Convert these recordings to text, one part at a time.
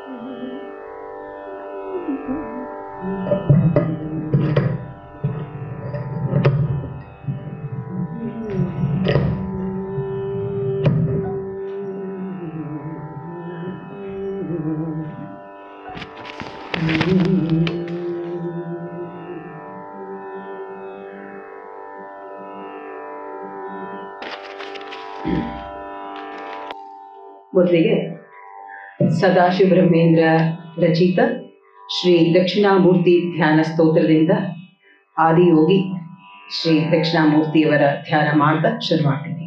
ಮೊದಲಿಗೆ ಸದಾಶಿವ ಬ್ರಹ್ಮೇಂದ್ರ ರಚಿತ ಶ್ರೀ ದಕ್ಷಿಣಾಮೂರ್ತಿ ಧ್ಯಾನ ಸ್ತೋತ್ರದಿಂದ ಆದಿಯೋಗಿ ಶ್ರೀ ದಕ್ಷಿಣಾಮೂರ್ತಿಯವರ ಧ್ಯಾನ ಮಾಡ್ತಾ ಶುರು ಮಾಡ್ತೀನಿ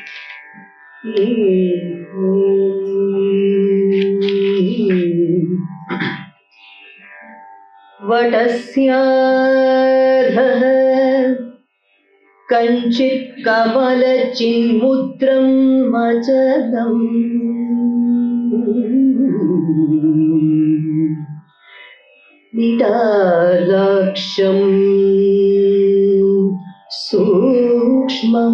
ವಟಸ್ಯಾಧಃ कञ्चित् कमलचिन्मुद्रं मचलम् निटालक्षम् सूक्ष्मं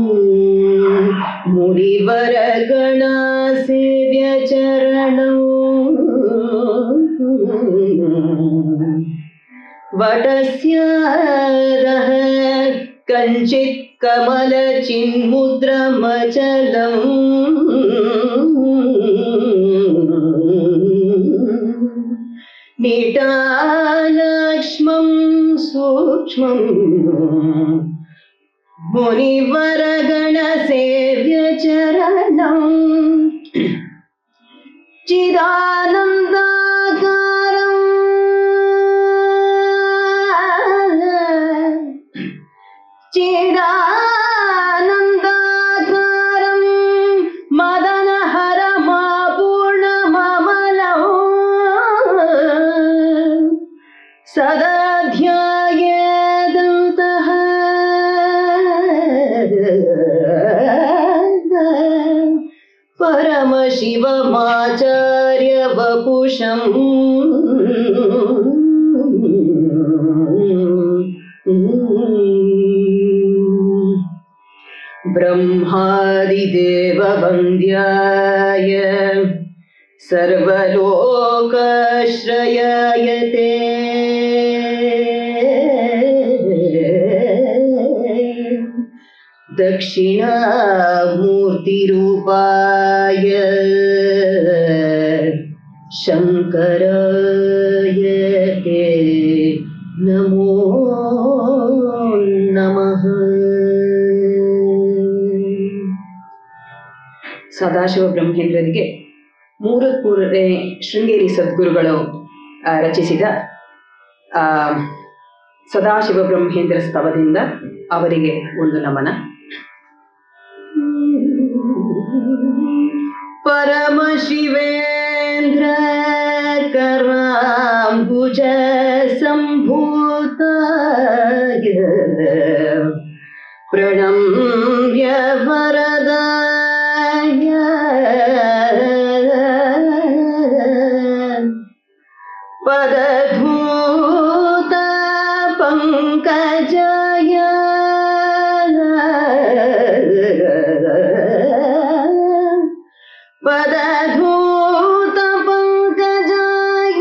मुनिवरगणासेव्यचरणौ वटस्यादः कञ्चित् कमलचिन्मुद्रमचलम् निटालक्ष्मं सूक्ष्मम् मुनिवरगणसेव्यचरणम् चिदानन्दाकारम् चिदानन्दाकारं मदनहरमापूर्णममलम् सदा ध्यायेदन्तः परमशिवमाचार्यवपुषम् ब्रह्मादिदेववन्द्याय सर्वलोकश्रयायते दक्षिणामूर्तिरूपाय शङ्कराय ते नमो नमः ಸದಾಶಿವ ಬ್ರಹ್ಮೇಂದ್ರರಿಗೆ ಮೂರು ಮೂರನೇ ಶೃಂಗೇರಿ ಸದ್ಗುರುಗಳು ಆ, ರಚಿಸಿದ ಆ, ಸದಾಶಿವ ಬ್ರಹ್ಮೇಂದ್ರ ಸ್ತವದಿಂದ ಅವರಿಗೆ ಒಂದು ನಮನ ಪರಮಶಿವೇಂದ್ರ ಕರಾಂಬುಜ ಸಂಭೂತಾಯ ಪ್ರಣಮ್ಯ ವರದಾಯ ಪದಧೂತ ಪಂಕಜಯ ಪದಧೂತ ಪಂಕಜಯ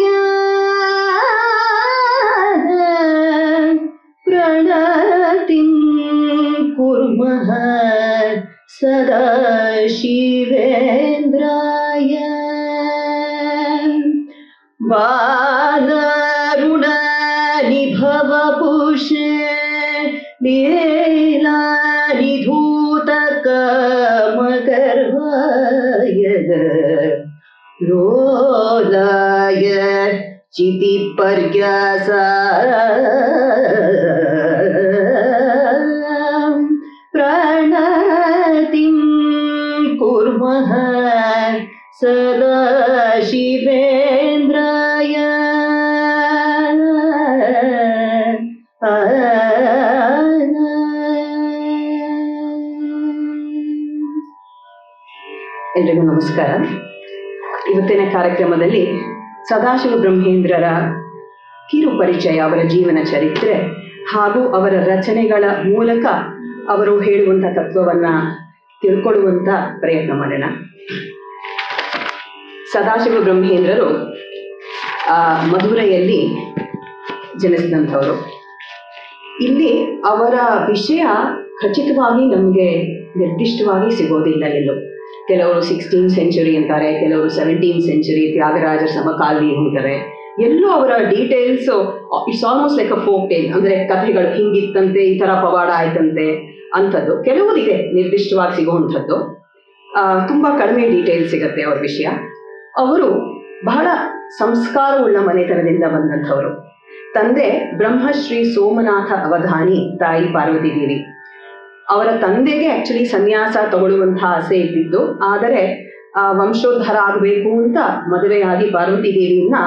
ಪ್ರಣತಿಂ ಕುರ್ಮಃ ಸದಾ ಶಿವೇಂದ್ರಾಯ ಬಾಲರುಣ ನಿಭವ ಪುಷೆ ಲೀಲಾ ನಿಧೂತ ಕಮಗರ್ವಾಯ ಲೋಲಾಯ ಚಿತಿ ಪರ್ಯಾಸ ಪ್ರಣತಿಂ ಕುರ್ಮಃ ಸದಾ ಶಿವೇಂದ್ರಾಯ ಎಲ್ರಿಗೂ ನಮಸ್ಕಾರ ಇವತ್ತಿನ ಕಾರ್ಯಕ್ರಮದಲ್ಲಿ ಸದಾಶಿವ ಬ್ರಹ್ಮೇಂದ್ರರ ಕಿರು ಪರಿಚಯ ಅವರ ಜೀವನ ಚರಿತ್ರೆ ಹಾಗೂ ಅವರ ರಚನೆಗಳ ಮೂಲಕ ಅವರು ಹೇಳುವಂಥ ತತ್ವವನ್ನ ತಿಳ್ಕೊಳ್ಳುವಂತ ಪ್ರಯತ್ನ ಮಾಡೋಣ ಸದಾಶಿವ ಬ್ರಹ್ಮೇಂದ್ರರು ಆ, ಮಧುರೈಯಲ್ಲಿ ಜನಿಸಿದಂಥವರು ಇಲ್ಲಿ ಅವರ ವಿಷಯ ಖಚಿತವಾಗಿ ನಮಗೆ ನಿರ್ದಿಷ್ಟವಾಗಿ ಸಿಗೋದಿಲ್ಲ ಎಲ್ಲೂ ಕೆಲವರು ಸಿಕ್ಸ್ಟೀನ್ ಸೆಂಚುರಿ ಅಂತಾರೆ ಕೆಲವರು ಸೆವೆಂಟೀನ್ ಸೆಂಚುರಿ ತ್ಯಾಗರಾಜರ ಸಮಕಾಲೀನ ಅಂತಾರೆ ಎಲ್ಲೂ ಅವರ details it's almost like a folk tale ಅಂದ್ರೆ ಕಥೆಗಳು ಹಿಂಗಿತ್ತಂತೆ ಈ ತರ ಪವಾಡ ಆಯ್ತಂತೆ ಅಂಥದ್ದು ಕೆಲವುದಿದೆ ನಿರ್ದಿಷ್ಟವಾಗಿ ಸಿಗುವಂಥದ್ದು ಆ, ತುಂಬಾ ಕಡಿಮೆ ಡೀಟೇಲ್ಸ್ ಸಿಗತ್ತೆ ಅವ್ರ ವಿಷಯ ಅವರು ಬಹಳ ಸಂಸ್ಕಾರವುಳ್ಳ ಮನೆತನದಿಂದ ಬಂದಂಥವರು ತಂದೆ ಬ್ರಹ್ಮಶ್ರೀ ಸೋಮನಾಥ ಅವಧಾನಿ ತಾಯಿ ಪಾರ್ವತಿ ದೇವಿ ಅವರ ತಂದೆಗೆ ಆಕ್ಚುಲಿ ಸನ್ಯಾಸ ತಗೊಳ್ಳುವಂತಹ ಆಸೆ ಇದ್ದಿದ್ದು ಆದರೆ ಆ, ವಂಶೋದ್ಧಾರ ಆಗಬೇಕು ಅಂತ ಮದುವೆಯಾಗಿ ಪಾರ್ವತಿ ದೇವಿಯನ್ನ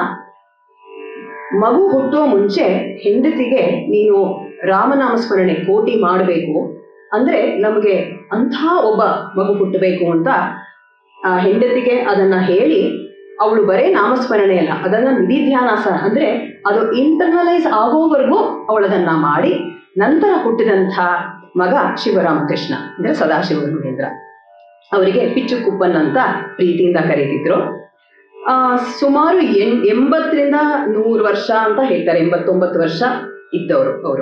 ಮಗು ಹುಟ್ಟೋ ಮುಂಚೆ ಹೆಂಡತಿಗೆ ನೀನು ರಾಮನಾಮ ಸ್ಮರಣೆ ಕೋಟಿ ಮಾಡಬೇಕು ಅಂದ್ರೆ ನಮಗೆ ಅಂಥ ಒಬ್ಬ ಮಗು ಹುಟ್ಟಬೇಕು ಅಂತ ಆ ಹೆಂಡತಿಗೆ ಅದನ್ನ ಹೇಳಿ ಅವಳು ಬರೇ ನಾಮಸ್ಮರಣೆ ಅಲ್ಲ ಅದನ್ನ ನಿಧಿಧ್ಯಾನಾಸ ಅಂದ್ರೆ ಅದು ಇಂಟರ್ನಲೈಸ್ ಆಗೋವರೆಗೂ ಅವಳದನ್ನ ಮಾಡಿ ನಂತರ ಹುಟ್ಟಿದಂಥ ಮಗ ಶಿವರಾಮಕೃಷ್ಣ ಅಂದ್ರೆ ಸದಾಶಿವ ಬ್ರಹ್ಮೇಂದ್ರ ಅವರಿಗೆ ಪಿಚ್ಚು ಕುಪ್ಪನ್ ಅಂತ ಪ್ರೀತಿಯಿಂದ ಕರೀತಿದ್ರು ಆ, ಸುಮಾರು ಎಂ ಎಂಬತ್ತರಿಂದ ನೂರು ವರ್ಷ ಅಂತ ಹೇಳ್ತಾರೆ ಎಂಬತ್ತೊಂಬತ್ತು ವರ್ಷ ಇದ್ದವರು ಅವರು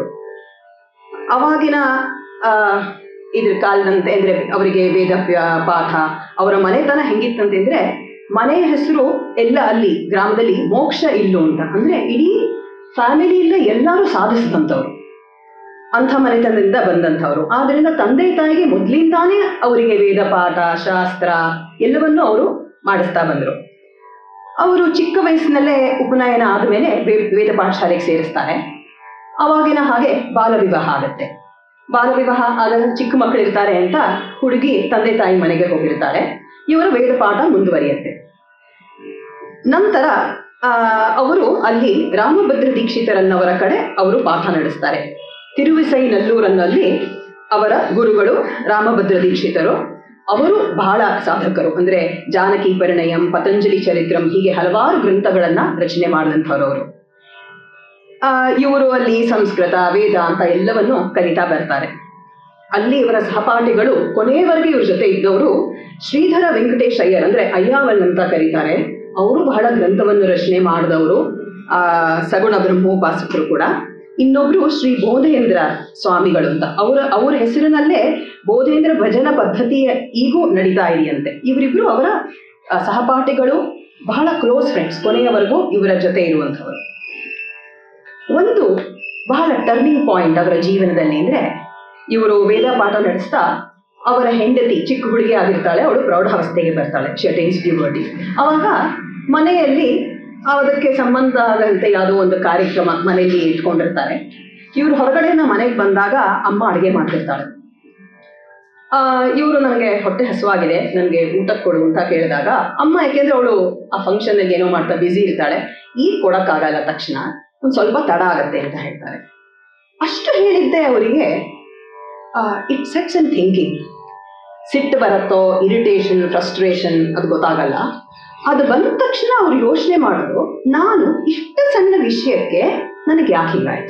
ಅವಾಗಿನ ಆ, ಇದ್ರ ಕಾಲದಂತೆ ಅಂದ್ರೆ ಅವರಿಗೆ ವೇದ ಪ್ಯ- ಪಾಠ ಅವರ ಮನೆತನ ಹೆಂಗಿತ್ತಂತೆ ಅಂದ್ರೆ ಮನೆ ಹೆಸರು ಎಲ್ಲ ಅಲ್ಲಿ ಗ್ರಾಮದಲ್ಲಿ ಮೋಕ್ಷ ಇಲ್ಲು ಅಂತ ಅಂದ್ರೆ ಇಡೀ ಫ್ಯಾಮಿಲಿ ಇಲ್ಲ ಎಲ್ಲರೂ ಸಾಧಿಸಿದಂಥವ್ರು ಅಂಥ ಮನೆತನದಿಂದ ಬಂದಂಥವ್ರು ಆದ್ರಿಂದ ತಂದೆ ತಾಯಿಗೆ ಮೊದ್ಲಿಂದಾನೇ ಅವರಿಗೆ ವೇದ ಪಾಠ ಶಾಸ್ತ್ರ ಎಲ್ಲವನ್ನೂ ಅವರು ಮಾಡಿಸ್ತಾ ಬಂದರು ಅವರು ಚಿಕ್ಕ ವಯಸ್ಸಿನಲ್ಲೇ ಉಪನಯನ ಆದಮೇಲೆ ವೇದ ಪಾಠಶಾಲೆಗೆ ಸೇರಿಸ್ತಾರೆ ಅವಾಗಿನ ಹಾಗೆ ಬಾಲ ವಿವಾಹ ಆಗತ್ತೆ ಬಾಲ ವಿವಾಹ ಆದ ಚಿಕ್ಕ ಮಕ್ಕಳು ಇರ್ತಾರೆ ಅಂತ ಹುಡುಗಿ ತಂದೆ ತಾಯಿ ಮನೆಗೆ ಹೋಗಿರ್ತಾರೆ ಇವರ ವೇದ ಪಾಠ ಮುಂದುವರಿಯುತ್ತೆ ನಂತರ ಆ, ಅವರು ಅಲ್ಲಿ ರಾಮಭದ್ರ ದೀಕ್ಷಿತರನ್ನವರ ಕಡೆ ಅವರು ಪಾಠ ನಡೆಸ್ತಾರೆ ತಿರುವಿಸೈ ನಲ್ಲೂರನ್ನಲ್ಲಿ ಅವರ ಗುರುಗಳು ರಾಮಭದ್ರ ದೀಕ್ಷಿತರು ಅವರು ಬಹಳ ಸಾಧಕರು ಅಂದ್ರೆ ಜಾನಕಿ ಪರಿಣಯಂ ಪತಂಜಲಿ ಚರಿತ್ರಂ ಹೀಗೆ ಹಲವಾರು ಗ್ರಂಥಗಳನ್ನ ರಚನೆ ಮಾಡಿದಂಥವ್ರು ಅವರು ಆ, ಇವರು ಅಲ್ಲಿ ಸಂಸ್ಕೃತ ವೇದಾಂತ ಎಲ್ಲವನ್ನು ಕಲಿತಾ ಬರ್ತಾರೆ ಅಲ್ಲಿ ಇವರ ಸಹಪಾಠಿಗಳು ಕೊನೆಯವರೆಗೆ ಇವ್ರ ಜೊತೆ ಇದ್ದವರು ಶ್ರೀಧರ ವೆಂಕಟೇಶ್ ಅಯ್ಯರ್ ಅಂದ್ರೆ ಅಯ್ಯಾವಲ್ ಅಂತ ಕರೀತಾರೆ ಅವರು ಬಹಳ ಗ್ರಂಥವನ್ನು ರಚನೆ ಮಾಡಿದವರು ಆ ಸಗುಣ ಬ್ರಹ್ಮೋಪಾಸಕರು ಕೂಡ ಇನ್ನೊಬ್ರು ಶ್ರೀ ಬೋಧೇಂದ್ರ ಸ್ವಾಮಿಗಳು ಅಂತ ಅವರ ಅವ್ರ ಹೆಸರಿನಲ್ಲೇ ಬೋಧೇಂದ್ರ ಭಜನ ಪದ್ಧತಿ ಈಗೂ ನಡೀತಾ ಇದೆಯಂತೆ ಇವರಿಬ್ರು ಅವರ ಆ, ಸಹಪಾಠಿಗಳು ಬಹಳ ಕ್ಲೋಸ್ ಫ್ರೆಂಡ್ಸ್ ಕೊನೆಯವರೆಗೂ ಇವರ ಜೊತೆ ಇರುವಂಥವರು ಒಂದು ಬಹಳ ಟರ್ನಿಂಗ್ ಪಾಯಿಂಟ್ ಅವರ ಜೀವನದಲ್ಲಿ ಅಂದ್ರೆ ಇವರು ವೇದ ಪಾಠ ನಡೆಸ್ತಾ ಅವರ ಹೆಂಡತಿ ಚಿಕ್ಕ ಹುಡುಗಿ ಆಗಿರ್ತಾಳೆ ಅವಳು ಪ್ರೌಢಾವಸ್ಥೆಗೆ ಬರ್ತಾಳೆ ಶಟೇನ್ಸ್ ಪ್ಯೂಬರ್ಟಿ ಅವಾಗ ಮನೆಯಲ್ಲಿ ಅದಕ್ಕೆ ಸಂಬಂಧ ಆದಂತೆ ಯಾವುದೋ ಒಂದು ಕಾರ್ಯಕ್ರಮ ಮನೆಯಲ್ಲಿ ಇಟ್ಕೊಂಡಿರ್ತಾರೆ ಇವ್ರು ಹೊರಗಡೆಯಿಂದ ಮನೆಗೆ ಬಂದಾಗ ಅಮ್ಮ ಅಡುಗೆ ಮಾಡ್ತಿರ್ತಾಳೆ ಆ ಇವರು ನನಗೆ ಹೊಟ್ಟೆ ಹಸುವಾಗಿದೆ ನನಗೆ ಊಟಕ್ಕೆ ಕೊಡು ಅಂತ ಕೇಳಿದಾಗ ಅಮ್ಮ ಯಾಕೆಂದ್ರೆ ಅವಳು ಆ ಫಂಕ್ಷನ್ ಅಲ್ಲಿ ಏನೋ ಮಾಡ್ತಾ ಬ್ಯುಸಿ ಇರ್ತಾಳೆ ಈಗ ಕೊಡಕ್ಕಾಗಲ್ಲ ತಕ್ಷಣ ಒಂದು ಸ್ವಲ್ಪ ತಡ ಆಗತ್ತೆ ಅಂತ ಹೇಳ್ತಾರೆ ಅಷ್ಟು ಹೇಳಿದ್ದೆ ಅವರಿಗೆ ಇಟ್ ಸೆಟ್ಸ್ ಅಂಡ್ ಥಿಂಕಿಂಗ್ ಸಿಟ್ಟು ಬರುತ್ತೋ ಇರಿಟೇಷನ್ ಫ್ರಸ್ಟ್ರೇಷನ್ ಅದು ಗೊತ್ತಾಗಲ್ಲ ಅದು ಬಂದ ತಕ್ಷಣ ಅವ್ರು ಯೋಚನೆ ಮಾಡೋದು ನಾನು ಇಷ್ಟು ಸಣ್ಣ ವಿಷಯಕ್ಕೆ ನನಗೆ ಯಾಕೆ ಹೀಗಾಯ್ತು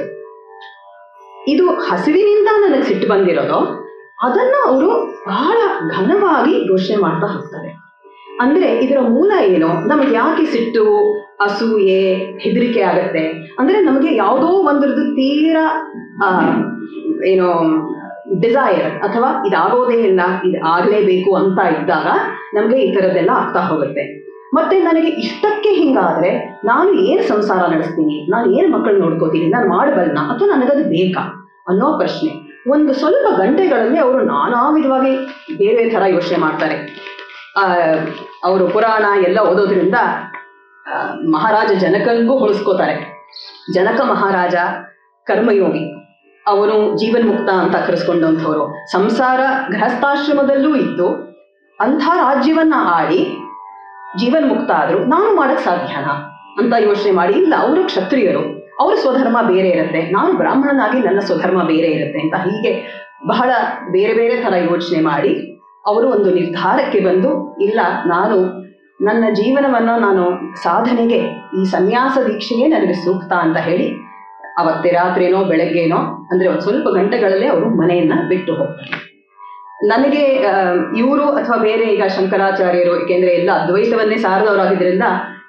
ಇದು ಹಸಿವಿನಿಂದ ನನಗೆ ಸಿಟ್ಟು ಬಂದಿರೋದು ಅದನ್ನ ಅವರು ಬಹಳ ಘನವಾಗಿ ಯೋಚನೆ ಮಾಡ್ತಾ ಹೋಗ್ತಾರೆ ಅಂದ್ರೆ ಇದರ ಮೂಲ ಏನು ನಮಗೆ ಯಾಕೆ ಸಿಟ್ಟು ಅಸೂಯೆ ಹೆದರಿಕೆ ಆಗತ್ತೆ ಅಂದ್ರೆ ನಮಗೆ ಯಾವುದೋ ಒಂದ್ರದ್ದು ತೀರಾ ಆ, ಏನೋ ಡಿಸೈರ್ ಅಥವಾ ಇದಾಗೋದೇ ಇಲ್ಲ ಇದು ಆಗ್ಲೇಬೇಕು ಅಂತ ಇದ್ದಾಗ ನಮಗೆ ಈ ಥರದ್ದೆಲ್ಲ ಆಗ್ತಾ ಹೋಗುತ್ತೆ ಮತ್ತೆ ನನಗೆ ಇಷ್ಟಕ್ಕೆ ಹಿಂಗಾದ್ರೆ ನಾನು ಏನು ಸಂಸಾರ ನಡೆಸ್ತೀನಿ ನಾನು ಏನು ಮಕ್ಕಳು ನೋಡ್ಕೋತೀನಿ ನಾನು ಮಾಡಬಲ್ನ ಅಥವಾ ನನಗದು ಬೇಕಾ ಅನ್ನೋ ಪ್ರಶ್ನೆ ಒಂದು ಸ್ವಲ್ಪ ಗಂಟೆಗಳಲ್ಲಿ ಅವರು ನಾನಾ ವಿಧವಾಗಿ ಬೇರೆ ಥರ ಯೋಚನೆ ಮಾಡ್ತಾರೆ ಆ, ಅವರು ಪುರಾಣ ಎಲ್ಲ ಓದೋದ್ರಿಂದ ಆ, ಮಹಾರಾಜ ಜನಕನಿಗೂ ಹೋಲಿಸ್ಕೋತಾರೆ ಜನಕ ಮಹಾರಾಜ ಕರ್ಮಯೋಗಿ ಅವನು ಜೀವನ್ಮುಕ್ತ ಅಂತ ಕರೆಸ್ಕೊಂಡಂಥವ್ರು ಸಂಸಾರ ಗೃಹಸ್ಥಾಶ್ರಮದಲ್ಲೂ ಇದ್ದು ಅಂಥ ರಾಜ್ಯವನ್ನ ಆಡಿ ಜೀವನ್ಮುಕ್ತ ಆದ್ರು ನಾನು ಮಾಡಕ್ ಸಾಧ್ಯನಾ ಅಂತ ಯೋಚನೆ ಮಾಡಿ ಇಲ್ಲ ಅವರು ಕ್ಷತ್ರಿಯರು ಅವ್ರ ಸ್ವಧರ್ಮ ಬೇರೆ ಇರುತ್ತೆ ನಾನು ಬ್ರಾಹ್ಮಣನಾಗಿ ನನ್ನ ಸ್ವಧರ್ಮ ಬೇರೆ ಇರುತ್ತೆ ಅಂತ ಹೀಗೆ ಬಹಳ ಬೇರೆ ಬೇರೆ ತರ ಯೋಚನೆ ಮಾಡಿ ಅವರು ಒಂದು ನಿರ್ಧಾರಕ್ಕೆ ಬಂದು ಇಲ್ಲ ನಾನು ನನ್ನ ಜೀವನವನ್ನ ನಾನು ಸಾಧನೆಗೆ ಈ ಸನ್ಯಾಸ ದೀಕ್ಷೆಯೇ ನನಗೆ ಸೂಕ್ತ ಅಂತ ಹೇಳಿ ಅವತ್ತೇ ರಾತ್ರಿನೋ ಬೆಳಗ್ಗೆನೋ ಅಂದ್ರೆ ಒಂದು ಸ್ವಲ್ಪ ಗಂಟೆಗಳಲ್ಲೇ ಅವರು ಮನೆಯನ್ನ ಬಿಟ್ಟು ಹೋಗ್ತಾರೆ ನನಗೆ ಇವರು ಅಥವಾ ಬೇರೆ ಈಗ ಶಂಕರಾಚಾರ್ಯರು ಏಕೆಂದ್ರೆ ಎಲ್ಲ ಅದ್ವೈತವನ್ನೇ ಸಾರದವರಾಗಿದ್ದರಿಂದ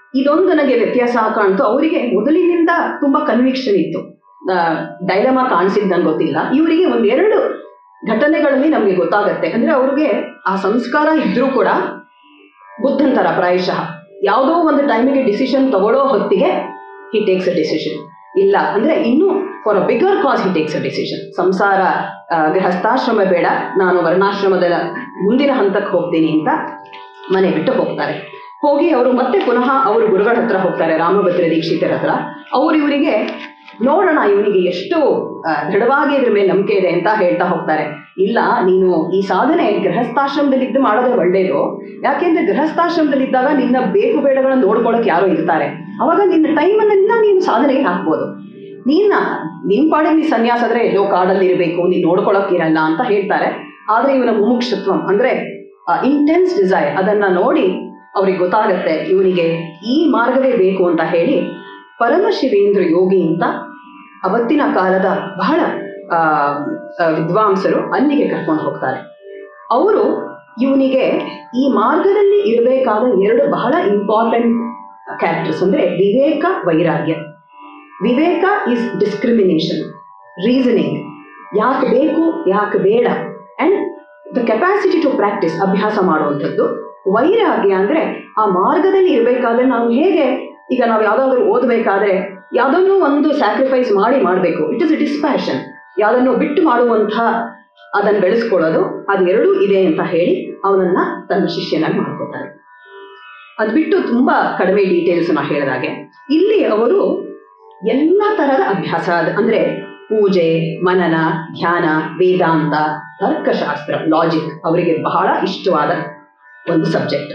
ಇದೊಂದು ನನಗೆ ವ್ಯತ್ಯಾಸ ಕಾಣ್ತು ಅವರಿಗೆ ಮೊದಲಿನಿಂದ ತುಂಬಾ ಕನ್ವಿಕ್ಷನ್ ಇತ್ತು ಡೈಲಮಾ ಕಾಣಿಸಿದ್ ನಂಗೆ ಗೊತ್ತಿಲ್ಲ ಇವರಿಗೆ ಒಂದೆರಡು ಘಟನೆಗಳಲ್ಲಿ ನಮಗೆ ಗೊತ್ತಾಗತ್ತೆ ಅಂದ್ರೆ ಅವ್ರಿಗೆ ಆ ಸಂಸ್ಕಾರ ಇದ್ರೂ ಕೂಡ ಬುದ್ಧಂತರ ಪ್ರಾಯಶಃ ಯಾವುದೋ ಒಂದು ಟೈಮಿಗೆ ಡಿಸಿಷನ್ ತಗೊಳ್ಳೋ ಹೊತ್ತಿಗೆ ಹಿ ಟೇಕ್ಸ್ ಅ ಡಿಸಿಷನ್ ಇಲ್ಲ ಅಂದ್ರೆ ಇನ್ನು for a bigger cause he takes a decision ಸಂಸಾರ ಆ, ಗೃಹಸ್ಥಾಶ್ರಮ ಬೇಡ ನಾನು ವರ್ಣಾಶ್ರಮದ ಮುಂದಿನ ಹಂತಕ್ಕೆ ಹೋಗ್ತೀನಿ ಅಂತ ಮನೆ ಬಿಟ್ಟು ಹೋಗ್ತಾರೆ ಹೋಗಿ ಅವರು ಮತ್ತೆ ಪುನಃ ಅವರು ಗುರುಗಳ ಹತ್ರ ಹೋಗ್ತಾರೆ ರಾಮಭದ್ರ ದೀಕ್ಷಿತರ ಹತ್ರ ಅವ್ರು ಇವರಿಗೆ ನೋಡೋಣ ಇವನಿಗೆ ಎಷ್ಟು ಆ, ದೃಢವಾಗಿ ಇದ್ರ ಮೇಲೆ ನಂಬಿಕೆ ಇದೆ ಅಂತ ಹೇಳ್ತಾ ಹೋಗ್ತಾರೆ ಇಲ್ಲ ನೀನು ಈ ಸಾಧನೆ ಗೃಹಸ್ಥಾಶ್ರಮದಲ್ಲಿದ್ದು ಮಾಡೋದೇ ಒಳ್ಳೇದು ಯಾಕೆಂದ್ರೆ ಗೃಹಸ್ಥಾಶ್ರಮದಲ್ಲಿದ್ದಾಗ ನಿನ್ನ ಬೇಕು ಬೇಡಗಳನ್ನ ನೋಡ್ಕೊಳಕ್ ಯಾರೋ ಇರ್ತಾರೆ ಅವಾಗ ನಿನ್ನ ಟೈಮನ್ನೆಲ್ಲ ನೀನು ಸಾಧನೆಗೆ ಹಾಕ್ಬೋದು ನೀನ ನಿನ್ ಪಾಡಿಗೆ ನೀ ಸನ್ಯಾಸ ಆದ್ರೆ ಎಲ್ಲೋ ಕಾಡಲ್ಲಿ ಇರಬೇಕು ನೀನ್ ನೋಡ್ಕೊಳಕ್ ಇರಲ್ಲ ಅಂತ ಹೇಳ್ತಾರೆ ಆದ್ರೆ ಇವನ ಮುಮುಕ್ಷತ್ವ ಅಂದ್ರೆ ಇಂಟೆನ್ಸ್ ಡಿಸೈರ್ ಅದನ್ನ ನೋಡಿ ಅವ್ರಿಗೆ ಗೊತ್ತಾಗತ್ತೆ ಇವನಿಗೆ ಈ ಮಾರ್ಗವೇ ಬೇಕು ಅಂತ ಹೇಳಿ ಪರಮಶಿವೇಂದ್ರ ಯೋಗಿ ಅಂತ ಅವತ್ತಿನ ಕಾಲದ ಬಹಳ ಆ, ಆ, ವಿದ್ವಾಂಸರು ಅಲ್ಲಿಗೆ ಕರ್ಕೊಂಡು ಹೋಗ್ತಾರೆ ಅವರು ಇವನಿಗೆ ಈ ಮಾರ್ಗದಲ್ಲಿ ಇರಬೇಕಾದ ಎರಡು ಬಹಳ ಇಂಪಾರ್ಟೆಂಟ್ ಕ್ಯಾರೆಕ್ಟರ್ಸ್ ಅಂದ್ರೆ ವಿವೇಕ ವೈರಾಗ್ಯ ವಿವೇಕ ಇಸ್ ಡಿಸ್ಕ್ರಿಮಿನೇಷನ್ ರೀಸನಿಂಗ್ ಯಾಕೆ ಬೇಕು ಯಾಕೆ ಬೇಡ and the capacity to practice ಅಭ್ಯಾಸ ಮಾಡುವಂಥದ್ದು ವೈರಾಗ್ಯ ಅಂದ್ರೆ ಆ ಮಾರ್ಗದಲ್ಲಿ ಇರಬೇಕಾದ್ರೆ ನಾವು ಹೇಗೆ ಈಗ ನಾವು ಯಾವ್ದಾದ್ರು ಓದಬೇಕಾದ್ರೆ ಯಾವುದನ್ನು ಒಂದು ಸ್ಯಾಕ್ರಿಫೈಸ್ ಮಾಡಿ ಮಾಡಬೇಕು ಇಟ್ ಇಸ್ ಡಿಸ್ಪ್ಯಾಷನ್ ಯಾವುದನ್ನು ಬಿಟ್ಟು ಮಾಡುವಂತಹ ಅದನ್ನು ಬೆಳೆಸ್ಕೊಳ್ಳೋದು ಅದೆರಡೂ ಇದೆ ಅಂತ ಹೇಳಿ ಅವನನ್ನ ತನ್ನ ಶಿಷ್ಯನಾಗಿ ಮಾಡ್ಕೋತಾರೆ ಅದು ಬಿಟ್ಟು ತುಂಬಾ ಕಡಿಮೆ ಡೀಟೇಲ್ಸ್ ನಾ ಹೇಳಿದಾಗೆ ಇಲ್ಲಿ ಅವರು ಎಲ್ಲ ತರಹದ ಅಭ್ಯಾಸ ಅದ್- ಅಂದ್ರೆ ಪೂಜೆ ಮನನ ಧ್ಯಾನ ವೇದಾಂತ ತರ್ಕಶಾಸ್ತ್ರ ಲಾಜಿಕ್ ಅವರಿಗೆ ಬಹಳ ಇಷ್ಟವಾದ ಒಂದು ಸಬ್ಜೆಕ್ಟ್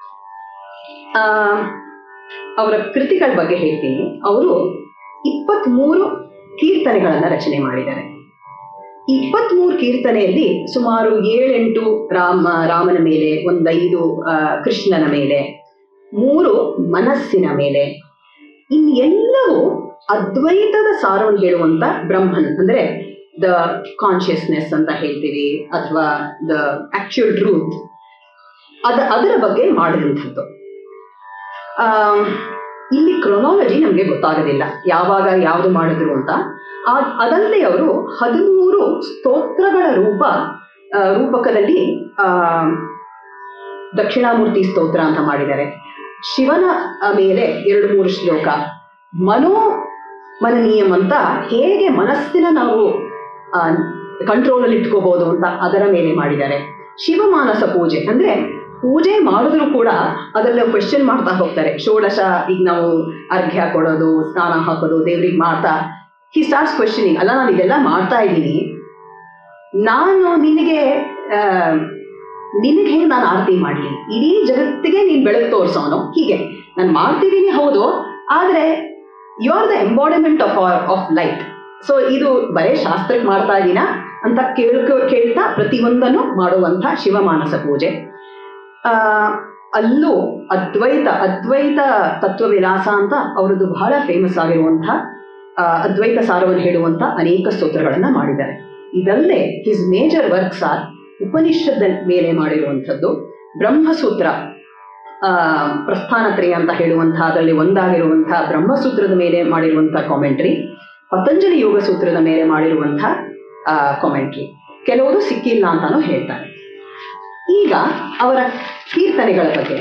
ಅವರ ಕೃತಿಗಳ ಬಗ್ಗೆ ಹೇಳ್ತೀನಿ ಅವರು ಇಪ್ಪತ್ಮೂರು ಕೀರ್ತನೆಗಳನ್ನ ರಚನೆ ಮಾಡಿದ್ದಾರೆ ಈ ಇಪ್ಪತ್ಮೂರು ಕೀರ್ತನೆಯಲ್ಲಿ ಸುಮಾರು ಏಳೆಂಟು ರಾಮ ರಾಮನ ಮೇಲೆ ಒಂದೈದು ಆ, ಕೃಷ್ಣನ ಮೇಲೆ ಮೂರು ಮನಸ್ಸಿನ ಮೇಲೆ ಇನ್ನೆಲ್ಲವೂ ಅದ್ವೈತದ ಸಾರವನ್ನು ಹೇಳುವಂತ ಬ್ರಹ್ಮನ್ ಅಂದ್ರೆ ದ ಕಾನ್ಶಿಯಸ್ನೆಸ್ ಅಂತ ಹೇಳ್ತೀವಿ ಅಥವಾ ದ ಆಕ್ಚುಯಲ್ ಟ್ರೂತ್ ಅದ ಅದರ ಬಗ್ಗೆ ಮಾಡಿದಂಥದ್ದು ಆ, ಇಲ್ಲಿ ಕ್ರೊನಾಲಜಿ ನಮಗೆ ಗೊತ್ತಾಗೋದಿಲ್ಲ ಯಾವಾಗ ಯಾವುದು ಮಾಡಿದ್ರು ಅಂತ ಆ- ಅದಲ್ಲದೆ ಅವರು ಹದಿಮೂರು ಸ್ತೋತ್ರಗಳ ರೂಪ ಆ, ರೂಪಕದಲ್ಲಿ ಆ, ದಕ್ಷಿಣಾಮೂರ್ತಿ ಸ್ತೋತ್ರ ಅಂತ ಮಾಡಿದ್ದಾರೆ ಶಿವನ ಆ, ಮೇಲೆ ಎರಡು ಮೂರು ಶ್ಲೋಕ ಮನೋ ಮನನೀಯಂ ಅಂತ ಹೇಗೆ ಮನಸ್ಸಿನ ನಾವು ಕಂಟ್ರೋಲ್ ಅಲ್ಲಿ ಇಟ್ಕೋಬಹುದು ಅಂತ ಅದರ ಮೇಲೆ ಮಾಡಿದ್ದಾರೆ ಶಿವಮಾನಸ ಪೂಜೆ ಅಂದ್ರೆ ಪೂಜೆ ಮಾಡಿದ್ರು ಕೂಡ ಅದರಲ್ಲಿ ಕ್ವೆಶನ್ ಮಾಡ್ತಾ ಹೋಗ್ತಾರೆ ಷೋಡಶ ಈಗ ನಾವು ಅರ್ಘ್ಯ ಕೊಡೋದು ಸ್ನಾನ ಹಾಕೋದು ದೇವ್ರಿಗೆ ಮಾಡ್ತಾ ಹಿ ಸ್ಟಾರ್ಟ್ಸ್ ಕ್ವೆಶನಿಂಗ್ ಅಲ್ಲ ನಾನು ಇದೆಲ್ಲ ಮಾಡ್ತಾ ಇದ್ದೀನಿ ನಾನು ನಿನಗೆ ಆ, ನಿನಗೆ ಹೇಗೆ ನಾನು ಆರತಿ ಮಾಡಲಿ ಇಡೀ ಜಗತ್ತಿಗೆ ನೀನು ಬೆಳಕು ತೋರಿಸೋನು ಹೀಗೆ ನಾನು ಮಾಡ್ತಿದ್ದೀನಿ ಹೌದು ಆದರೆ you are the embodiment of of light so ಇದು ಬರೇ ಶಾಸ್ತ್ರಕ್ಕೆ ಮಾಡ್ತಾ ಇದ್ದೀನಾ ಅಂತ ಕೇಳ್ಕೊ ಕೇಳ್ತಾ ಪ್ರತಿಯೊಂದನ್ನು ಮಾಡುವಂಥ ಶಿವಮಾನಸ ಪೂಜೆ ಆ, ಅಲ್ಲೂ ಅದ್ವೈತ ಅದ್ವೈತ ತತ್ವವಿಲಾಸ ಅಂತ ಅವರದ್ದು ಬಹಳ ಫೇಮಸ್ ಆಗಿರುವಂಥ ಆ, ಅದ್ವೈತ ಸಾರವನ್ನು ಹೇಳುವಂಥ ಅನೇಕ ಸ್ತೋತ್ರಗಳನ್ನ ಮಾಡಿದ್ದಾರೆ ಇದಲ್ಲದೆ ಹಿಸ್ ಮೇಜರ್ ವರ್ಕ್ಸ್ ಆರ್ ಉಪನಿಷದ ಮೇಲೆ ಮಾಡಿರುವಂಥದ್ದು ಬ್ರಹ್ಮಸೂತ್ರ ಆ, ಪ್ರಸ್ಥಾನತ್ರಯ ಅಂತ ಹೇಳುವಂತಹ ಅದರಲ್ಲಿ ಒಂದಾಗಿರುವಂತಹ ಬ್ರಹ್ಮಸೂತ್ರದ ಮೇಲೆ ಮಾಡಿರುವಂತಹ ಕಾಮೆಂಟ್ರಿ ಪತಂಜಲಿ ಯೋಗ ಸೂತ್ರದ ಮೇಲೆ ಮಾಡಿರುವಂತಹ ಕಾಮೆಂಟ್ರಿ ಕೆಲವರು ಸಿಕ್ಕಿಲ್ಲ ಅಂತಾನು ಹೇಳ್ತಾರೆ ಈಗ ಅವರ ಕೀರ್ತನೆಗಳ ಬಗ್ಗೆ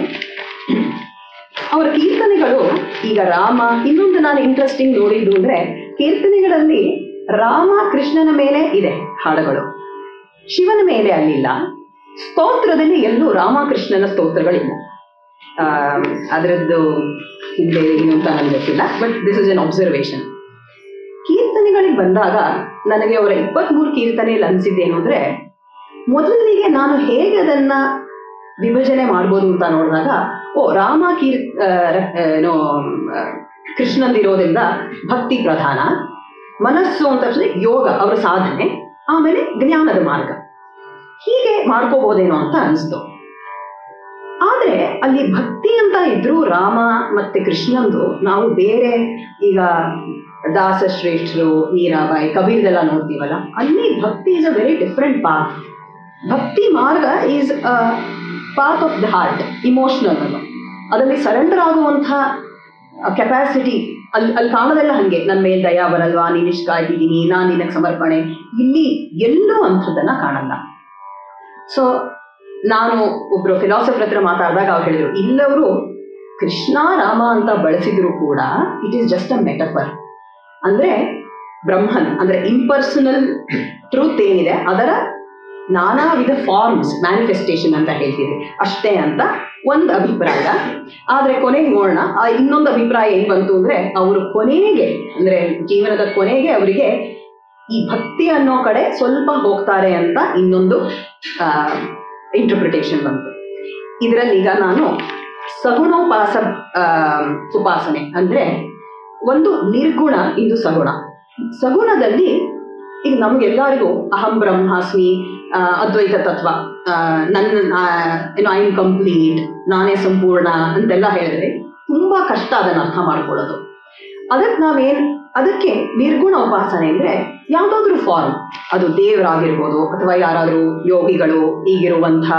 ಅವರ ಕೀರ್ತನೆಗಳು ಈಗ ರಾಮ ಇನ್ನೊಂದು ನಾನು ಇಂಟ್ರೆಸ್ಟಿಂಗ್ ನೋಡಿದ್ದು ಅಂದ್ರೆ ಕೀರ್ತನೆಗಳಲ್ಲಿ ರಾಮ ಕೃಷ್ಣನ ಮೇಲೆ ಇದೆ ಹಾಡುಗಳು ಶಿವನ ಮೇಲೆ ಅಲ್ಲಿಲ್ಲ ಸ್ತೋತ್ರದಲ್ಲಿ ಎಲ್ಲೂ ರಾಮಕೃಷ್ಣನ ಸ್ತೋತ್ರಗಳಿಲ್ಲ ಆ, ಅದರದ್ದು ಹಿಂದೆ ಏನು ಅಂತ ನನಗೆ ಗೊತ್ತಿಲ್ಲ but this is an observation ಕೀರ್ತನೆಗಳಿಗೆ ಬಂದಾಗ ನನಗೆ ಅವರ ಇಪ್ಪತ್ಮೂರು ಕೀರ್ತನೆಯಲ್ಲಿ ಅನಿಸಿದ್ದೇನು ಅಂದ್ರೆ ಮೊದಲಿಗೆ ನಾನು ಹೇಗೆ ಅದನ್ನ ವಿಭಜನೆ ಮಾಡ್ಬೋದು ಅಂತ ನೋಡಿದಾಗ ಓ ರಾಮ ಕೀರ್ ಆ, ರ- ಆ, ಏನೋ ಆ, ಕೃಷ್ಣಂದಿರೋದ್ರಿಂದ ಭಕ್ತಿ ಪ್ರಧಾನ ಮನಸ್ಸು ಅಂತ ತಕ್ಷಣ ಯೋಗ ಅವರ ಸಾಧನೆ ಆಮೇಲೆ ಜ್ಞಾನದ ಮಾರ್ಗ ಹೀಗೆ ಮಾಡ್ಕೋಬೋದೇನೋ ಅಂತ ಅನಿಸ್ತು ಆದ್ರೆ ಅಲ್ಲಿ ಭಕ್ತಿ ಅಂತ ಇದ್ರು ರಾಮ ಮತ್ತೆ ಕೃಷ್ಣಂದು ನಾವು ಬೇರೆ ಈಗ ದಾಸ ಶ್ರೇಷ್ಠರು ಮೀರಾಬಾಯಿ ಕಬೀರ್ದೆಲ್ಲ ನೋಡ್ತೀವಲ್ಲ ಅಲ್ಲಿ bhakti is a very different path ಭಕ್ತಿ ಮಾರ್ಗ is path of the heart emotional ಅಲ್ಲ ಅದರಲ್ಲಿ ಸರೆಂಡರ್ ಆಗುವಂಥ ಕೆಪಾಸಿಟಿ ಅಲ್ಲಿ ಅಲ್ಲಿ ಕಾಣೋದೆಲ್ಲ ಹಂಗೆ ನನ್ನ ಮೇಲೆ ದಯಾ ಬರಲ್ವಾ ನೀನು ಇಷ್ಟ ಕಾಯ್ತಿದ್ದೀನಿ ನಾನು ನಿನಗೆ ಸಮರ್ಪಣೆ ಇಲ್ಲಿ ಎಲ್ಲೂ ಅಂಥದ್ದನ್ನ ಕಾಣಲ್ಲ ಸೊ ನಾನು ಒಬ್ರು ಫಿಲಾಸಫರ್ ಹತ್ರ ಮಾತಾಡಿದಾಗ ಅವ್ರು ಹೇಳಿದ್ರು ಇಲ್ಲವರು ಕೃಷ್ಣ ರಾಮ ಅಂತ ಬಳಸಿದ್ರು ಕೂಡ it is just a metaphor ಅಂದ್ರೆ ಬ್ರಹ್ಮನ್ ಅಂದ್ರೆ ಇಂಪರ್ಸನಲ್ ಟ್ರೂತ್ ಏನಿದೆ ಅದರ ನಾನಾ ವಿಧ ಫಾರ್ಮ್ಸ್ ಮ್ಯಾನಿಫೆಸ್ಟೇಷನ್ ಅಂತ ಹೇಳ್ತೀವಿ ಅಷ್ಟೇ ಅಂತ ಒಂದು ಅಭಿಪ್ರಾಯ ಆದ್ರೆ ಕೊನೆಗೆ ನೋಡೋಣ ಆ ಇನ್ನೊಂದು ಅಭಿಪ್ರಾಯ ಏನ್ ಬಂತು ಅಂದ್ರೆ ಅವರು ಕೊನೆಗೆ ಅಂದ್ರೆ ಜೀವನದ ಕೊನೆಗೆ ಅವರಿಗೆ ಈ ಭಕ್ತಿ ಅನ್ನೋ ಕಡೆ ಸ್ವಲ್ಪ ಹೋಗ್ತಾರೆ ಅಂತ ಇನ್ನೊಂದು ಇಂಟರ್ಪ್ರಿಟೇಷನ್ ಬಂತು ಇದರಲ್ಲಿ ಈಗ ನಾನು ಸಗುಣೋಪಾಸ ಆ, ಉಪಾಸನೆ ಅಂದ್ರೆ ಒಂದು ನಿರ್ಗುಣ ಇದು ಸಗುಣ ಸಗುಣದಲ್ಲಿ ಈಗ ನಮಗೆಲ್ಲರಿಗೂ ಅಹಂ ಬ್ರಹ್ಮಾಸ್ಮಿ ಆ, ಅದ್ವೈತ ತತ್ವ ಆ, ನನ್ನ ಏನೋ ಐ ಕಂಪ್ಲೀಟ್ ನಾನೇ ಸಂಪೂರ್ಣ ಅಂತೆಲ್ಲ ಹೇಳಿದ್ರೆ ತುಂಬಾ ಕಷ್ಟ ಅದನ್ನ ಅರ್ಥ ಮಾಡ್ಕೊಳ್ಳೋದು ಅದಕ್ಕೆ ನಾವೇನ್ ಅದಕ್ಕೆ ನಿರ್ಗುಣ ಉಪಾಸನೆ ಅಂದ್ರೆ ಯಾವ್ದಾದ್ರು ಫಾರ್ಮ್ ಅದು ದೇವರಾಗಿರ್ಬೋದು ಅಥವಾ ಯಾರಾದರೂ ಯೋಗಿಗಳು ಈಗಿರುವಂಥ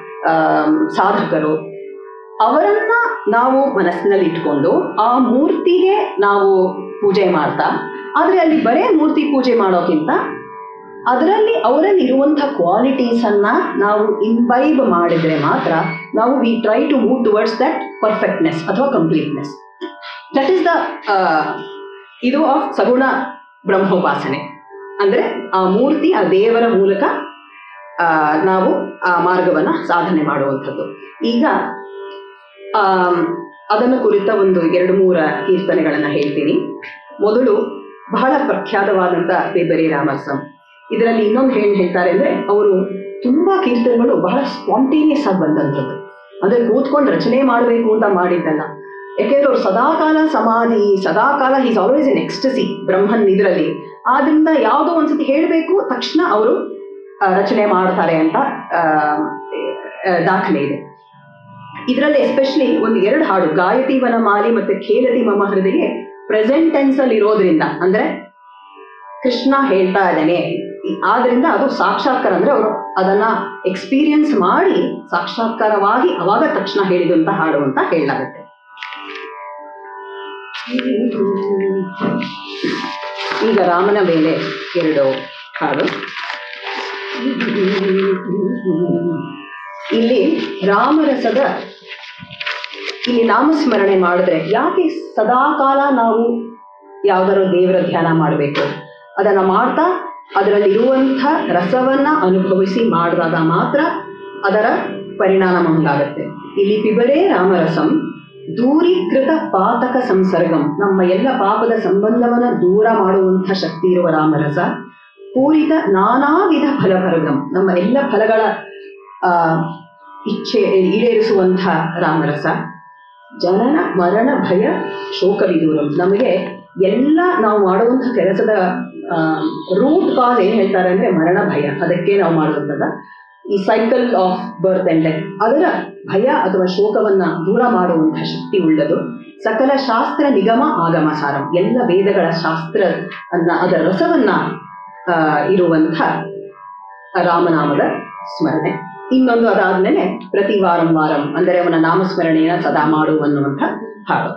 ಸಾಧಕರು ಅವರನ್ನ ನಾವು ಮನಸ್ಸಿನಲ್ಲಿ ಇಟ್ಕೊಂಡು ಆ ಮೂರ್ತಿಗೆ ನಾವು ಪೂಜೆ ಮಾಡ್ತಾ ಆದ್ರೆ ಅಲ್ಲಿ ಬರೇ ಮೂರ್ತಿ ಪೂಜೆ ಮಾಡೋಕ್ಕಿಂತ ಅದರಲ್ಲಿ ಅವರಲ್ಲಿ ಇರುವಂಥ ಕ್ವಾಲಿಟೀಸ್ ಅನ್ನ ನಾವು ಇನ್ವೈಬ್ ಮಾಡಿದ್ರೆ ಮಾತ್ರ ನಾವು we try to move towards that perfectness ಅಥವಾ ಕಂಪ್ಲೀಟ್ನೆಸ್ ದಟ್ ಈಸ್ ದ ಇದು ಆಫ್ ಸಗುಣ ಬ್ರಹ್ಮೋಪಾಸನೆ ಅಂದ್ರೆ ಆ ಮೂರ್ತಿ ಆ ದೇವರ ಮೂಲಕ ಆ, ನಾವು ಆ ಮಾರ್ಗವನ್ನ ಸಾಧನೆ ಮಾಡುವಂಥದ್ದು ಈಗ ಆ, ಅದನ್ನು ಕುರಿತ ಒಂದು ಎರಡು ಮೂರ ಕೀರ್ತನೆಗಳನ್ನ ಹೇಳ್ತೀನಿ ಮೊದಲು ಬಹಳ ಪ್ರಖ್ಯಾತವಾದಂತ ಬೇಬರಿ ರಾಮರಸಂ ಇದರಲ್ಲಿ ಇನ್ನೊಂದು ಏನ್ ಹೇಳ್ತಾರೆ ಅಂದ್ರೆ ಅವರು ತುಂಬಾ ಕೀರ್ತನೆಗಳು ಬಹಳ ಸ್ಪಾಂಟೇನಿಯಸ್ ಆಗಿ ಬಂದಂಥದ್ದು ಅಂದ್ರೆ ಕೂತ್ಕೊಂಡು ರಚನೆ ಮಾಡಬೇಕು ಅಂತ ಮಾಡಿದ್ದಲ್ಲ ಯಾಕೆಂದ್ರೆ ಅವ್ರು ಸದಾಕಾಲ ಸಮಾಧಿ ಸದಾಕಾಲ ಈಸ್ ಆಲ್ವೇಸ್ ಎನ್ ಎಕ್ಸ್ಟಸಿ ಬ್ರಹ್ಮನ್ ಇದರಲ್ಲಿ ಆದ್ರಿಂದ ಯಾವುದೋ ಒಂದ್ಸತಿ ಹೇಳಬೇಕು ತಕ್ಷಣ ಅವರು ರಚನೆ ಮಾಡ್ತಾರೆ ಅಂತ ಆ, ಆ, ದಾಖಲೆ ಇದೆ ಇದರಲ್ಲಿ ಎಸ್ಪೆಷಲಿ ಒಂದು ಎರಡು ಹಾಡು ಗಾಯತಿ ವನ ಮಾಲಿ ಮತ್ತೆ ಖೇಲತಿ ಮಮ ಹೃದಯ ಪ್ರೆಸೆಂಟ್ ಟೆನ್ಸ್ ಅಲ್ಲಿ ಇರೋದ್ರಿಂದ ಅಂದ್ರೆ ಕೃಷ್ಣ ಹೇಳ್ತಾ ಇದ್ದಾನೆ ಆದ್ರಿಂದ ಅದು ಸಾಕ್ಷಾತ್ಕಾರ ಅಂದ್ರೆ ಅವರು ಅದನ್ನ ಎಕ್ಸ್ಪೀರಿಯನ್ಸ್ ಮಾಡಿ ಸಾಕ್ಷಾತ್ಕಾರವಾಗಿ ಅವಾಗ ತಕ್ಷಣ ಹೇಳಿದಂತ ಹಾಡು ಅಂತ ಹೇಳಲಾಗುತ್ತೆ ಈಗ ರಾಮನ ಮೇಲೆ ಎರಡು ಹಾಡು ಇಲ್ಲಿ ರಾಮರಸದ ಇಲ್ಲಿ ನಾಮಸ್ಮರಣೆ ಮಾಡಿದ್ರೆ ಯಾಕೆ ಸದಾಕಾಲ ನಾವು ಯಾವ್ದಾದ್ರು ದೇವರ ಧ್ಯಾನ ಮಾಡಬೇಕು ಅದನ್ನ ಮಾಡ್ತಾ ಅದರಲ್ಲಿ ಇರುವಂಥ ರಸವನ್ನ ಅನುಭವಿಸಿ ಮಾಡಿದಾಗ ಮಾತ್ರ ಅದರ ಪರಿಣಾಮ ಉಂಟಾಗತ್ತೆ ಇಲ್ಲಿ ಪಿಬರೇ ರಾಮರಸಂ ದೂರೀಕೃತ ಪಾತಕ ಸಂಸರ್ಗಂ ನಮ್ಮ ಎಲ್ಲ ಪಾಪದ ಸಂಬಂಧವನ್ನ ದೂರ ಮಾಡುವಂಥ ಶಕ್ತಿ ಇರುವ ರಾಮರಸ ಪೂರಿತ ನಾನಾ ವಿಧ ಫಲಭರ್ಗಂ ನಮ್ಮ ಎಲ್ಲ ಫಲಗಳ ಆ, ಇಚ್ಛೆ ಈಡೇರಿಸುವಂಥ ರಾಮರಸ ಜನನ ಮರಣ ಭಯ ಶೋಕವಿದೂರಂ ನಮಗೆ ಎಲ್ಲ ನಾವು ಮಾಡುವಂಥ ಕೆಲಸದ ರೂಟ್ ಕಾಸ್ ಏನ್ ಹೇಳ್ತಾರೆ ಅಂದ್ರೆ ಮರಣ ಭಯ ಅದಕ್ಕೆ ನಾವು ಮಾಡುವಂಥದ್ದು ಈ cycle of birth and death ಅದರ ಭಯ ಅಥವಾ ಶೋಕವನ್ನ ದೂರ ಮಾಡುವಂತಹ ಶಕ್ತಿ ಉಳ್ಳದು ಸಕಲ ಶಾಸ್ತ್ರ ನಿಗಮ ಆಗಮ ಸಾರಂ ಎಲ್ಲ ವೇದಗಳ ಶಾಸ್ತ್ರ ಅನ್ನ ಅದರ ರಸವನ್ನ ಆ, ಇರುವಂಥ ರಾಮನಾಮದ ಸ್ಮರಣೆ ಇನ್ನೊಂದು ಅದಾದ್ಮೇಲೆ ಪ್ರತಿ ವಾರಂ ವಾರಂ ಅಂದರೆ ಅವನ ನಾಮಸ್ಮರಣೆಯನ್ನ ಸದಾ ಮಾಡು ಅನ್ನುವಂಥ ಹಾಡು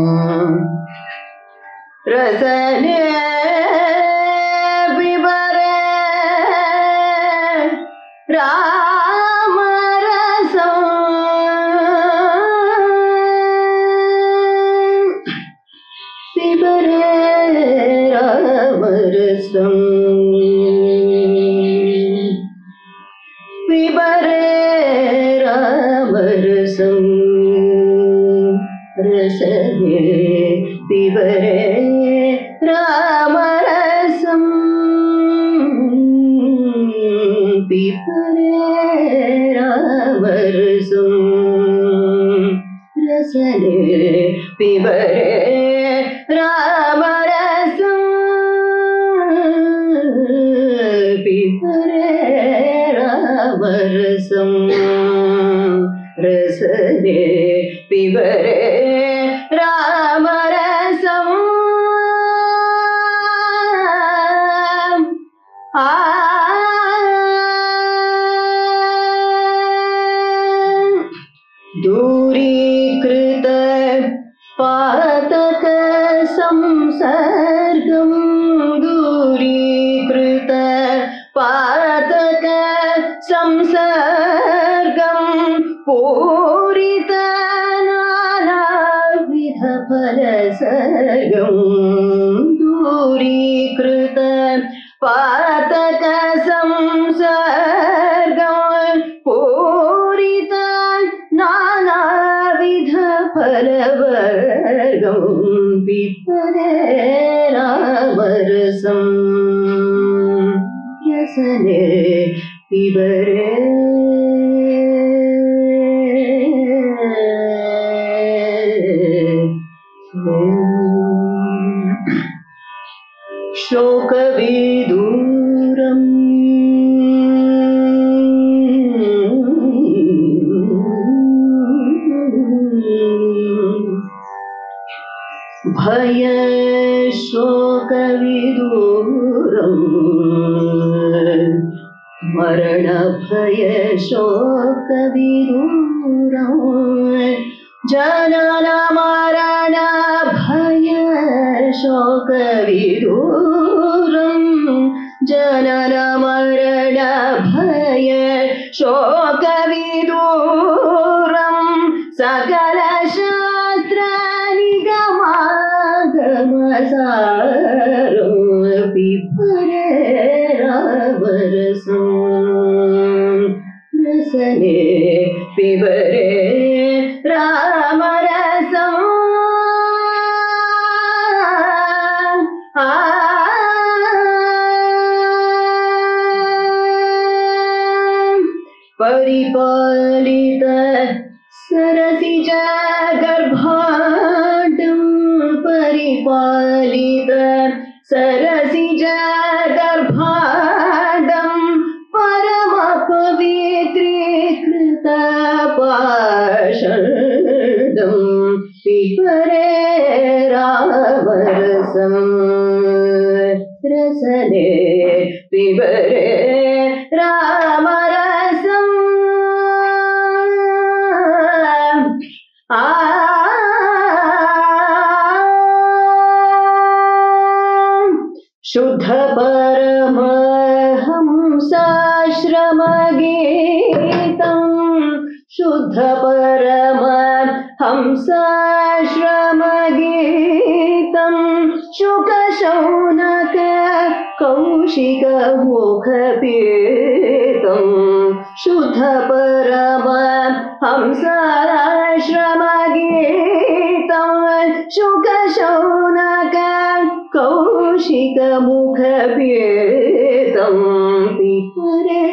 ರಸನೆ ಬಿಬರೆ पिबरे रामरसम् पिबरे रामरसम् रसने पिबरे रामरसम् पिबरे रामरसम् रसने पिबरे रामरसम् पिबरे रामरसम् रसने पिबरे रामरसम् आ दूरीकृत पातक संसर्गं दूरीकृत पातक संसर्गं पूरित नानाविध फलसर्गं दूरीकृत पातक संसर्गं पूरित नानाविध फलवर्गं पिपरे रामरसं व्यसने पिबरे शोकविदूरम् भय शोकविदूरम् मरण भय शोकविदूरम् जनन मरण भय शोकविदूरम् जनन मरण भय शोकविदूरम् सकल शास्त्र निगमागमसारं पिपरे रामरसम् रसने पिबरे रामरसम् आ परिपालित सरसिज गर्भाण्डं परिपालित सरसिज गर्भाण्डं परमपवित्रीकृत पाषण्डं पिपरे रामरसं रसने पिबरे रामरसम् आ शुद्ध परमहंसाश्रमगीतं शुद्ध परम हंसाश्रमगीतं शुकशौनक कौशिकमुखपीतं शुद्ध परम हंसाश्रमगीतं शुकशौनक कौशिकमुखपीतं पिपरे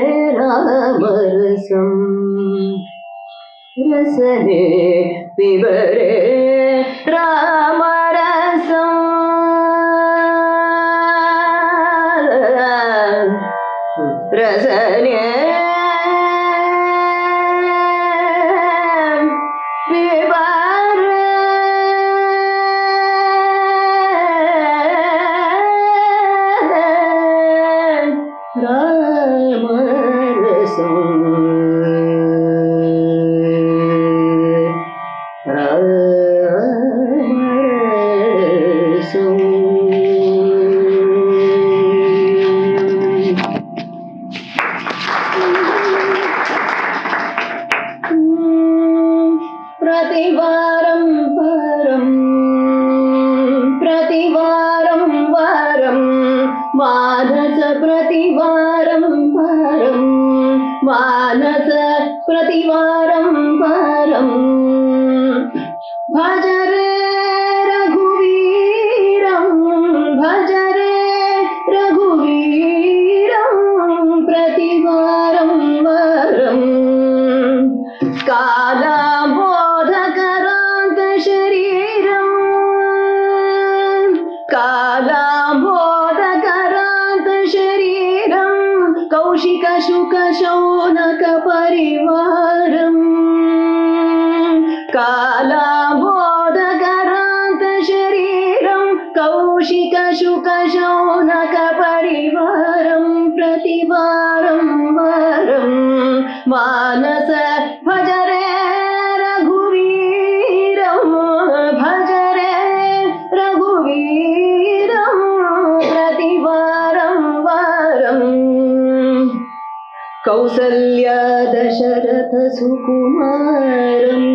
रामरसम् रसने पिबरे रामरसम् रसने पिबरे रामरसम् रामरसम् प्रतिवारं परं मानस प्रतिवारं परम् भज रे रघुवीरं भज रे रघुवीरं प्रतिवारं वरम् कालाबोधकरान्त शरीरम् कालाबोधकरान्त शरीरम् कौशिकशुकशौनकपरिवारम् कालाबोधकरान्त शरीरम् कौशिकशुकशौनकपरिवारम् प्रतिवारं वरम् मानस भज रे रघुवीरं भज रे रघुवीरं प्रतिवारं वरम् कौसल्य दशरथ सुकुमारम्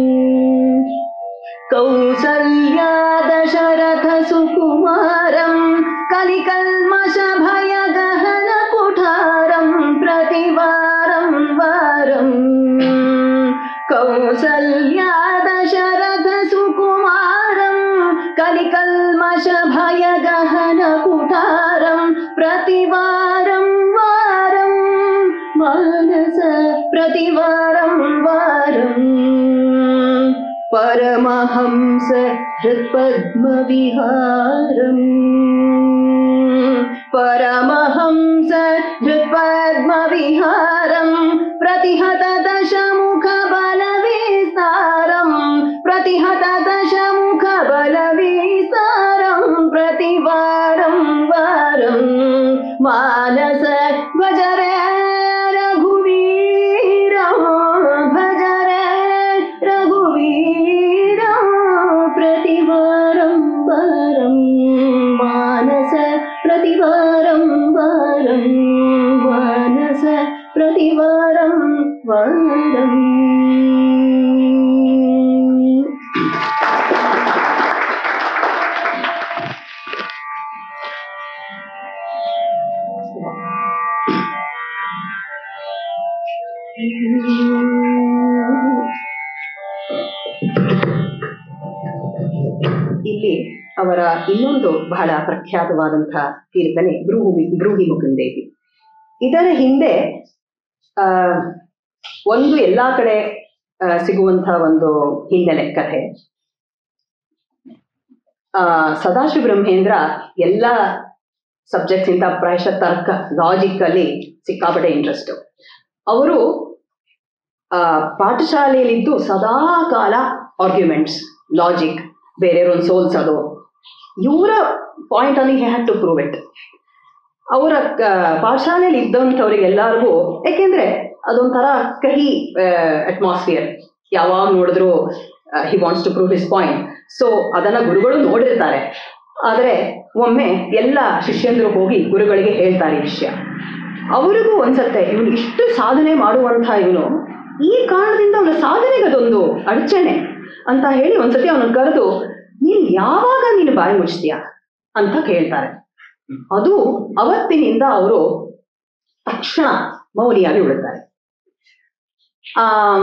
कौसल्या दशरथ सुकुमारं कलिकल्मष भय गहन कुठारं प्रतिवारं वरम् कौसल्या दशरथ सुकुमारं कलिकल्मष भय गहन कुठारं प्रतिवारं वारं मानस प्रतिवारं वारम् परमहंस हृत्पद्मविहारम् परमहंस हृत्पद्मविहारम् प्रतिहत दशमुखबलविस्तारम् प्रतिहत दशमुखबलविस्तारम् प्रतिवारं वारम् मानस भज रे रघुवीरं भज रे रघुवीरं प्रतिवारं वरं मानस प्रतिवारं वरं मानस प्रतिवारं वरम् ಇಲ್ಲಿ ಅವರ ಇನ್ನೊಂದು ಬಹಳ ಪ್ರಖ್ಯಾತವಾದಂತಹ ಕೀರ್ತನೆ ಬ್ರೂಹಿ ಬ್ರೂಹಿ ಮುಕುಂದೇವಿ ಇದರ ಹಿಂದೆ ಆ ಒಂದು ಎಲ್ಲಾ ಕಡೆ ಆ, ಸಿಗುವಂತಹ ಒಂದು ಹಿನ್ನೆಲೆ ಕಥೆ ಆ ಸದಾಶಿವ ಬ್ರಹ್ಮೇಂದ್ರ ಎಲ್ಲ ಸಬ್ಜೆಕ್ಟ್ಸ್ ಇಂದ ಪ್ರಾಯಶಃ ತರ್ಕ ಲಾಜಿಕ್ ಅಲ್ಲಿ ಸಿಕ್ಕಾಪಟ್ಟೆ ಇಂಟ್ರೆಸ್ಟ್ ಅವರು ಆ ಪಾಠಶಾಲೆಯಲ್ಲಿದ್ದು ಸದಾ ಕಾಲ ಆರ್ಗ್ಯುಮೆಂಟ್ಸ್ ಲಾಜಿಕ್ ಬೇರೆಯವ್ರನ್ನ ಸೋಲ್ಸೋದು ಇವರ ಪಾಯಿಂಟ್ ಅಲ್ಲಿ ಹ್ಯಾಡ್ ಟು ಪ್ರೂವ್ ಇಟ್ ಅವರ ಪಾಠಶಾಲೆಯಲ್ಲಿ ಇದ್ದಂಥವ್ರಿಗೆ ಎಲ್ಲರಿಗೂ ಯಾಕೆಂದ್ರೆ ಅದೊಂಥರ ಕಹಿ ಅಟ್ಮಾಸ್ಫಿಯರ್ ಯಾವಾಗ ನೋಡಿದ್ರು he wants to prove his point so ಅದನ್ನ ಗುರುಗಳು ನೋಡಿರ್ತಾರೆ ಆದರೆ ಒಮ್ಮೆ ಎಲ್ಲ ಶಿಷ್ಯಂದರು ಹೋಗಿ ಗುರುಗಳಿಗೆ ಹೇಳ್ತಾರೆ ಈ ವಿಷಯ ಅವರಿಗೂ ಅನ್ಸತ್ತೆ ಇವನು ಇಷ್ಟು ಸಾಧನೆ ಮಾಡುವಂಥ ಇವನು ಈ ಕಾರಣದಿಂದ ಅವನ ಸಾಧನೆಗೆ ಅದೊಂದು ಅಡಚಣೆ ಅಂತ ಹೇಳಿ ಒಂದ್ಸತಿ ಅವನನ್ನು ಕರೆದು ನೀನು ಯಾವಾಗ ನೀನು ಬಾಯಿ ಮುಚ್ತೀಯ ಅಂತ ಕೇಳ್ತಾರೆ ಅದು ಅವತ್ತಿನಿಂದ ಅವರು ತಕ್ಷಣ ಮೌನಿಯಾಗಿ ಉಳಿತಾರೆ ಆ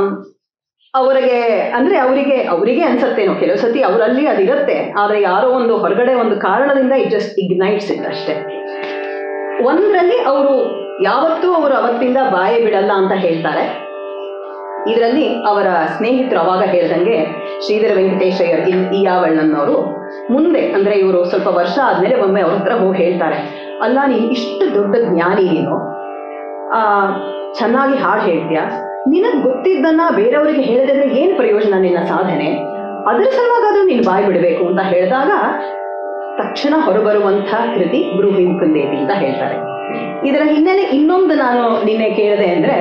ಅವರಿಗೆ ಅಂದ್ರೆ ಅವರಿಗೆ ಅವರಿಗೆ ಅನ್ಸತ್ತೇನೋ ಕೆಲವು ಸತಿ ಅವರಲ್ಲಿ ಅದಿರುತ್ತೆ ಆದ್ರೆ ಯಾರೋ ಒಂದು ಹೊರಗಡೆ ಒಂದು ಕಾರಣದಿಂದ ಇಟ್ ಜಸ್ಟ್ ಇಗ್ನೈಟ್ಸ್ ಇಟ್ ಅಷ್ಟೇ ಒಂದರಲ್ಲಿ ಅವರು ಯಾವತ್ತೂ ಅವರು ಅವತ್ತಿಂದ ಬಾಯಿ ಬಿಡಲ್ಲ ಅಂತ ಹೇಳ್ತಾರೆ ಇದರಲ್ಲಿ ಅವರ ಸ್ನೇಹಿತರು ಅವಾಗ ಹೇಳ್ದಂಗೆ ಶ್ರೀಧರ ವೆಂಕಟೇಶಯ್ಯರ್ ಇನ್ ಈ ಯಾವಣ್ಣನವರು ಮುಂದೆ ಅಂದ್ರೆ ಇವರು ಸ್ವಲ್ಪ ವರ್ಷ ಆದ್ಮೇಲೆ ಒಮ್ಮೆ ಅವ್ರ ಹತ್ರ ಹೋಗಿ ಹೇಳ್ತಾರೆ ಅಲ್ಲ ನೀನು ಇಷ್ಟು ದೊಡ್ಡ ಜ್ಞಾನಿ ನೀನು ಆ ಚೆನ್ನಾಗಿ ಹಾಡು ಹೇಳ್ತೀಯ ನಿನಗೆ ಗೊತ್ತಿದ್ದನ್ನ ಬೇರೆಯವರಿಗೆ ಹೇಳಿದ್ರೆ ಏನು ಪ್ರಯೋಜನ ನಿನ್ನ ಸಾಧನೆ ಅದರ ಸಲುವಾಗಾದ್ರೂ ನೀನು ಬಾಯಿ ಬಿಡಬೇಕು ಅಂತ ಹೇಳಿದಾಗ ತಕ್ಷಣ ಹೊರಬರುವಂಥ ಕೃತಿ ಬೃಹಿಂಕುಂದೇವಿ ಅಂತ ಹೇಳ್ತಾರೆ ಇದರ ಹಿನ್ನೆಲೆ ಇನ್ನೊಂದು ನಾನು ನಿನ್ನೆ ಕೇಳಿದೆ ಅಂದ್ರೆ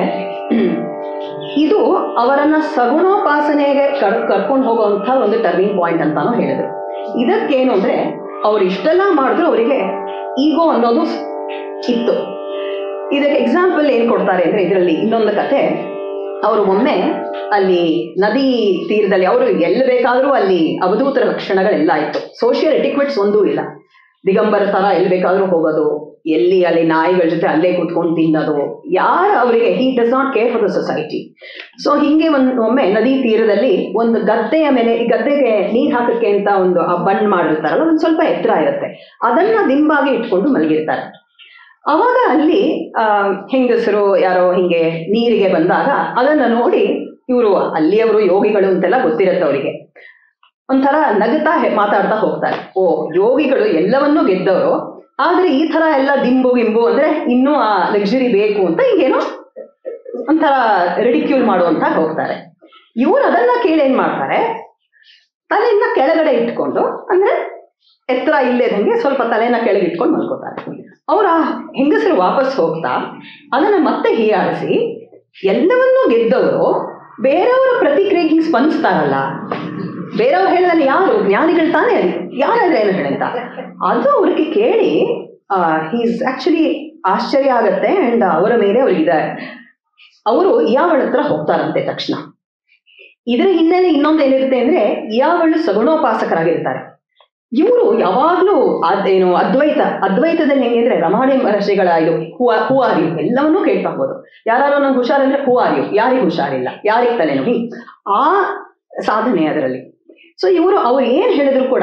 ಇದು ಅವರನ್ನ ಸಗುಣೋಪಾಸನೆಗೆ ಕರ್ ಕರ್ಕೊಂಡು ಹೋಗುವಂಥ ಒಂದು ಟರ್ನಿಂಗ್ ಪಾಯಿಂಟ್ ಅಂತಾನು ಹೇಳಿದ್ರು ಇದಕ್ಕೇನು ಅಂದ್ರೆ ಅವ್ರು ಇಷ್ಟೆಲ್ಲ ಮಾಡಿದ್ರು ಅವರಿಗೆ ಈಗೋ ಅನ್ನೋದು ಇತ್ತು ಇದಕ್ಕೆ ಎಕ್ಸಾಂಪಲ್ ಏನ್ ಕೊಡ್ತಾರೆ ಅಂದ್ರೆ ಇದರಲ್ಲಿ ಇನ್ನೊಂದು ಕತೆ ಅವರು ಒಮ್ಮೆ ಅಲ್ಲಿ ನದಿ ತೀರದಲ್ಲಿ ಅವರು ಎಲ್ಲಿ ಬೇಕಾದರೂ ಅಲ್ಲಿ ಅವಧೂತರ ಲಕ್ಷಣಗಳೆಲ್ಲ ಇತ್ತು ಸೋಷಿಯಲ್ ಎಟಿಕ್ವೆಟ್ಸ್ ಒಂದೂ ಇಲ್ಲ ದಿಗಂಬರ ತರ ಎಲ್ಲಿ ಬೇಕಾದರೂ ಹೋಗೋದು ಎಲ್ಲಿ ಅಲ್ಲಿ ನಾಯಿಗಳ ಜೊತೆ ಅಲ್ಲೇ ಕೂತ್ಕೊಂಡು ತಿನ್ನೋದು ಯಾರು ಅವರಿಗೆ he does not care for the society so ಹಿಂಗೆ ಒಂದು ಒಮ್ಮೆ ನದಿ ತೀರದಲ್ಲಿ ಒಂದು ಗದ್ದೆಯ ಮೇಲೆ ಈ ಗದ್ದೆಗೆ ನೀರ್ ಹಾಕಕ್ಕೆ ಅಂತ ಒಂದು ಆ ಬಣ್ ಮಾಡಿರ್ತಾರಲ್ಲ ಒಂದು ಸ್ವಲ್ಪ ಎತ್ತರ ಇರುತ್ತೆ ಅದನ್ನ ದಿಂಬಾಗಿ ಇಟ್ಕೊಂಡು ಮಲಗಿರ್ತಾರೆ ಅವಾಗ ಅಲ್ಲಿ ಆ ಹೆಂಗಸರು ಯಾರೋ ಹಿಂಗೆ ನೀರಿಗೆ ಬಂದಾಗ ಅದನ್ನ ನೋಡಿ ಇವರು ಅಲ್ಲಿಯವರು ಯೋಗಿಗಳು ಅಂತೆಲ್ಲ ಗೊತ್ತಿರುತ್ತೆ ಅವರಿಗೆ ಒಂಥರ ನಗುತ್ತಾ ಹೆ- ಮಾತಾಡ್ತಾ ಹೋಗ್ತಾರೆ ಓ ಯೋಗಿಗಳು ಎಲ್ಲವನ್ನೂ ಗೆದ್ದವರು ಆದ್ರೆ ಈ ತರ ಎಲ್ಲ ದಿಂಬು ಗಿಂಬು ಅಂದ್ರೆ ಇನ್ನೂ ಆ ಲಕ್ಸುರಿ ಬೇಕು ಅಂತ ಹಿಂಗೇನೋ ಒಂಥರ ರಿಡಿಕ್ಯೂಲ್ ಮಾಡುವಂತ ಹೋಗ್ತಾರೆ ಇವ್ರು ಅದನ್ನ ಕೇಳಿ ಏನ್ ಮಾಡ್ತಾರೆ ತಲೆಯನ್ನ ಕೆಳಗಡೆ ಇಟ್ಕೊಂಡು ಅಂದ್ರೆ ಎತ್ತರ ಇಲ್ಲೇದಂಗೆ ಸ್ವಲ್ಪ ತಲೆನ ಕೆಳಗೆ ಇಟ್ಕೊಂಡು ಮಲ್ಕೋತಾರೆ ಅವರ ಹೆಂಗಸರು ವಾಪಸ್ ಹೋಗ್ತಾ ಅದನ್ನ ಮತ್ತೆ ಹೀಯಾಳಿಸಿ ಎಲ್ಲವನ್ನೂ ಗೆದ್ದವರು ಬೇರೆಯವರ ಪ್ರತಿಕ್ರಿಯೆಗೆ ಹಿಂಗೆ ಸ್ಪಂದಿಸ್ತಾರಲ್ಲ ಬೇರೆಯವ್ರು ಹೇಳಿದಲ್ಲಿ ಯಾರು ಜ್ಞಾನಿಗಳು ತಾನೇ ಅದು ಯಾರಾದ್ರೆ ಏನು ಹೇಳಂತ ಅದು ಅವ್ರಿಗೆ ಕೇಳಿ ಈಸ್ ಆಕ್ಚುಲಿ ಆಶ್ಚರ್ಯ ಆಗತ್ತೆ ಅಂಡ್ ಅವರ ಮೇಲೆ ಅವ್ರಿಗಿದೆ ಅವರು ಯಾವಳ ಹತ್ರ ಹೋಗ್ತಾರಂತೆ ತಕ್ಷಣ ಇದರ ಹಿನ್ನೆಲೆ ಇನ್ನೊಂದು ಏನಿರುತ್ತೆ ಅಂದ್ರೆ ಯಾವಳು ಸಗುಣೋಪಾಸಕರಾಗಿರ್ತಾರೆ ಇವರು ಯಾವಾಗ್ಲೂ ಅದೇನು ಅದ್ವೈತ ಅದ್ವೈತದಲ್ಲಿ ಹೆಂಗೆ ಅಂದ್ರೆ ರಮಾಣಿ ಮಹರ್ಷಿಗಳ ಇದು ಹೂ ಹೂ ಆರ್ ಯು ಎಲ್ಲವನ್ನೂ ಕೇಳ್ತಾ ಹೋಗೋದು ಯಾರು ನಂಗೆ ಹುಷಾರಂದ್ರೆ ಹೂ ಆರ್ ಯು ಯಾರಿಗೆ ಹುಷಾರಿಲ್ಲ ಯಾರಿಗೆ ತಲೆನೋವು ಹಿಂಗ್ ಆ ಸಾಧನೆ ಅದರಲ್ಲಿ ಸೊ ಇವರು ಅವ್ರು ಏನ್ ಹೇಳಿದ್ರು ಕೂಡ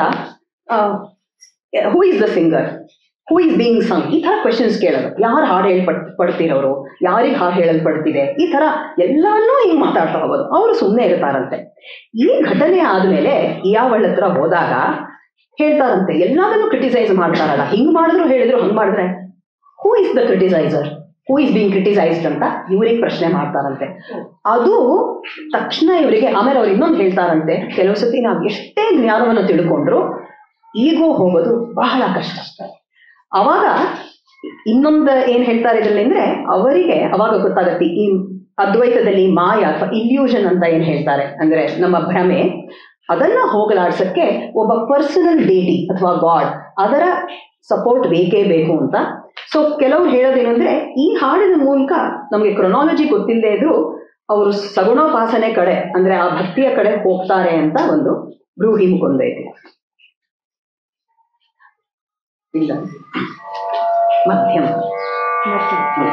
who is the singer who is being sung ಈ ತರ ಕ್ವೆಶನ್ಸ್ ಕೇಳೋದು ಯಾರು ಹಾಡು ಹೇಳ್ಪಡ್ ಪಡ್ತಿರೋರು ಯಾರಿಗೆ ಹಾಡು ಹೇಳಲ್ಪಡ್ತಿದೆ ಈ ತರ ಎಲ್ಲವನ್ನೂ ಹಿಂಗ್ ಮಾತಾಡ್ತಾ ಹೋಗೋದು ಅವರು ಸುಮ್ಮನೆ ಇರ್ತಾರಂತೆ ಈ ಘಟನೆ ಆದ್ಮೇಲೆ ಯಾವಳ ಹತ್ರ ಹೋದಾಗ ಹೇಳ್ತಾರಂತೆ ಎಲ್ಲದನ್ನು ಕ್ರಿಟಿಸೈಸ್ ಮಾಡ್ತಾರಲ್ಲ ಹಿಂಗ್ ಮಾಡಿದ್ರು ಹೇಳಿದ್ರು ಹಂಗ್ ಮಾಡಿದ್ರೆ who is the criticiser who is being criticised ಅಂತ ಇವ್ರಿಗೆ ಪ್ರಶ್ನೆ ಮಾಡ್ತಾರಂತೆ ಅದು ತಕ್ಷಣ ಇವರಿಗೆ ಆಮೇಲೆ ಅವ್ರು ಇನ್ನೊಂದು ಹೇಳ್ತಾರಂತೆ ಕೆಲವು ಸತಿ ನಾವು ಎಷ್ಟೇ ಜ್ಞಾನವನ್ನು ತಿಳ್ಕೊಂಡ್ರು ಈಗೋ ಹೋಗೋದು ಬಹಳ ಕಷ್ಟ ಅವಾಗ ಇನ್ನೊಂದು ಏನ್ ಹೇಳ್ತಾರೆ ಇದ್ರಲ್ಲಿ ಅಂದ್ರೆ ಅವರಿಗೆ ಅವಾಗ ಗೊತ್ತಾಗತ್ತೆ ಈ ಅದ್ವೈತದಲ್ಲಿ ಮಾಯ ಅಥವಾ ಇಲ್ಯೂಷನ್ ಅಂತ ಏನ್ ಹೇಳ್ತಾರೆ ಅಂದ್ರೆ ನಮ್ಮ ಭ್ರಮೆ ಅದನ್ನ ಹೋಗಲಾಡ್ಸಕ್ಕೆ ಒಬ್ಬ ಪರ್ಸನಲ್ ಡೇಟಿ ಅಥವಾ ಗಾಡ್ ಅದರ ಸಪೋರ್ಟ್ ಬೇಕೇ ಬೇಕು ಅಂತ ಸೊ ಕೆಲವ್ರು ಹೇಳೋದೇನು ಅಂದ್ರೆ ಈ ಹಾಡಿನ ಮೂಲಕ ನಮಗೆ ಕ್ರೊನಾಲಜಿ ಗೊತ್ತಿಲ್ಲದೆ ಇದ್ರು ಅವರು ಸಗುಣೋಪಾಸನೆ ಕಡೆ ಅಂದ್ರೆ ಆ ಭಕ್ತಿಯ ಕಡೆ ಹೋಗ್ತಾರೆ ಅಂತ ಒಂದು ಬ್ರೂಹಿ ಮುಕೊಂದೈತಿ ಇಲ್ಲ ಮಧ್ಯಮ ಹ್ಮ್.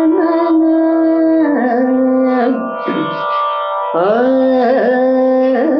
ಆ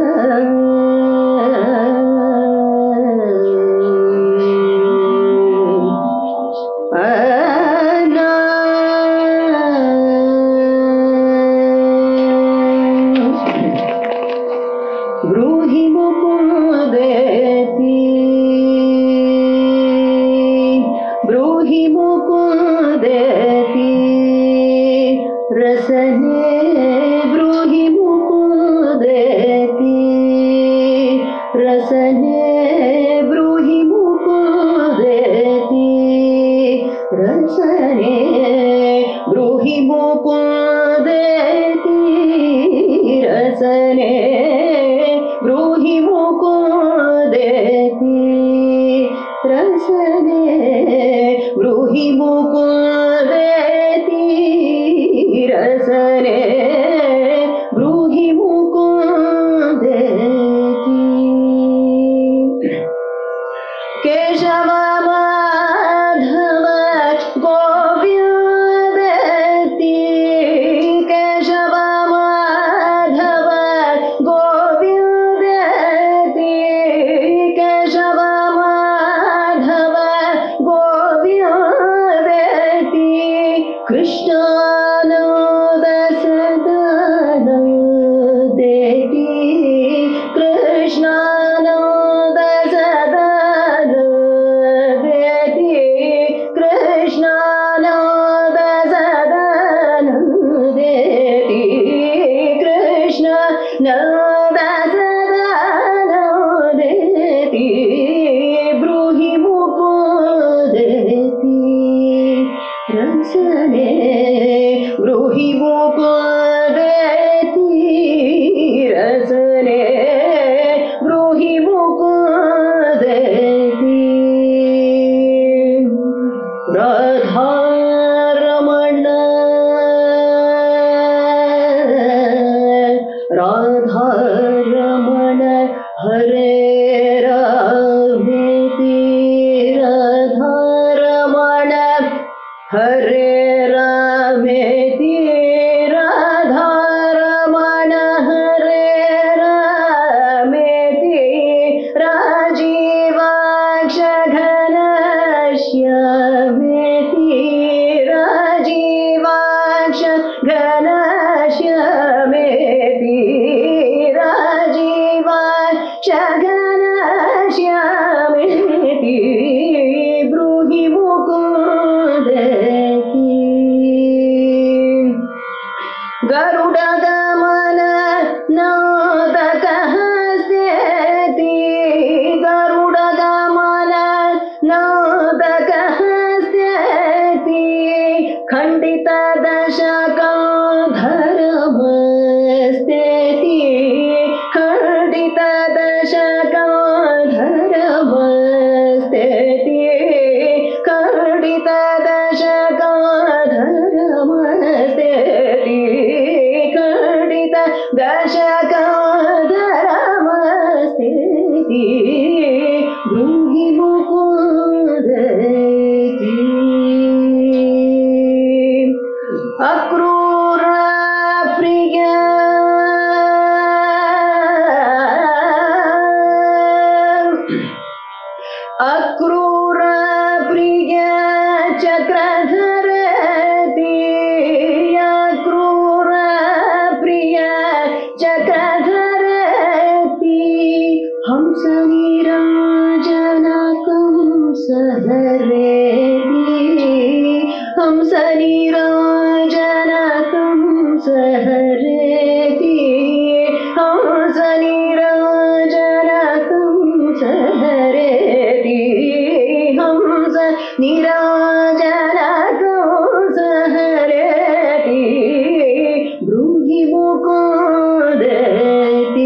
ರಾಧಾರಮಣ ಹರೇ ರಾಮೇತಿ ರಾಧಾರಮಣ ಹರೇ ರಾಮೇತಿ ರಾಧಾರಮಣ ಹರೇ ರಾಮೇತಿ ರಾಜೀವಾಕ್ಷ ಘನ ಶ್ಯಾಮೇತಿ ರಾಜೀವಾಕ್ಷ ಘನ ಶ್ಯಾಮೇತಿ ರಾಜೀವಾಕ್ಷ ಘನ ಶ್ಯಾಮೇತಿ ಬ್ರೂಹಿ ಮುಕುಂದತಿ ಗರುಡ ಗಮನ ನೋದಕ ಹಸ್ಯತಿ ಗರುಡ ಗಮನ ನೋದಕ ಹಸ್ಯತಿ ಖಂಡಿತ ದಶಕ ಧರ್ಮಸ್ಥಿತಿ ಖಂಡಿತ ದಶಕ ಧರ್ಮಸ್ಥಿತಿ ಖಂಡಿತ ದಶಕ ಧರ್ಮಸ್ಥಿತಿ ಖಂಡಿತ ದಶಕ ಧರ್ಮಸ್ಥಿತಿ ಭೂಮಿ ಮುಕುದತಿ ಅಕ್ರೂರ ಪ್ರಿಯ ಅಕ್ರೂರ ಪ್ರಿಯ ಚಕ್ರಧರತಿ ಅಕ್ರೂರ ಪ್ರಿಯ ಚಕ್ರಧರತಿ ಹಂಸ ನಿರಂಜನ ಕಂಸ ಹರೇತಿ ಹಂಸ ನಿರಂಜನ ಕಂಸ ಹರೇತಿ ಹಂಸ ನಿರಂಜನ ಕಂಸ ಹರೇತಿ ಹಂಸ ನಿರಂಜನ ಕಂಸ ಹರೇತಿ ಬ್ರೂಹಿ ಮುಕುದತಿ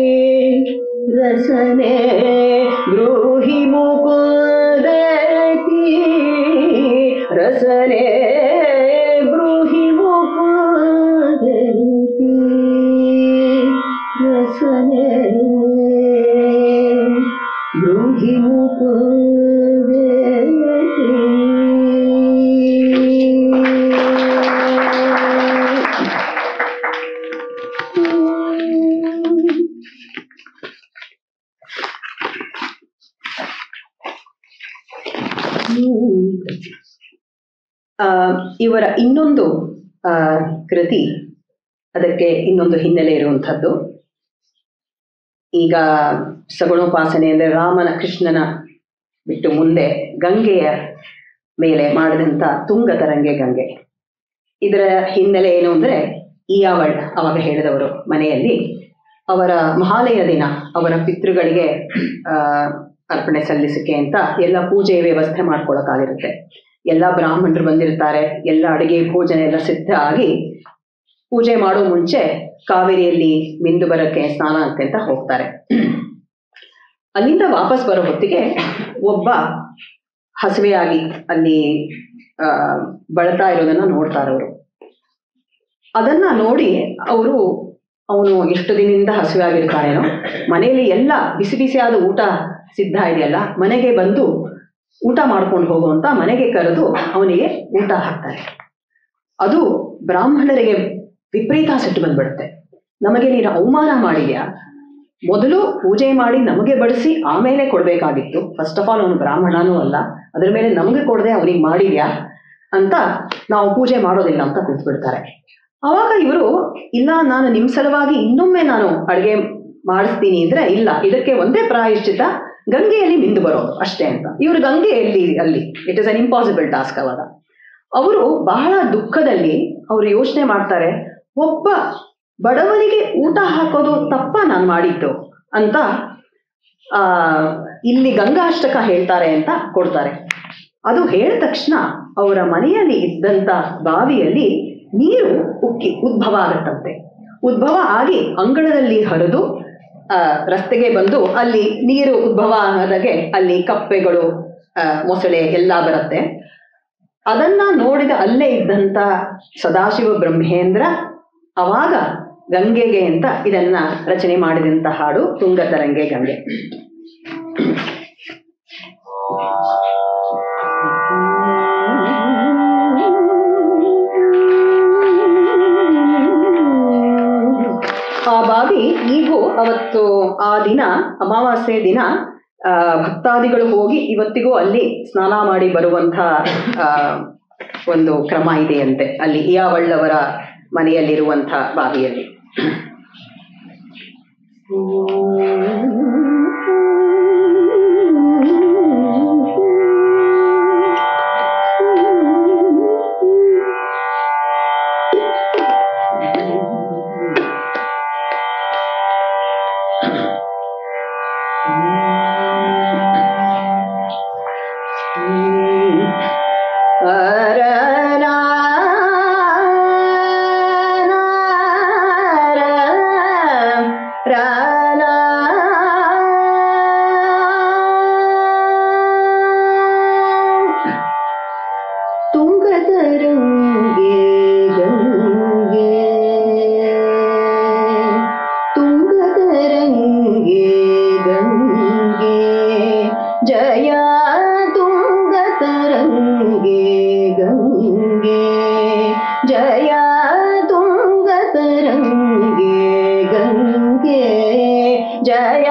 ರಸನೆ ಬ್ರೂಹಿ ಮುಕುದತಿ ರಸನೆ ಬ್ರೂಹಿ ಮುಕುದತಿ ರಸನೆ ಬ್ರೂಹಿ ಮುಕುದತಿ ಆ, ಇವರ ಇನ್ನೊಂದು ಆ, ಕೃತಿ ಅದಕ್ಕೆ ಇನ್ನೊಂದು ಹಿನ್ನೆಲೆ ಇರುವಂಥದ್ದು ಈಗ ಸಗುಣೋಪಾಸನೆ ಅಂದರೆ ರಾಮನ ಕೃಷ್ಣನ ಬಿಟ್ಟು ಮುಂದೆ ಗಂಗೆಯ ಮೇಲೆ ಮಾಡಿದಂಥ ತುಂಗ ತರಂಗೆ ಗಂಗೆ ಇದರ ಹಿನ್ನೆಲೆ ಏನು ಅಂದರೆ ಈಯಾವಳ್ ಅವಾಗ ಹೇಳಿದವರು ಮನೆಯಲ್ಲಿ ಅವರ ಮಹಾಲಯ ದಿನ ಅವರ ಪಿತೃಗಳಿಗೆ ಆ, ಅರ್ಪಣೆ ಸಲ್ಲಿಸಕ್ಕೆ ಅಂತ ಎಲ್ಲ ಪೂಜೆ ವ್ಯವಸ್ಥೆ ಮಾಡ್ಕೊಳಕ್ಕಾಗಿರುತ್ತೆ ಎಲ್ಲ ಬ್ರಾಹ್ಮಣರು ಬಂದಿರ್ತಾರೆ ಎಲ್ಲ ಅಡುಗೆ ಭೋಜನ ಎಲ್ಲ ಸಿದ್ಧ ಆಗಿ ಪೂಜೆ ಮಾಡೋ ಮುಂಚೆ ಕಾವೇರಿಯಲ್ಲಿ ಮಿಂದು ಬರಕ್ಕೆ ಸ್ನಾನಕ್ಕೆ ಅಂತ ಹೋಗ್ತಾರೆ ಅಲ್ಲಿಂದ ವಾಪಸ್ ಬರೋ ಹೊತ್ತಿಗೆ ಒಬ್ಬ ಹಸಿವೆಯಾಗಿ ಅಲ್ಲಿ ಆ, ಬಳತಾ ಇರೋದನ್ನ ನೋಡ್ತಾರೆ ಅವರು ಅದನ್ನ ನೋಡಿ ಅವರು ಅವನು ಎಷ್ಟು ದಿನದಿಂದ ಹಸಿವಾಗಿರ್ತಾನೇನೋ ಮನೆಯಲ್ಲಿ ಎಲ್ಲ ಬಿಸಿ ಬಿಸಿಯಾದ ಊಟ ಸಿದ್ಧ ಇದೆಯಲ್ಲ ಮನೆಗೆ ಬಂದು ಊಟ ಮಾಡ್ಕೊಂಡು ಹೋಗು ಅಂತ ಮನೆಗೆ ಕರೆದು ಅವನಿಗೆ ಊಟ ಹಾಕ್ತಾರೆ ಅದು ಬ್ರಾಹ್ಮಣರಿಗೆ ವಿಪರೀತ ಸಿಟ್ಟು ಬಂದ್ಬಿಡುತ್ತೆ ನಮಗೆ ನೀನು ಅವಮಾನ ಮಾಡಿದ್ಯಾ ಮೊದಲು ಪೂಜೆ ಮಾಡಿ ನಮಗೆ ಬಡಿಸಿ ಆಮೇಲೆ ಕೊಡ್ಬೇಕಾಗಿತ್ತು ಫಸ್ಟ್ ಆಫ್ ಆಲ್ ಅವನು ಬ್ರಾಹ್ಮಣನೂ ಅಲ್ಲ ಅದ್ರ ಮೇಲೆ ನಮಗೆ ಕೊಡದೆ ಅವನಿಗೆ ಮಾಡಿದ್ಯಾ ಅಂತ ನಾವು ಪೂಜೆ ಮಾಡೋದಿಲ್ಲ ಅಂತ ಕೂತ್ಬಿಡ್ತಾರೆ ಅವಾಗ ಇವರು ಇಲ್ಲ ನಾನು ನಿಮ್ ಸಲುವಾಗಿ ಇನ್ನೊಮ್ಮೆ ನಾನು ಅಡುಗೆ ಮಾಡಿಸ್ತೀನಿ ಅಂದ್ರೆ ಇಲ್ಲ ಇದಕ್ಕೆ ಒಂದೇ ಪ್ರಾಯಶ್ಚಿತ ಗಂಗೆಯಲ್ಲಿ ಮಿಂದು ಬರೋದು ಅಷ್ಟೇ ಅಂತ ಇವರು ಗಂಗೆಯಲ್ಲಿ ಅಲ್ಲಿ it is an impossible task ಅವಾಗ ಅವರು ಬಹಳ ದುಃಖದಲ್ಲಿ ಅವರು ಯೋಚನೆ ಮಾಡ್ತಾರೆ ಒಬ್ಬ ಬಡವನಿಗೆ ಊಟ ಹಾಕೋದು ತಪ್ಪ ನಾನು ಮಾಡಿದ್ದು ಅಂತ ಆ ಇಲ್ಲಿ ಗಂಗಾಷ್ಟಕ ಹೇಳ್ತಾರೆ ಅಂತ ಕೊಡ್ತಾರೆ ಅದು ಹೇಳಿದ ತಕ್ಷಣ ಅವರ ಮನೆಯಲ್ಲಿ ಇದ್ದಂತ ಬಾವಿಯಲ್ಲಿ ನೀರು ಉಕ್ಕಿ ಉದ್ಭವ ಆಗತ್ತಂತೆ ಉದ್ಭವ ಆಗಿ ಅಂಗಳದಲ್ಲಿ ಹರಿದು ಆ, ರಸ್ತೆಗೆ ಬಂದು ಅಲ್ಲಿ ನೀರು ಉದ್ಭವ ಆದಾಗೆ ಅಲ್ಲಿ ಕಪ್ಪೆಗಳು ಆ, ಮೊಸಳೆ ಎಲ್ಲ ಬರುತ್ತೆ ಅದನ್ನ ನೋಡಿದ ಅಲ್ಲೇ ಇದ್ದಂತ ಸದಾಶಿವ ಬ್ರಹ್ಮೇಂದ್ರ ಅವಾಗ ಗಂಗೆಗೆ ಅಂತ ಇದನ್ನ ರಚನೆ ಮಾಡಿದಂತ ಹಾಡು ತುಂಗತರಂಗೆ ಗಂಗೆ ಆ ಬಾವಿ ಈಗೂ ಅವತ್ತು ಆ ದಿನ ಅಮಾವಾಸ್ಯೆ ದಿನ ಆ, ಭಕ್ತಾದಿಗಳು ಹೋಗಿ ಇವತ್ತಿಗೂ ಅಲ್ಲಿ ಸ್ನಾನ ಮಾಡಿ ಬರುವಂಥ ಆ, ಒಂದು ಕ್ರಮ ಇದೆಯಂತೆ ಅಲ್ಲಿ ಇಯಾವಳ್ಳವರ ಮನೆಯಲ್ಲಿರುವಂಥ ಬಾವಿಯಲ್ಲಿ ತುಂಗತರಂಗೆ ಗಂಗೆ ತುಂಗತರಂಗೆ ಗಂಗೆ ಜಯ ತುಂಗತರಂಗೆ ಗಂಗೆ ಜಯ ತುಂಗತರಂಗೆ ಗಂಗೆ ಜಯ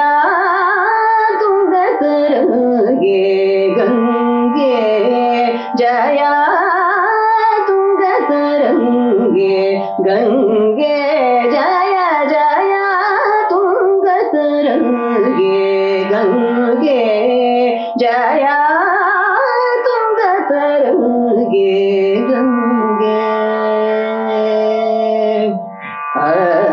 ತುಂಗತರಂಗೆ ಗಂಗೆ ಜಯ ತುಂಗತರಂಗೆ ಗಂಗೆ ಜಯ ಜಯ ತುಂಗತರಂಗೆ ಗಂಗೆ ಜಯ ತುಂಗತರಂಗೆ ಗಂಗೆ ಆ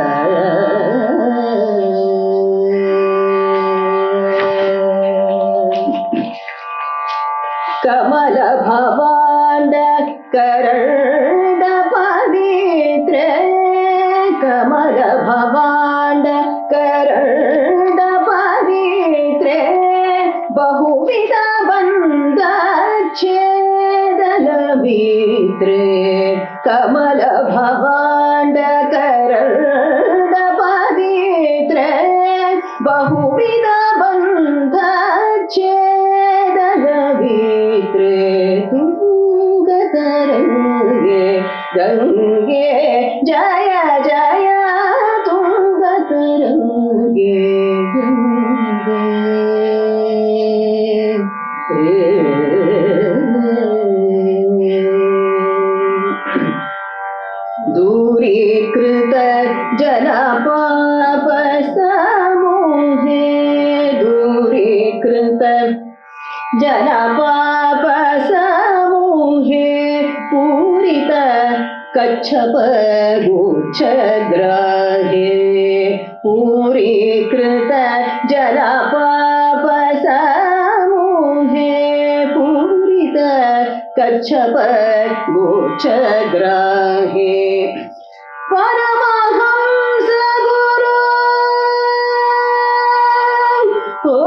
ಕಮಲ ಭವಾಂಡ ಕರಂಡ ಪವಿತ್ರ ಕಮಲ ಭವಾಂಡ ಕರಂಡ ಪವಿತ್ರ ಬಹುವಿಧ ಬಂದ ಛೇದನ ವಿತ್ರ ಕಮಲ ಭವಾಂಡ ಕರಂಡ ಪವಿತ್ರ ಬಹುವಿಧ ಬಂಧ ಛೇದನ ವಿತ್ರ ತುಂಗತರಂಗೆ ಗಂಗೆ ಜಯ ಜಯ ತುಂಗತರಂಗೆ ಗಂಗೆ दूरीकृत जलपाप समूहे दूरीकृत जलपाप समूहे पूरित कच्छप गुच्छग्राहे पूरीकृत जलपाप समूहे पूरित कच्छप गुच्छग्राहे परमहंस गुरु ओ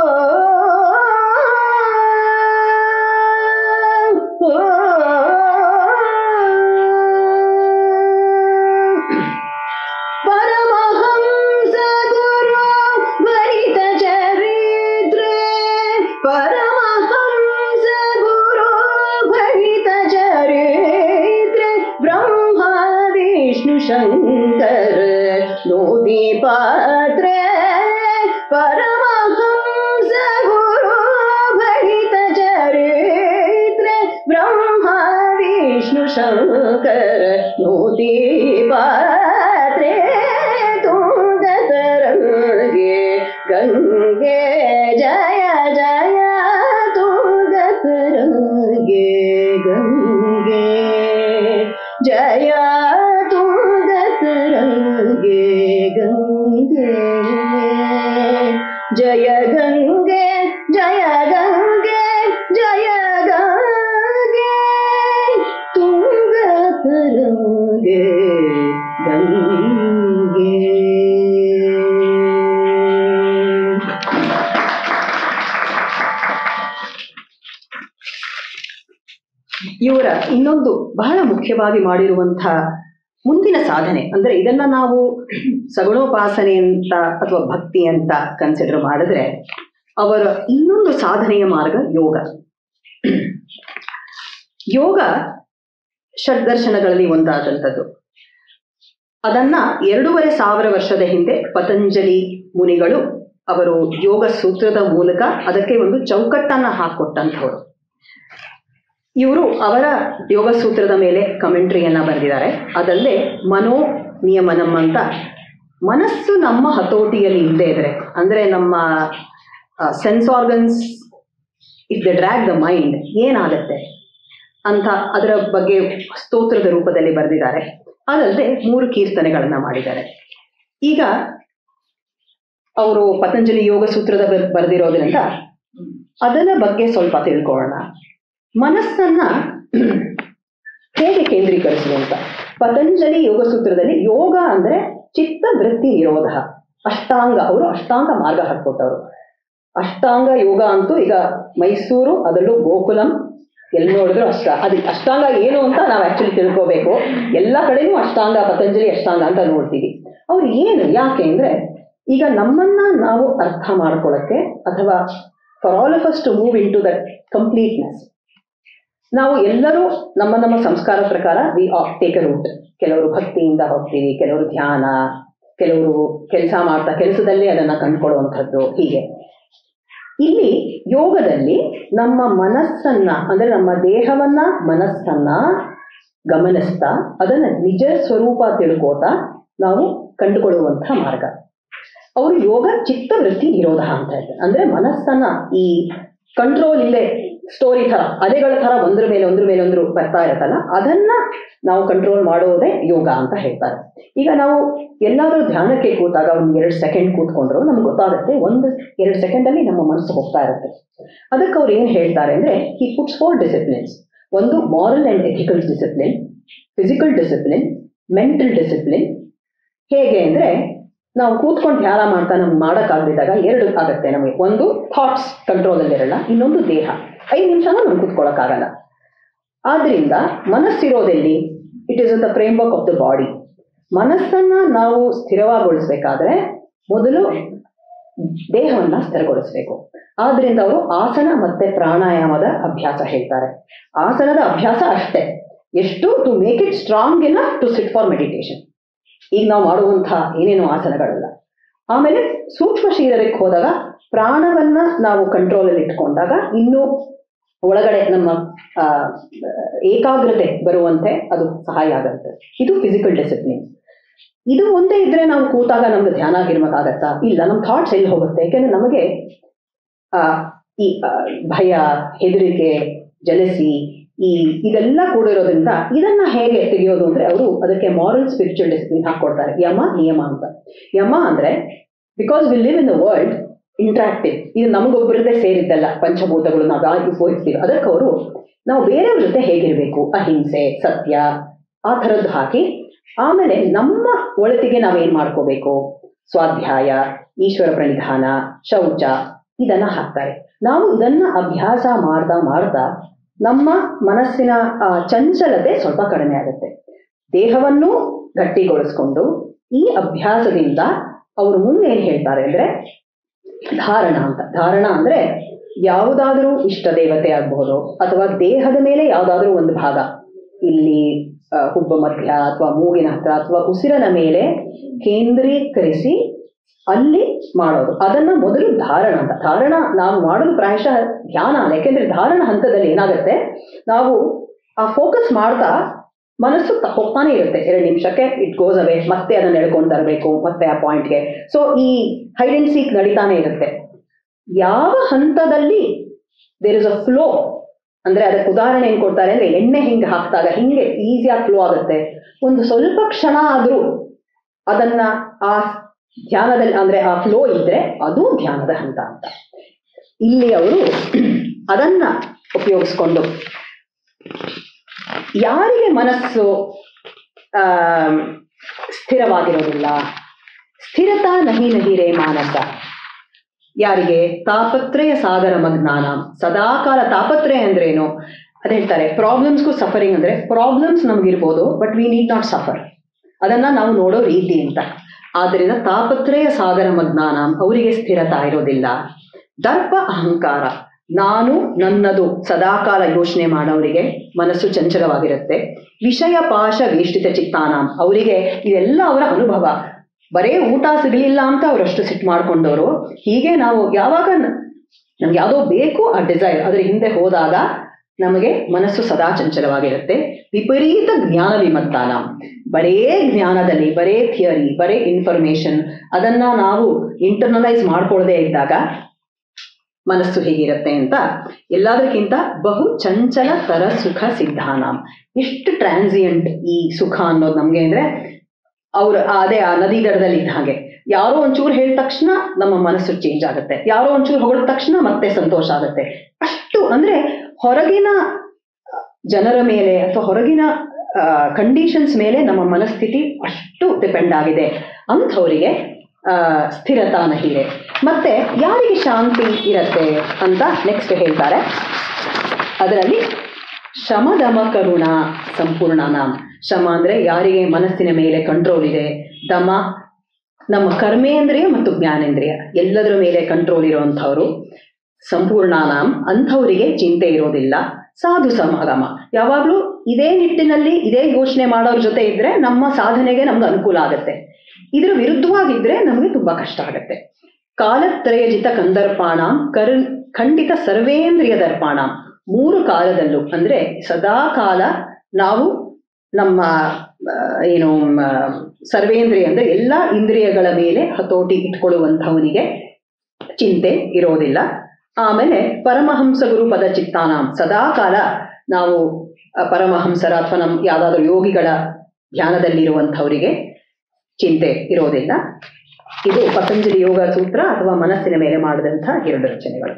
परमहंस गुरु भरित चरित्रे परमहंस गुरु भरित चरित्रे ब्रह्मा विष्णु शङ्कर नोदि पात्रे परमहंस गुरु भरित चरित्रे ब्रह्मा विष्णु शङ्कर नोदि पात्रे ತುಂಗತರಂಗೆ ಗಂಗೆ ಜಯ ಜಯ ತುಂಗತರಂಗೆ ಗಂಗೆ ಜಯ ತುಂಗತರಂಗೆ ಗಂಗೆ ಜಯ ಗಂಗೆ ಜಯ ಗಂಗೆ ಜಯ ಗಂಗೆ ತುಂಗತರಂಗೆ ಗಂಗೆ ಇವರ ಇನ್ನೊಂದು ಬಹಳ ಮುಖ್ಯವಾಗಿ ಮಾಡಿರುವಂಥ ಮುಂದಿನ ಸಾಧನೆ ಅಂದ್ರೆ ಇದನ್ನ ನಾವು ಸಗುಣೋಪಾಸನೆ ಅಂತ ಅಥವಾ ಭಕ್ತಿ ಅಂತ ಕನ್ಸಿಡರ್ ಮಾಡಿದ್ರೆ ಅವರ ಇನ್ನೊಂದು ಸಾಧನೆಯ ಮಾರ್ಗ ಯೋಗ ಯೋಗ ಷಡ್ದರ್ಶನಗಳಲ್ಲಿ ಒಂದಾದಂಥದ್ದು ಅದನ್ನ ಎರಡೂವರೆ ಸಾವಿರ ವರ್ಷದ ಹಿಂದೆ ಪತಂಜಲಿ ಮುನಿಗಳು ಅವರು ಯೋಗ ಸೂತ್ರದ ಮೂಲಕ ಅದಕ್ಕೆ ಒಂದು ಚೌಕಟ್ಟನ್ನ ಹಾಕೊಟ್ಟಂಥವ್ರು ಇವರು ಅವರ ಯೋಗ ಸೂತ್ರದ ಮೇಲೆ ಕಮೆಂಟ್ರಿಯನ್ನ ಬರೆದಿದ್ದಾರೆ ಅದಲ್ಲದೆ ಮನೋ ನಿಯಮನಂ ಅಂತ ಮನಸ್ಸು ನಮ್ಮ ಹತೋಟಿಯಲ್ಲಿ ಇಲ್ಲದೆ ಇದ್ರೆ ಅಂದ್ರೆ ನಮ್ಮ sense organs if the drag the mind ಏನಾಗತ್ತೆ ಅಂತ ಅದರ ಬಗ್ಗೆ ಸ್ತೋತ್ರದ ರೂಪದಲ್ಲಿ ಬರೆದಿದ್ದಾರೆ ಅದಲ್ಲದೆ ಮೂರು ಕೀರ್ತನೆಗಳನ್ನ ಮಾಡಿದ್ದಾರೆ ಈಗ ಅವರು ಪತಂಜಲಿ ಯೋಗ ಸೂತ್ರದ ಬ- ಬರೆದಿರೋದ್ರಿಂದ ಅದರ ಬಗ್ಗೆ ಸ್ವಲ್ಪ ತಿಳ್ಕೊಳ್ಳೋಣ ಮನಸ್ಸನ್ನ ಹೇಗೆ ಕೇಂದ್ರೀಕರಿಸುವಂತ ಪತಂಜಲಿ ಯೋಗ ಸೂತ್ರದಲ್ಲಿ ಯೋಗ ಅಂದ್ರೆ ಚಿತ್ತ ವೃತ್ತಿ ನಿರೋಧ ಅಷ್ಟಾಂಗ ಅವರು ಅಷ್ಟಾಂಗ ಮಾರ್ಗ ಹಾಕೊಟ್ಟವರು ಅಷ್ಟಾಂಗ ಯೋಗ ಅಂತೂ ಈಗ ಮೈಸೂರು ಅದರಲ್ಲೂ ಗೋಕುಲಂ ಎಲ್ಲಿ ನೋಡಿದ್ರು ಅಷ್ಟ ಅದಕ್ಕೆ ಅಷ್ಟಾಂಗ ಏನು ಅಂತ ನಾವು ಆಕ್ಚುಲಿ ತಿಳ್ಕೋಬೇಕು ಎಲ್ಲ ಕಡೆನೂ ಅಷ್ಟಾಂಗ ಪತಂಜಲಿ ಅಷ್ಟಾಂಗ ಅಂತ ನೋಡ್ತೀವಿ ಅವ್ರು ಏನು ಯಾಕೆ ಅಂದ್ರೆ ಈಗ ನಮ್ಮನ್ನ ನಾವು ಅರ್ಥ ಮಾಡ್ಕೊಳ್ಳಕ್ಕೆ ಅಥವಾ for all of us to move into that completeness ನಾವು ಎಲ್ಲರೂ ನಮ್ಮ ನಮ್ಮ ಸಂಸ್ಕಾರ ಪ್ರಕಾರ ವಿ ಟೇಕ್ ಅ ರೂಟ್ ಕೆಲವರು ಭಕ್ತಿಯಿಂದ ಹೋಗ್ತೀವಿ ಕೆಲವರು ಧ್ಯಾನ ಕೆಲವರು ಕೆಲಸ ಮಾಡ್ತಾ ಕೆಲಸದಲ್ಲಿ ಅದನ್ನ ಕಂಡುಕೊಳ್ಳುವಂಥದ್ದು ಹೀಗೆ ಇಲ್ಲಿ ಯೋಗದಲ್ಲಿ ನಮ್ಮ ಮನಸ್ಸನ್ನ ಅಂದ್ರೆ ನಮ್ಮ ದೇಹವನ್ನ ಮನಸ್ಸನ್ನ ಗಮನಿಸ್ತಾ ಅದನ್ನ ನಿಜ ಸ್ವರೂಪ ತಿಳ್ಕೋತಾ ನಾವು ಕಂಡುಕೊಳ್ಳುವಂತಹ ಮಾರ್ಗ ಅವರು ಯೋಗ ಚಿತ್ತವೃತ್ತಿ ನಿರೋಧ ಅಂತ ಹೇಳ್ತಾರೆ ಅಂದ್ರೆ ಮನಸ್ಸನ್ನ ಈ ಕಂಟ್ರೋಲ್ ಇಲ್ಲದೆ ಸ್ಟೋರಿ ತರ ಅಲೆಗಳ ತರ ಒಂದ್ರ ಮೇಲೆ ಒಂದ್ರ ಮೇಲೆ ಒಂದ್ರು ಬರ್ತಾ ಇರತ್ತಲ್ಲ ಅದನ್ನ ನಾವು ಕಂಟ್ರೋಲ್ ಮಾಡೋದೇ ಯೋಗ ಅಂತ ಹೇಳ್ತಾರೆ ಈಗ ನಾವು ಎಲ್ಲಾದ್ರೂ ಧ್ಯಾನಕ್ಕೆ ಕೂತಾಗ ಒಂದು ಎರಡು ಸೆಕೆಂಡ್ ಕೂತ್ಕೊಂಡ್ರು ನಮ್ಗೆ ಗೊತ್ತಾಗುತ್ತೆ ಒಂದು ಎರಡು ಸೆಕೆಂಡ್ ಅಲ್ಲಿ ನಮ್ಮ ಮನಸ್ಸು ಹೋಗ್ತಾ ಇರುತ್ತೆ ಅದಕ್ಕೆ ಅವ್ರು ಏನ್ ಹೇಳ್ತಾರೆ ಅಂದ್ರೆ ಹಿ ಪುಟ್ಸ್ ಫೋರ್ ಡಿಸಿಪ್ಲಿನ್ಸ್ ಒಂದು moral and ethical discipline physical discipline mental discipline ಹೇಗೆ ಅಂದ್ರೆ ನಾವು ಕೂತ್ಕೊಂಡು ಧ್ಯಾನ ಮಾಡ್ತಾ ನಮ್ಗೆ ಮಾಡೋಕ್ಕಾಗದಿದ್ದಾಗ ಎರಡು ಆಗುತ್ತೆ ನಮಗೆ ಒಂದು ಥಾಟ್ಸ್ ಕಂಟ್ರೋಲ್ ಇರಲ್ಲ ಇನ್ನೊಂದು ದೇಹ ಐದು ನಿಮಿಷನೂ ನಮ್ಗೆ ಕೂತ್ಕೊಳ್ಳೋಕ್ಕಾಗಲ್ಲ ಆದ್ರಿಂದ ಮನಸ್ಸಿರೋದೆಲ್ಲಿ it is the framework of the body ಮನಸ್ಸನ್ನ ನಾವು ಸ್ಥಿರವಾಗಿಗೊಳಿಸ್ಬೇಕಾದ್ರೆ ಮೊದಲು ದೇಹವನ್ನ ಸ್ಥಿರಗೊಳಿಸಬೇಕು ಆದ್ರಿಂದ ಅವರು ಆಸನ ಮತ್ತೆ ಪ್ರಾಣಾಯಾಮದ ಅಭ್ಯಾಸ ಹೇಳ್ತಾರೆ ಆಸನದ ಅಭ್ಯಾಸ ಅಷ್ಟೇ ಎಷ್ಟು to make it strong in to sit for meditation ಈಗ ನಾವು ಮಾಡುವಂತಹ ಏನೇನೋ ಆಸನಗಳಲ್ಲ ಆಮೇಲೆ ಸೂಕ್ಷ್ಮ ಶರೀರಕ್ಕೆ ಹೋದಾಗ ಪ್ರಾಣವನ್ನ ನಾವು ಕಂಟ್ರೋಲಲ್ಲಿ ಇಟ್ಕೊಂಡಾಗ ಇನ್ನೂ ಒಳಗಡೆ ನಮ್ಮ ಆ, ಏಕಾಗ್ರತೆ ಬರುವಂತೆ ಅದು ಸಹಾಯ ಆಗುತ್ತೆ ಇದು ಫಿಸಿಕಲ್ ಡಿಸಿಪ್ಲಿನ್ ಇದು ಒಂದೇ ಇದ್ರೆ ನಾವು ಕೂತಾಗ ನಮ್ಗೆ ಧ್ಯಾನ ಆಗಿರ್ಬೇಕಾಗತ್ತಾ ಇಲ್ಲ ನಮ್ಮ ಥಾಟ್ಸ್ ಎಲ್ಲಿ ಹೋಗುತ್ತೆ ಯಾಕೆಂದ್ರೆ ನಮಗೆ ಆ, ಈ ಆ, ಭಯ ಹೆದರಿಕೆ ಜಲಸಿ ಈ ಇದೆಲ್ಲ ಕೂಡಿರೋದ್ರಿಂದ ಇದನ್ನ ಹೇಗೆ ತೆಗೆಯೋದು ಅಂದ್ರೆ ಅವರು ಅದಕ್ಕೆ ಮಾರಲ್ ಸ್ಪಿರಿಚುವಲ್ ಡಿಸಿಪ್ಲಿನ್ ಹಾಕೊಡ್ತಾರೆ ಯಮ ನಿಯಮ ಅಂತ ಯಮ ಅಂದ್ರೆ because we live in the world interactive ಇದು ನಮಗೊಬ್ಬರದೇ ಸೇರಿದ್ದಲ್ಲ ಪಂಚಭೂತಗಳು ನಾವು ಯಾರು ಉಪಯೋಗಿಸ್ತೀವಿ ಅದಕ್ಕೆ ಅವರು ನಾವು ಬೇರೆಯವ್ರ ಜೊತೆ ಹೇಗಿರ್ಬೇಕು ಅಹಿಂಸೆ ಸತ್ಯ ಆ ಥರದ್ದು ಹಾಕಿ ಆಮೇಲೆ ನಮ್ಮ ಒಳತಿಗೆ ನಾವೇನ್ ಮಾಡ್ಕೋಬೇಕು ಸ್ವಾಧ್ಯಾಯ ಈಶ್ವರ ಪ್ರಣಿಧಾನ ಶೌಚ ಇದನ್ನ ಹಾಕ್ತಾರೆ ನಾವು ಇದನ್ನ ಅಭ್ಯಾಸ ಮಾಡ್ತಾ ಮಾಡ್ತಾ ನಮ್ಮ ಮನಸ್ಸಿನ ಆ, ಚಂಚಲತೆ ಸ್ವಲ್ಪ ಕಡಿಮೆ ಆಗುತ್ತೆ ದೇಹವನ್ನು ಗಟ್ಟಿಗೊಳಿಸ್ಕೊಂಡು ಈ ಅಭ್ಯಾಸದಿಂದ ಅವರು ಮುಂದೆ ಏನ್ ಹೇಳ್ತಾರೆ ಅಂದ್ರೆ ಧಾರಣ ಅಂತ ಧಾರಣ ಅಂದ್ರೆ ಯಾವುದಾದ್ರೂ ಇಷ್ಟ ದೇವತೆ ಆಗಬಹುದು ಅಥವಾ ದೇಹದ ಮೇಲೆ ಯಾವುದಾದ್ರೂ ಒಂದು ಭಾಗ ಇಲ್ಲಿ ಆ, ಹುಬ್ಬ ಮಧ್ಯ ಅಥವಾ ಮೂಗಿನ ಹತ್ರ ಅಥವಾ ಉಸಿರನ ಮೇಲೆ ಕೇಂದ್ರೀಕರಿಸಿ ಅಲ್ಲಿ ಮಾಡೋದು ಅದನ್ನ ಮೊದಲು ಧಾರಣ ಅಂತ ಧಾರಣ ನಾವು ಮಾಡೋದು ಪ್ರಾಯಶಃ ಧ್ಯಾನ ಅಲ್ಲ ಯಾಕೆಂದ್ರೆ ಧಾರಣ ಹಂತದಲ್ಲಿ ಏನಾಗುತ್ತೆ ನಾವು ಆ ಫೋಕಸ್ ಮಾಡ್ತಾ ಮನಸ್ಸು ತ- ಹೋಗ್ತಾನೆ ಇರುತ್ತೆ ಎರಡು ನಿಮಿಷಕ್ಕೆ ಇಟ್ ಗೋಸ್ ಅವೇ ಮತ್ತೆ ಅದನ್ನ ಎಳ್ಕೊಂಡು ತರಬೇಕು ಮತ್ತೆ ಆ ಪಾಯಿಂಟ್ಗೆ ಸೊ ಈ ಹೈಡ್ ಅಂಡ್ ಸೀಕ್ ನಡೀತಾನೆ ಇರುತ್ತೆ ಯಾವ ಹಂತದಲ್ಲಿ ದೇರ್ ಇಸ್ ಅ ಫ್ಲೋ ಅಂದ್ರೆ ಅದಕ್ಕೆ ಉದಾಹರಣೆ ಏನ್ ಕೊಡ್ತಾರೆ ಅಂದ್ರೆ ಎಣ್ಣೆ ಹಿಂಗೆ ಹಾಕಿದಾಗ ಹಿಂಗೆ ಈಸಿಯಾಗಿ ಫ್ಲೋ ಆಗುತ್ತೆ ಒಂದು ಸ್ವಲ್ಪ ಕ್ಷಣ ಆದ್ರೂ ಅದನ್ನ ಆ ಧ್ಯಾನದಲ್ಲಿ ಅಂದ್ರೆ ಆ ಫ್ಲೋ ಇದ್ರೆ ಅದು ಧ್ಯಾನದ ಹಂತ ಅಂತ ಇಲ್ಲಿ ಅವರು ಅದನ್ನ ಉಪಯೋಗಿಸ್ಕೊಂಡು ಯಾರಿಗೆ ಮನಸ್ಸು ಆ, ಸ್ಥಿರವಾಗಿರೋದಿಲ್ಲ ಸ್ಥಿರತಾ ನಹಿ ನಹಿ ರೇ ಮಾನಸ ಯಾರಿಗೆ ತಾಪತ್ರಯ ಸಾಗರ ಮಗ್ನಾನ ಸದಾಕಾಲ ತಾಪತ್ರಯ ಅಂದ್ರೇನು ಅದ್ ಹೇಳ್ತಾರೆ ಪ್ರಾಬ್ಲಮ್ಸ್ಗೂ ಸಫರಿಂಗ್ ಅಂದ್ರೆ ಪ್ರಾಬ್ಲಮ್ಸ್ ನಮ್ಗಿರ್ಬೋದು but we need not suffer ಅದನ್ನ ನಾವು ನೋಡೋ ರೀತಿ ಅಂತ ಆದ್ದರಿಂದ ತಾಪತ್ರಯ ಸಾಗರ ಮಜ್ಞಾನ ಅವರಿಗೆ ಸ್ಥಿರತಾ ಇರೋದಿಲ್ಲ ದರ್ಪ ಅಹಂಕಾರ ನಾನು ನನ್ನದು ಸದಾಕಾಲ ಯೋಚನೆ ಮಾಡೋರಿಗೆ ಮನಸ್ಸು ಚಂಚಲವಾಗಿರುತ್ತೆ ವಿಷಯ ಪಾಶ ವೇಷ್ಟಿತ ಚಿತ್ತಾನಾಂ ಅವರಿಗೆ ಇದೆಲ್ಲ ಅವರ ಅನುಭವ ಬರೇ ಊಟ ಸಿಗಲಿಲ್ಲ ಅಂತ ಅವರಷ್ಟು ಸಿಟ್ಟು ಮಾಡ್ಕೊಂಡವರು ಹೀಗೆ ನಾವು ಯಾವಾಗ ನ- ನಮ್ಗೆ ಯಾವುದೋ ಬೇಕು ಆ ಡಿಸೈರ್ ಅದರ ಹಿಂದೆ ಹೋದಾಗ ನಮಗೆ ಮನಸ್ಸು ಸದಾ ಚಂಚಲವಾಗಿರುತ್ತೆ ವಿಪರೀತ ಜ್ಞಾನ ವಿಮತ್ತಾನ ಬರೇ ಜ್ಞಾನದಲ್ಲಿ ಬರೇ ಥಿಯರಿ ಬರೇ ಇನ್ಫಾರ್ಮೇಶನ್ ಅದನ್ನ ನಾವು ಇಂಟರ್ನಲೈಸ್ ಮಾಡ್ಕೊಳ್ಳದೆ ಇದ್ದಾಗ ಮನಸ್ಸು ಹೇಗಿರುತ್ತೆ ಅಂತ ಎಲ್ಲದಕ್ಕಿಂತ ಬಹು ಚಂಚಲ ತರ ಸುಖ ಸಿದ್ಧಾನಾಂ ಎಷ್ಟು ಟ್ರಾನ್ಸಿಯಂಟ್ ಈ ಸುಖ ಅನ್ನೋದು ನಮ್ಗೆ ಅಂದ್ರೆ ಅವ್ರು ಅದೇ ಆ ನದಿ ದಡದಲ್ಲಿ ಇದ್ದ ಹಾಗೆ ಯಾರೋ ಒಂಚೂರು ಹೇಳಿದ ತಕ್ಷಣ ನಮ್ಮ ಮನಸ್ಸು ಚೇಂಜ್ ಆಗುತ್ತೆ ಯಾರೋ ಒಂಚೂರು ಹೊಗಳಿದ ತಕ್ಷಣ ಮತ್ತೆ ಸಂತೋಷ ಆಗುತ್ತೆ ಅಷ್ಟು ಅಂದ್ರೆ ಹೊರಗಿನ ಜನರ ಮೇಲೆ ಅಥವಾ ಹೊರಗಿನ ಕಂಡೀಷನ್ಸ್ ಮೇಲೆ ನಮ್ಮ ಮನಸ್ಥಿತಿ ಅಷ್ಟು ಡಿಪೆಂಡ್ ಆಗಿದೆ ಅಂಥವರಿಗೆ ಆ, ಸ್ಥಿರತಾ ನಹಿರೆ ಮತ್ತೆ ಯಾರಿಗೆ ಶಾಂತಿ ಇರತ್ತೆ ಅಂತ ನೆಕ್ಸ್ಟ್ ಹೇಳ್ತಾರೆ ಅದರಲ್ಲಿ ಶಮದಮ ಕರುಣ ಸಂಪೂರ್ಣ ನಾಮ್ ಶಮ ಅಂದ್ರೆ ಯಾರಿಗೆ ಮನಸ್ಸಿನ ಮೇಲೆ ಕಂಟ್ರೋಲ್ ಇದೆ ದಮ ನಮ್ಮ ಕರ್ಮೇಂದ್ರಿಯ ಮತ್ತು ಜ್ಞಾನೇಂದ್ರಿಯ ಎಲ್ಲದರ ಮೇಲೆ ಕಂಟ್ರೋಲ್ ಇರುವಂಥವ್ರು ಸಂಪೂರ್ಣಾನಾಂ ಅಂಥವರಿಗೆ ಚಿಂತೆ ಇರೋದಿಲ್ಲ ಸಾಧು ಸಮಾಗಮ ಯಾವಾಗಲೂ ಇದೇ ನಿಟ್ಟಿನಲ್ಲಿ ಇದೇ ಯೋಚನೆ ಮಾಡೋರ ಜೊತೆ ಇದ್ರೆ ನಮ್ಮ ಸಾಧನೆಗೆ ನಮ್ಗೆ ಅನುಕೂಲ ಆಗುತ್ತೆ ಇದ್ರ ವಿರುದ್ಧವಾಗಿದ್ರೆ ನಮಗೆ ತುಂಬಾ ಕಷ್ಟ ಆಗುತ್ತೆ ಕಾಲತ್ರಯಜಿತ ಕಂದರ್ಪಾಣ ಕರ್ ಖಂಡಿತ ಸರ್ವೇಂದ್ರಿಯ ದರ್ಪಾಣ ಮೂರು ಕಾಲದಲ್ಲೂ ಅಂದ್ರೆ ಸದಾ ಕಾಲ ನಾವು ನಮ್ಮ ಆ, ಏನು ಮ, ಸರ್ವೇಂದ್ರಿಯ ಅಂದ್ರೆ ಎಲ್ಲ ಇಂದ್ರಿಯಗಳ ಮೇಲೆ ಹತೋಟಿ ಇಟ್ಕೊಳ್ಳುವಂಥವನಿಗೆ ಚಿಂತೆ ಇರೋದಿಲ್ಲ ಆಮೇಲೆ ಪರಮಹಂಸ ಗುರು ಪದ ಚಿತ್ತಾನಾಂ ಸದಾ ಕಾಲ ನಾವು ಆ, ಪರಮಹಂಸರ ಅಥವಾ ನಮ್ಮ ಯಾವ್ದಾದ್ರು ಯೋಗಿಗಳ ಧ್ಯಾನದಲ್ಲಿರುವಂಥವರಿಗೆ ಚಿಂತೆ ಇರೋದಿಲ್ಲ ಇದು ಪತಂಜಲಿ ಯೋಗ ಸೂತ್ರ ಅಥವಾ ಮನಸ್ಸಿನ ಮೇಲೆ ಮಾಡಿದಂಥ ಎರಡು ರಚನೆಗಳು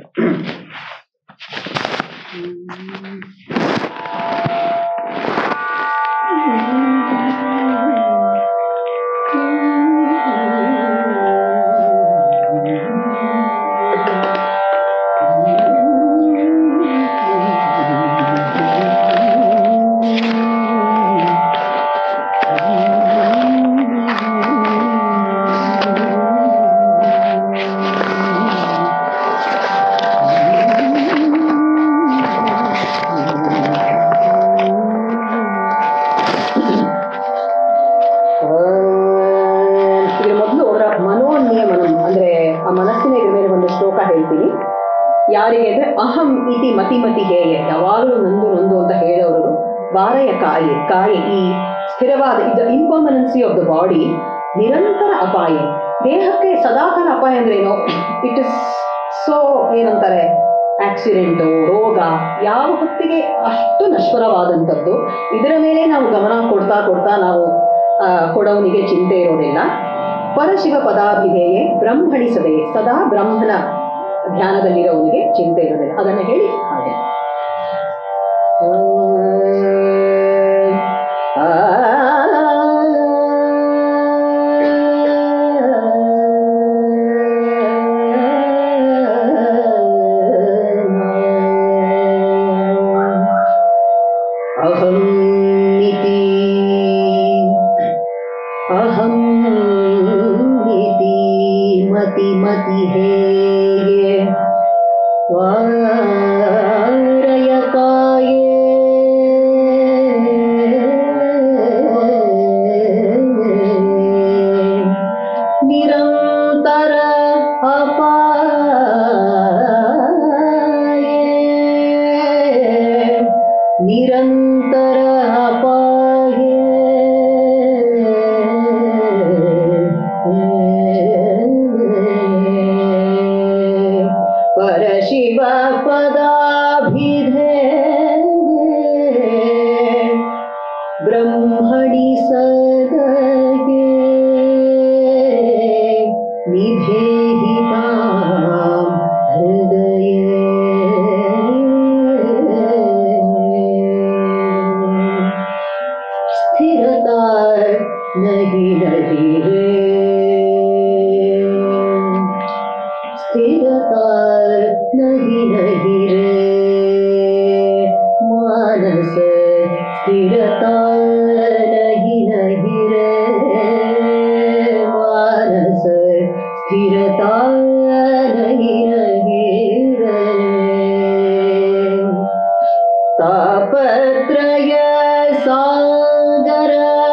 ಇದ್ರ ಮೊದಲು ಅವರ ಮನೋನಿಯಮನಂ ಅಂದ್ರೆ ಆ ಮನಸ್ಸಿನ ಇದ್ರ ಮೇಲೆ ಒಂದು ಶ್ಲೋಕ ಹೇಳ್ತೀನಿ ಯಾರಿಗೆ ಅಂದ್ರೆ ಅಹಂ ಇತಿ ಮತಿ ಮತಿ ಹೇಯ ಯಾವಾಗಲೂ ನಂದು ನಂದು ಅಂತ ಹೇಳೋರು ವಾರಯ ಕಾಯಿ ಕಾಯಿ ಈ ಸ್ಥಿರವಾದ the impermanency of the body ನಿರಂತರ ಅಪಾಯ ದೇಹಕ್ಕೆ ಸದಾಕಾಲ ಅಪಾಯ ಅಂದ್ರೆ ಏನು ಇಟ್ ಇಸ್ ಸೋ ಏನಂತಾರೆ ಆಕ್ಸಿಡೆಂಟು ರೋಗ ಯಾವ ಹೊತ್ತಿಗೆ ಅಷ್ಟು ನಶ್ವರವಾದಂಥದ್ದು ಇದರ ಮೇಲೆ ನಾವು ಗಮನ ಕೊಡ್ತಾ ಕೊಡ್ತಾ ನಾವು ಆ, ಕೊಡವನಿಗೆ ಚಿಂತೆ ಇರೋದಿಲ್ಲ ಪರಶಿವ ಪದಾಭಿಧೇಯೆ ಬ್ರಹ್ಮಣಿಸದೆ ಸದಾ ಬ್ರಹ್ಮನ ಧ್ಯಾನದಲ್ಲಿರೋವನಿಗೆ ಚಿಂತೆ ಇರೋದಿಲ್ಲ ಅದನ್ನು ಹೇಳಿ ಹಾಗೆ ಅಹಂ ಇತಿ ಅಹಂ ಇತಿ ಮತಿ ಮತಿ ಹೇಗೆ ವಾರಯ ಕಾಯೇ ನಿರಂತರ ಅಪಾಯೇ ನಿರಂತರ ಅಪಾಯೇ ಪರಶಿವ ಪದಾಭಿಧೇಯೇ स्थिरता नहीं रही रे तापत्रय सागर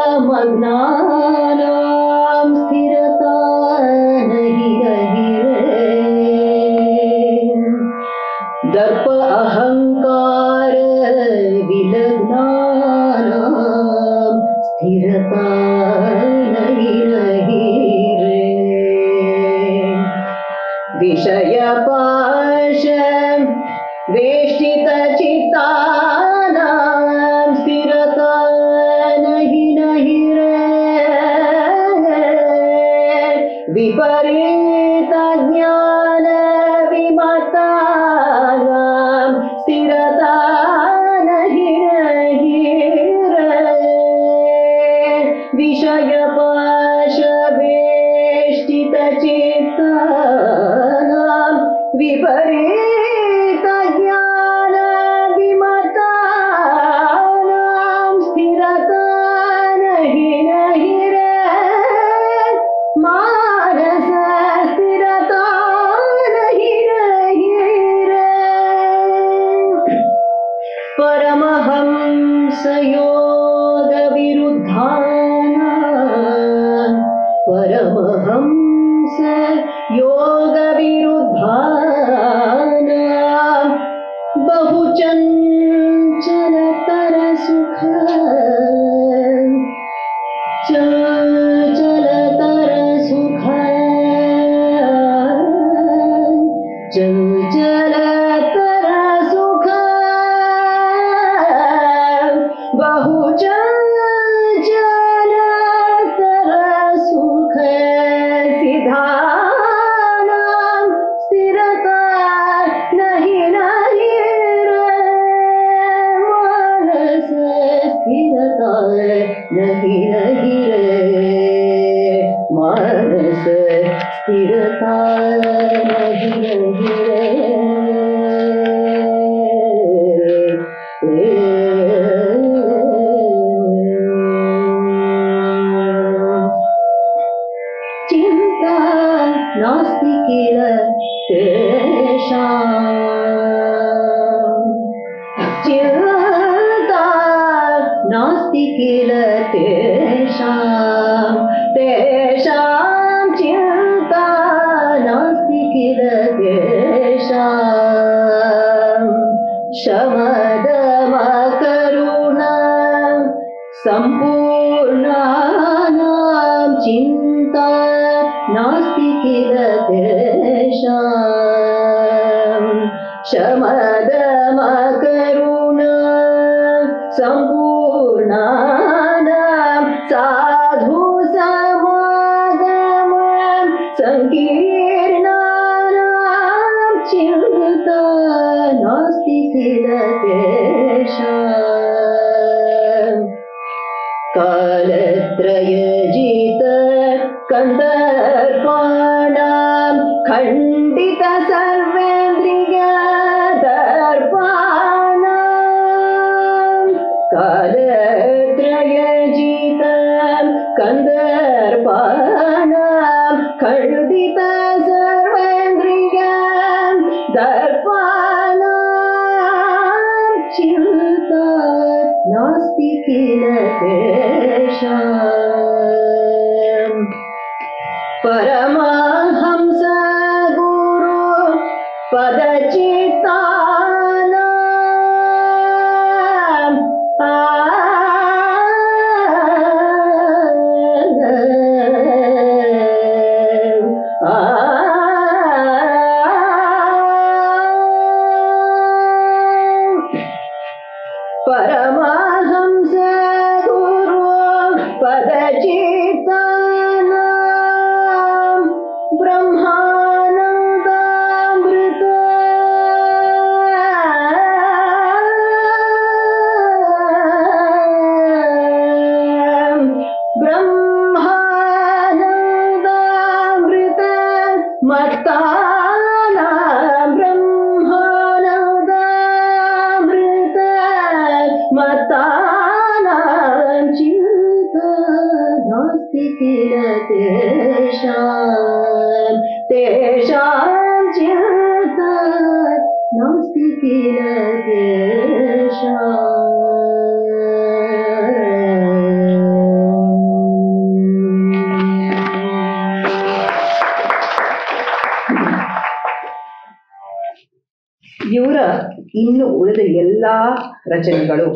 मग्नानां स्थिरता नहीं रही रे दर्प अहङ्कार विलग्नानां स्थिरता नहीं रही रे विषयपाश वेष्टितचित्तानां स्थिरता नहि नहि रे विपरीतज्ञान विमतानां स्थिरता नहि नहि रे विषयपाश वेष्टितचित्तानां विपरीतज्ञान विमतानां स्थिरता नहि नहि रे मानस स्थिरता नहि नहि रे परमहंसयोगविरुद्धानां परमहंस योगविरुद्धानां बहुचञ्चलतरसुख चञ्चलतरसुख चञ्चलतरसुख बहुचञ्चलतरसुख सिधानां स्थिरता नहि नहि रे मानस स्थिरता नहि नहि रे मानस स्थिरता नहि नहि रे चिन्ता नास्ति किल तेषाम् चिन्ता नास्ति किल तेषां तेषां चिन्ता नास्ति किल तेषां शमदमकरुणा सम्पूर्णानां चिन्ता नास्ति किल तेषां शमदमकरुणा सम्पूर्णानां साधु समागमं सङ्कीर्णानां चिन्ता नास्ति किल तेषाम् कालत्रयजित कन्दर्पाणां खण्डित सर्वेन्द्रिय दर्पाणां कालत्रयजित कन्दर्पाणां खण्डित सर्वेन्द्रिय दर्पाणां चिन्ता नास्ति किल तेषाम् परमहंस गुरु पदचित्तानाम् आ परमहंस गुरु पदचित्तानां ब्रह्मानन्दामृत ब्रह्मानन्दामृत मत्तानां ब्रह्मानन्दामृत मतानां चिन्ता नास्ति किल तेषाम् तेषां चिन्ता नास्ति किल ಇವರ ಇನ್ನು ಉಳಿದ ಎಲ್ಲಾ ರಚನೆಗಳು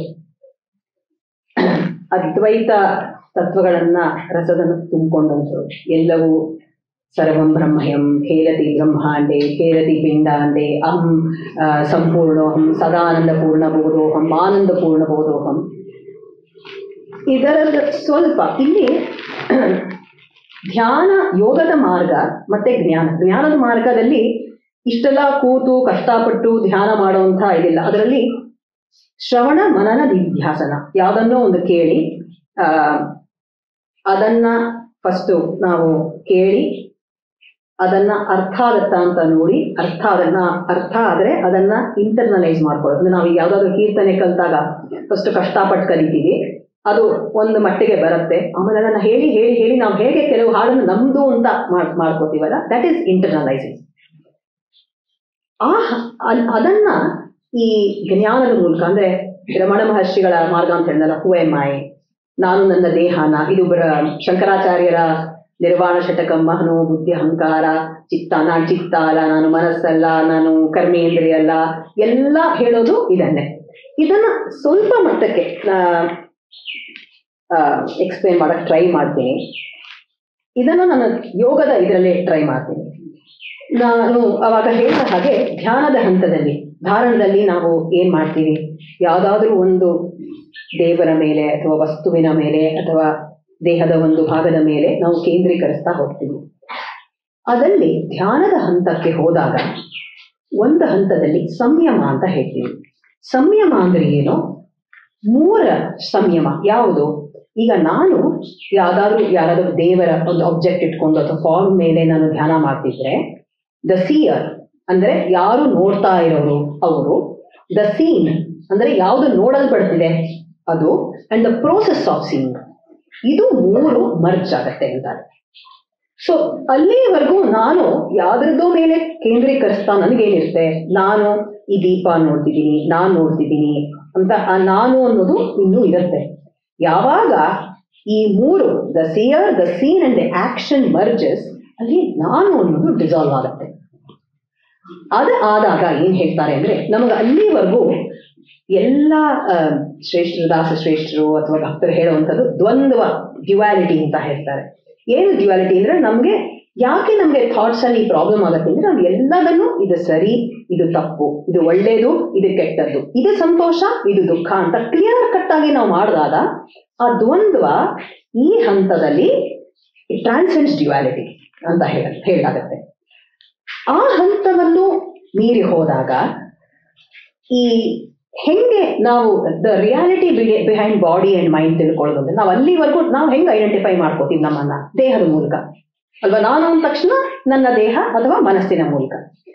ಅದ್ವೈತ ತತ್ವಗಳನ್ನ ರಸದನ್ನು ತುಂಬಿಕೊಂಡಂಥವು ಎಲ್ಲವೂ ಸರ್ವಂ ಬ್ರಹ್ಮಯಂ ಖೇಲತಿ ಬ್ರಹ್ಮಾಂಡೆ ಖೇಲತಿ ಪಿಂಡಾಂಡೆ ಅಹಂ ಆ, ಸಂಪೂರ್ಣೋಹಂ ಸದಾನಂದ ಪೂರ್ಣ ಬೋಧೋಹಂ ಆನಂದ ಪೂರ್ಣ ಬೋಧೋಹಂ ಇದರಲ್ಲಿ ಸ್ವಲ್ಪ ಇಲ್ಲಿ ಧ್ಯಾನ ಯೋಗದ ಮಾರ್ಗ ಮತ್ತೆ ಜ್ಞಾನ ಜ್ಞಾನದ ಮಾರ್ಗದಲ್ಲಿ ಇಷ್ಟೆಲ್ಲ ಕೂತು ಕಷ್ಟಪಟ್ಟು ಧ್ಯಾನ ಮಾಡುವಂತ ಇದಿಲ್ಲ ಅದರಲ್ಲಿ ಶ್ರವಣ ಮನನ ನಿಧ್ಯಾಸನ ಯಾವುದನ್ನೋ ಒಂದು ಕೇಳಿ ಆ ಅದನ್ನ ಫಸ್ಟು ನಾವು ಕೇಳಿ ಅದನ್ನ ಅರ್ಥ ಆಗತ್ತಾ ಅಂತ ನೋಡಿ ಅರ್ಥ ಅದನ್ನ ಅರ್ಥ ಆದ್ರೆ ಅದನ್ನ ಇಂಟರ್ನಲೈಸ್ ಮಾಡ್ಕೊಳ್ಳೋದು ಅಂದ್ರೆ ನಾವು ಯಾವ್ದಾದ್ರು ಕೀರ್ತನೆ ಕಲ್ತಾಗ ಫಸ್ಟ್ ಕಷ್ಟಪಟ್ಟು ಕಲಿತೀವಿ ಅದು ಒಂದು ಮಟ್ಟಿಗೆ ಬರುತ್ತೆ ಆಮೇಲೆ ಅದನ್ನ ಹೇಳಿ ಹೇಳಿ ಹೇಳಿ ನಾವು ಹೇಗೆ ಕೆಲವು ಹಾಡನ್ನು ನಮ್ದು ಅಂತ ಮಾಡ್ ಮಾಡ್ಕೋತೀವಲ್ಲ ದಟ್ ಈಸ್ ಇಂಟರ್ನಲೈಸಿಂಗ್ ಆ ಹ- ಅದ್- ಅದನ್ನ ಈ ಜ್ಞಾನದ ಮೂಲಕ ಅಂದ್ರೆ ರಮಣ ಮಹರ್ಷಿಗಳ ಮಾರ್ಗ ಅಂತ ಹೇಳಿದಲ್ಲ ಹೂ ಎಮ್ ಐ ನಾನು ನನ್ನ ದೇಹನ ಇದು ಬರ ಶಂಕರಾಚಾರ್ಯರ ನಿರ್ವಾಣ ಶತಕಂ ಮಹನು ಬುದ್ಧಿ ಅಹಂಕಾರ ಚಿತ್ತ ನಾನು ಚಿತ್ತ ಅಲ್ಲ ನಾನು ಮನಸ್ಸಲ್ಲ ನಾನು ಕರ್ಮೇಂದ್ರಿಯ ಅಲ್ಲ ಎಲ್ಲ ಹೇಳೋದು ಇದನ್ನೇ ಇದನ್ನ ಸ್ವಲ್ಪ ಮಟ್ಟಕ್ಕೆ ಎಕ್ಸ್ಪ್ಲೇನ್ ಮಾಡಕ್ ಟ್ರೈ ಮಾಡ್ತೀನಿ ಇದನ್ನ ನಾನು ಯೋಗದ ಇದರಲ್ಲಿ ಟ್ರೈ ಮಾಡ್ತೀನಿ ನಾನು ಅವಾಗ ಹೇಳಿದ ಹಾಗೆ ಧ್ಯಾನದ ಹಂತದಲ್ಲಿ ಧಾರಣದಲ್ಲಿ ನಾವು ಏನ್ ಮಾಡ್ತೀವಿ ಯಾವ್ದಾದ್ರೂ ಒಂದು ದೇವರ ಮೇಲೆ ಅಥವಾ ವಸ್ತುವಿನ ಮೇಲೆ ಅಥವಾ ದೇಹದ ಒಂದು ಭಾಗದ ಮೇಲೆ ನಾವು ಕೇಂದ್ರೀಕರಿಸ್ತಾ ಹೋಗ್ತೀವಿ ಅದಲ್ಲಿ ಧ್ಯಾನದ ಹಂತಕ್ಕೆ ಹೋದಾಗ ಒಂದು ಹಂತದಲ್ಲಿ ಸಂಯಮ ಅಂತ ಹೇಳ್ತೀವಿ ಸಂಯಮ ಅಂದ್ರೆ ಏನು ಮೂರ ಸಂಯಮ ಯಾವುದು ಈಗ ನಾನು ಯಾವ್ದಾದ್ರು ಯಾರಾದ್ರೂ ದೇವರ ಒಂದು ಆಬ್ಜೆಕ್ಟ್ ಇಟ್ಕೊಂಡು ಅಥವಾ ಫಾರ್ಮ್ ಮೇಲೆ ನಾನು ಧ್ಯಾನ ಮಾಡ್ತಿದ್ರೆ ದ ಸಿಯರ್ ಅಂದ್ರೆ ಯಾರು ನೋಡ್ತಾ ಇರೋರು ಅವರು ದ ಸೀನ್ ಅಂದ್ರೆ ಯಾವುದು ನೋಡಲ್ಪಡ್ತಿದೆ ಅದು and the process of seeing ಇದು ಮೂರು ಮರ್ಜ್ ಆಗತ್ತೆ ಅಂತಾರೆ ಸೊ ಅಲ್ಲಿವರೆಗೂ ನಾನು ಯಾವ್ದ್ರದ್ದೋ ಮೇಲೆ ಕೇಂದ್ರೀಕರಿಸ್ತಾ ನನಗೇನಿರುತ್ತೆ ನಾನು ಈ ದೀಪ ನೋಡ್ತಿದ್ದೀನಿ ನಾನು ನೋಡ್ತಿದ್ದೀನಿ ಅಂತ ಆ ನಾನು ಅನ್ನೋದು ಇನ್ನೂ ಇರುತ್ತೆ ಯಾವಾಗ ಈ ಮೂರು the seer the seen and the action merges ಅಲ್ಲಿ ನಾನು ಅನ್ನೋದು ಡಿಸಾಲ್ವ್ ಆಗುತ್ತೆ ಅದು ಆದಾಗ ಏನ್ ಹೇಳ್ತಾರೆ ಅಂದ್ರೆ ನಮಗೆ ಅಲ್ಲಿವರೆಗೂ ಎಲ್ಲ ಆ, ಶ್ರೇಷ್ಠರು ದಾಸ ಶ್ರೇಷ್ಠರು ಅಥವಾ ಭಕ್ತರು ಹೇಳುವಂಥದ್ದು ದ್ವಂದ್ವ ಡ್ಯುವಾಲಿಟಿ ಅಂತ ಹೇಳ್ತಾರೆ ಏನು ಡ್ಯುವಾಲಿಟಿ ಅಂದ್ರೆ ನಮ್ಗೆ ಯಾಕೆ ನಮ್ಗೆ ಥಾಟ್ಸ್ ಅಲ್ಲಿ ಪ್ರಾಬ್ಲಮ್ ಆಗುತ್ತೆ ಅಂದ್ರೆ ನಾವು ಎಲ್ಲದನ್ನು ಇದು ಸರಿ ಇದು ತಪ್ಪು ಇದು ಒಳ್ಳೇದು ಇದು ಕೆಟ್ಟದ್ದು ಇದು ಸಂತೋಷ ಇದು ದುಃಖ ಅಂತ ಕ್ಲಿಯರ್ ಕಟ್ ಆಗಿ ನಾವು ಮಾಡಿದಾಗ ಆ ದ್ವಂದ್ವ ಈ ಹಂತದಲ್ಲಿ ಟ್ರಾನ್ಸೆನ್ಸ್ ಡ್ಯುವಾಲಿಟಿ ಅಂತ ಹೇಳ ಹೇಳಾಗತ್ತೆ ಆ ಹಂತವನ್ನು ಮೀರಿ ಹೋದಾಗ ಈ ಹೆಂಗೆ ನಾವು the reality behind body and mind ತಿಳ್ಕೊಳ್ಳೋದು ಅಂದ್ರೆ ನಾವು ಅಲ್ಲಿವರೆಗೂ ನಾವು ಹೆಂಗೆ ಐಡೆಂಟಿಫೈ ಮಾಡ್ಕೋತೀವಿ ನಮ್ಮನ್ನ ದೇಹದ ಮೂಲಕ ಅಲ್ವಾ ನಾನು ಅಂದ ತಕ್ಷಣ ನನ್ನ ದೇಹ ಅಥವಾ ಮನಸ್ಸಿನ ಮೂಲಕ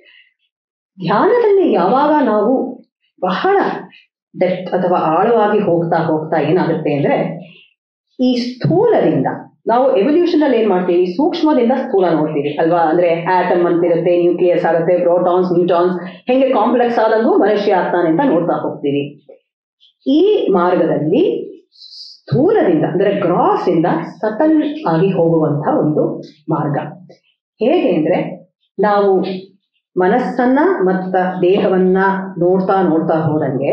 ಧ್ಯಾನದಲ್ಲಿ ಯಾವಾಗ ನಾವು ಬಹಳ ಡೆಪ್ತ್ ಅಥವಾ ಆಳವಾಗಿ ಹೋಗ್ತಾ ಹೋಗ್ತಾ ಏನಾಗುತ್ತೆ ಅಂದ್ರೆ ಈ ಸ್ಥೂಲದಿಂದ ನಾವು ಎವಲ್ಯೂಷನ್ ಅಲ್ಲಿ ಏನ್ ಮಾಡ್ತೀವಿ ಸೂಕ್ಷ್ಮದಿಂದ ಸ್ಥೂಲ ನೋಡ್ತೀವಿ ಅಲ್ವಾ ಅಂದ್ರೆ ಆಟಮ್ ಅಂತಿರುತ್ತೆ ನ್ಯೂಕ್ಲಿಯಸ್ ಆಗುತ್ತೆ ಪ್ರೋಟಾನ್ಸ್ ನ್ಯೂಟಾನ್ಸ್ ಹೆಂಗೆ ಕಾಂಪ್ಲೆಕ್ಸ್ ಆದಂಗೂ ಮನುಷ್ಯ ಆಗ್ತಾನೆ ಅಂತ ನೋಡ್ತಾ ಹೋಗ್ತೀವಿ ಈ ಮಾರ್ಗದಲ್ಲಿ ಸ್ಥೂಲದಿಂದ ಅಂದ್ರೆ ಗ್ರಾಸ್ ಇಂದ ಸಟಲ್ ಆಗಿ ಹೋಗುವಂತ ಒಂದು ಮಾರ್ಗ ಹೇಗೆ ಅಂದ್ರೆ ನಾವು ಮನಸ್ಸನ್ನ ಮತ್ತ ದೇಹವನ್ನ ನೋಡ್ತಾ ನೋಡ್ತಾ ಹೋದಂಗೆ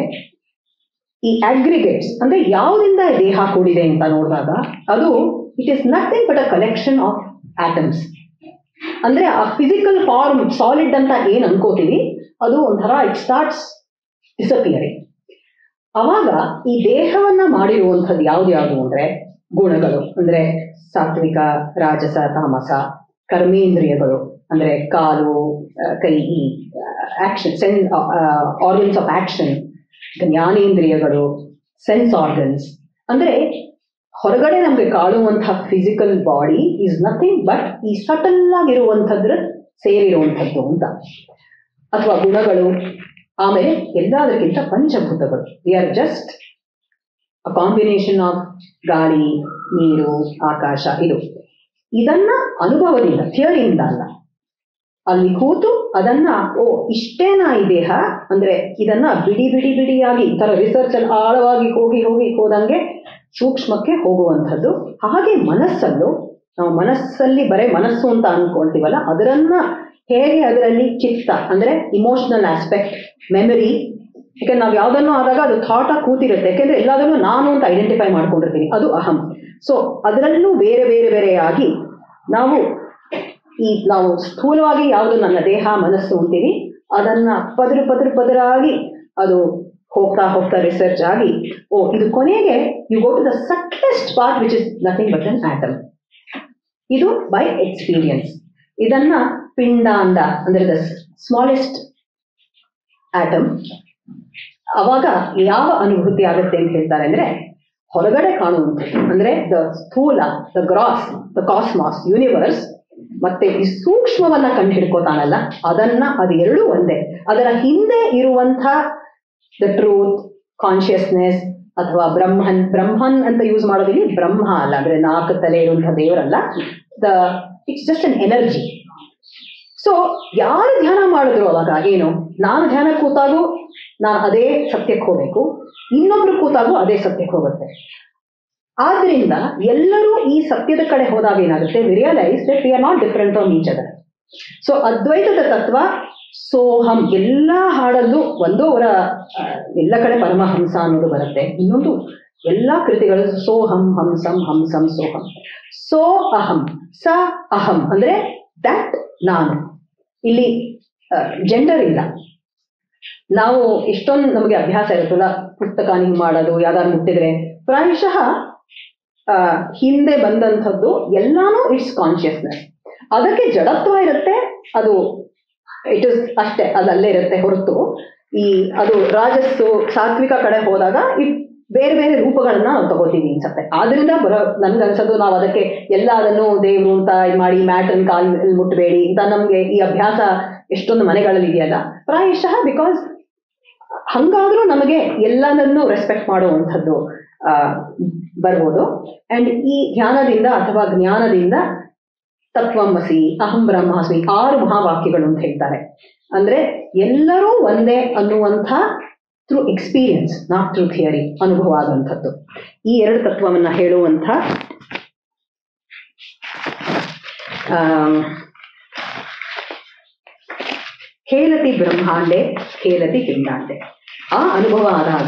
ಈ ಅಗ್ರಿಗೇಟ್ಸ್ ಅಂದ್ರೆ ಯಾವುದಿಂದ ಈ ದೇಹ ಕೂಡಿದೆ ಅಂತ ನೋಡಿದಾಗ ಅದು it is nothing but a collection of atoms ಅಂದ್ರೆ ಆ ಫಿಸಿಕಲ್ ಫಾರ್ಮ್ ಸಾಲಿಡ್ ಅಂತ ಏನ್ ಅನ್ಕೋತೀವಿ ಅದು ಒಂಥರ ಇಟ್ ಸ್ಟಾರ್ಟ್ಸ್ ಡಿಸಪಿಯರಿಂಗ್ ಅವಾಗ ಈ ದೇಹವನ್ನ ಮಾಡಿರುವಂಥದ್ದು ಯಾವ್ದು ಯಾವುದು ಅಂದ್ರೆ ಗುಣಗಳು ಅಂದ್ರೆ ಸಾತ್ವಿಕ ರಾಜಸ ತಾಮಸ ಕರ್ಮೇಂದ್ರಿಯಗಳು ಅಂದ್ರೆ ಕಾಲು ಆ, ಕೈ action sense organs of action ಜ್ಞಾನೇಂದ್ರಿಯಗಳು ಸೆನ್ಸ್ ಆರ್ಗನ್ಸ್ ಅಂದ್ರೆ ಹೊರಗಡೆ ನಮ್ಗೆ ಕಾಣುವಂತಹ physical body is nothing but ಈ ಸಟಲ್ ಆಗಿರುವಂಥದ್ರ ಸೇರಿರುವಂಥದ್ದು ಅಂತ ಅಥವಾ ಗುಣಗಳು ಆಮೇಲೆ ಎಲ್ಲದಕ್ಕಿಂತ ಪಂಚಭೂತಗಳು we are just a combination of ಗಾಳಿ ನೀರು ಆಕಾಶ ಇದು ಇದನ್ನ ಅನುಭವದಿಂದ ಥಿಯರಿಯಿಂದ ಅಲ್ಲ ಅಲ್ಲಿ ಕೂತು ಅದನ್ನ ಓ ಇಷ್ಟೇನಾ ಈ ದೇಹ ಅಂದ್ರೆ ಇದನ್ನ ಬಿಡಿ ಬಿಡಿ ಬಿಡಿಯಾಗಿ ಈ ತರ ರಿಸರ್ಚ್ ಅಲ್ಲಿ ಆಳವಾಗಿ ಹೋಗಿ ಹೋಗಿ ಹೋದಂಗೆ ಸೂಕ್ಷ್ಮಕ್ಕೆ ಹೋಗುವಂಥದ್ದು ಹಾಗೆ ಮನಸ್ಸಲ್ಲೂ ನಾವು ಮನಸ್ಸಲ್ಲಿ ಬರೇ ಮನಸ್ಸು ಅಂತ ಅನ್ಕೊಳ್ತೀವಲ್ಲ ಅದರನ್ನ ಹೇಗೆ ಅದರಲ್ಲಿ ಚಿತ್ತ ಅಂದ್ರೆ ಇಮೋಷನಲ್ ಆಸ್ಪೆಕ್ಟ್ ಮೆಮರಿ ಯಾಕಂದ್ರೆ ನಾವು ಯಾವ್ದನ್ನು ಆದಾಗ ಅದು ಥಾಟ್ ಆಗಿ ಕೂತಿರುತ್ತೆ ಯಾಕೆಂದ್ರೆ ಎಲ್ಲದನ್ನು ನಾನು ಅಂತ ಐಡೆಂಟಿಫೈ ಮಾಡ್ಕೊಂಡಿರ್ತೀನಿ ಅದು ಅಹಂ ಸೊ ಅದರಲ್ಲೂ ಬೇರೆ ಬೇರೆ ಬೇರೆಯಾಗಿ ನಾವು ಈ ನಾವು ಸ್ಥೂಲವಾಗಿ ಯಾವುದು ನನ್ನ ದೇಹ ಮನಸ್ಸು ಅಂತೀವಿ ಅದನ್ನ ಪದರ ಪದರ ಪದರಾಗಿ ಅದು ಹೋಗ್ತಾ ಹೋಗ್ತಾ ರಿಸರ್ಚ್ ಆಗಿ ಓ ಇದು ಕೊನೆಗೆ you go to the subtlest part which is nothing but an atom ಇದು ಬೈ ಎಕ್ಸ್ಪೀರಿಯನ್ಸ್ ಇದನ್ನ ಪಿಂಡಾಂಡ ಅಂದ್ರೆ ದ ಸ್ಮಾಲೆಸ್ಟ್ ಆಟಮ್ ಅವಾಗ ಯಾವ ಅನುಭೂತಿ ಆಗುತ್ತೆ ಅಂತ ಹೇಳ್ತಾರೆ ಅಂದ್ರೆ ಹೊರಗಡೆ ಕಾಣುವಂಥದ್ದು ಅಂದ್ರೆ ದ ಸ್ಥೂಲ the gross the cosmos universe ಮತ್ತೆ ಈ ಸೂಕ್ಷ್ಮವನ್ನ ಕಂಡು ಹಿಡ್ಕೋತಾನಲ್ಲ ಅದನ್ನ ಅದು ಎರಡೂ ಒಂದೇ ಅದರ ಹಿಂದೆ ಇರುವಂಥ ದ ಟ್ರೂತ್ ಕಾನ್ಶಿಯಸ್ನೆಸ್ ಅಥವಾ ಬ್ರಹ್ಮನ್ ಬ್ರಹ್ಮನ್ ಅಂತ ಯೂಸ್ ಮಾಡೋದಿಲ್ಲಿ ಬ್ರಹ್ಮ ಅಲ್ಲ ಅಂದ್ರೆ ನಾಲ್ಕು ತಲೆ ಇರುವಂತಹ ದೇವರಲ್ಲ the it's just an energy so ಯಾರು ಧ್ಯಾನ ಮಾಡಿದ್ರು ಅವಾಗ ಏನು ನಾನು ಧ್ಯಾನ ಕೂತಾಗೂ ನಾನು ಅದೇ ಸತ್ಯಕ್ಕೆ ಹೋಗ್ಬೇಕು ಇನ್ನೊಬ್ರು ಕೂತಾಗೂ ಅದೇ ಸತ್ಯಕ್ಕೆ ಹೋಗುತ್ತೆ ಆದ್ರಿಂದ ಎಲ್ಲರೂ ಈ ಸತ್ಯದ ಕಡೆ ಹೋದಾಗ ಏನಾಗುತ್ತೆ we realise that we are not different from each other so ಅದ್ವೈತದ ತತ್ವ ಸೋಹಂ ಎಲ್ಲ ಹಾಡಲ್ಲೂ ಒಂದು ಅವರ ಆ, ಎಲ್ಲ ಕಡೆ ಪರಮಹಂಸ ಅನ್ನೋದು ಬರುತ್ತೆ ಇನ್ನೊಂದು ಎಲ್ಲಾ ಕೃತಿಗಳು ಸೋಹಂ ಹಂಸಂ ಹಂಸಂ ಸೋಹಂ ಸೋ ಅಹಂ ಸ ಅಹಂ ಅಂದ್ರೆ ದಟ್ ನಾನು ಇಲ್ಲಿ ಜೆಂಡರ್ ಇಲ್ಲ ನಾವು ಇಷ್ಟೊಂದು ನಮಗೆ ಅಭ್ಯಾಸ ಇರುತ್ತಲ್ಲ ಪುಸ್ತಕ ಹಿಂಗ್ ಮಾಡೋದು ಯಾವ್ದಾದ್ರು ಮುಟ್ಟಿದ್ರೆ ಪ್ರಾಯಶಃ ಆ, ಹಿಂದೆ ಬಂದಂಥದ್ದು ಎಲ್ಲಾನು ಇಟ್ಸ್ ಕಾನ್ಶಿಯಸ್ನೆಸ್ ಅದಕ್ಕೆ ಜಡತ್ವ ಇರುತ್ತೆ ಅದು ಇಟ್ ಇಸ್ ಅಷ್ಟೇ ಅದು ಅಲ್ಲೇ ಇರುತ್ತೆ ಹೊರತು ಈ ಅದು ರಾಜಸ್ಸು ಸಾತ್ವಿಕ ಕಡೆ ಹೋದಾಗ ಇಟ್ ಬೇರೆ ಬೇರೆ ರೂಪಗಳನ್ನ ನಾವು ತಗೋತೀವಿ ಅನ್ಸತ್ತೆ ಆದ್ರಿಂದ ಬರೋ ನನ್ಗನ್ಸೋದು ನಾವು ಅದಕ್ಕೆ ಎಲ್ಲ ಅದನ್ನು ದೇವ್ರು ಅಂತ ಇದ್ ಮಾಡಿ ಮ್ಯಾಟನ್ ಕಾಲ್ ಮುಟ್ಟಬೇಡಿ ಅಂತ ನಮ್ಗೆ ಈ ಅಭ್ಯಾಸ ಎಷ್ಟೊಂದು ಮನೆಗಳಲ್ಲಿ ಇದೆಯಲ್ಲ ಪ್ರಾಯಶಃ ಬಿಕಾಸ್ ಹಂಗಾದ್ರೂ ನಮಗೆ ಎಲ್ಲನನ್ನೂ ರೆಸ್ಪೆಕ್ಟ್ ಮಾಡುವಂಥದ್ದು ಆ, ಬರ್ಬೋದು ಅಂಡ್ ಈ ಧ್ಯಾನದಿಂದ ಅಥವಾ ಜ್ಞಾನದಿಂದ ತತ್ವಮಸಿ ಅಹಂ ಬ್ರಹ್ಮಾಸ್ಮಿ ಆರು ಮಹಾವಾಕ್ಯಗಳು ಅಂತ ಹೇಳ್ತಾರೆ ಅಂದ್ರೆ ಎಲ್ಲರೂ ಒಂದೇ ಅನ್ನುವಂಥ through experience not through theory ಅನುಭವ ಆಗುವಂಥದ್ದು ಈ ಎರಡು ತತ್ವವನ್ನ ಹೇಳುವಂಥ ಆಮ್, ಖೇಲತಿ ಬ್ರಹ್ಮಾಂಡೆ ಖೇಲತಿ ಪಿಂಡಾಂಡೆ ಆ ಅನುಭವ ಆದಾಗ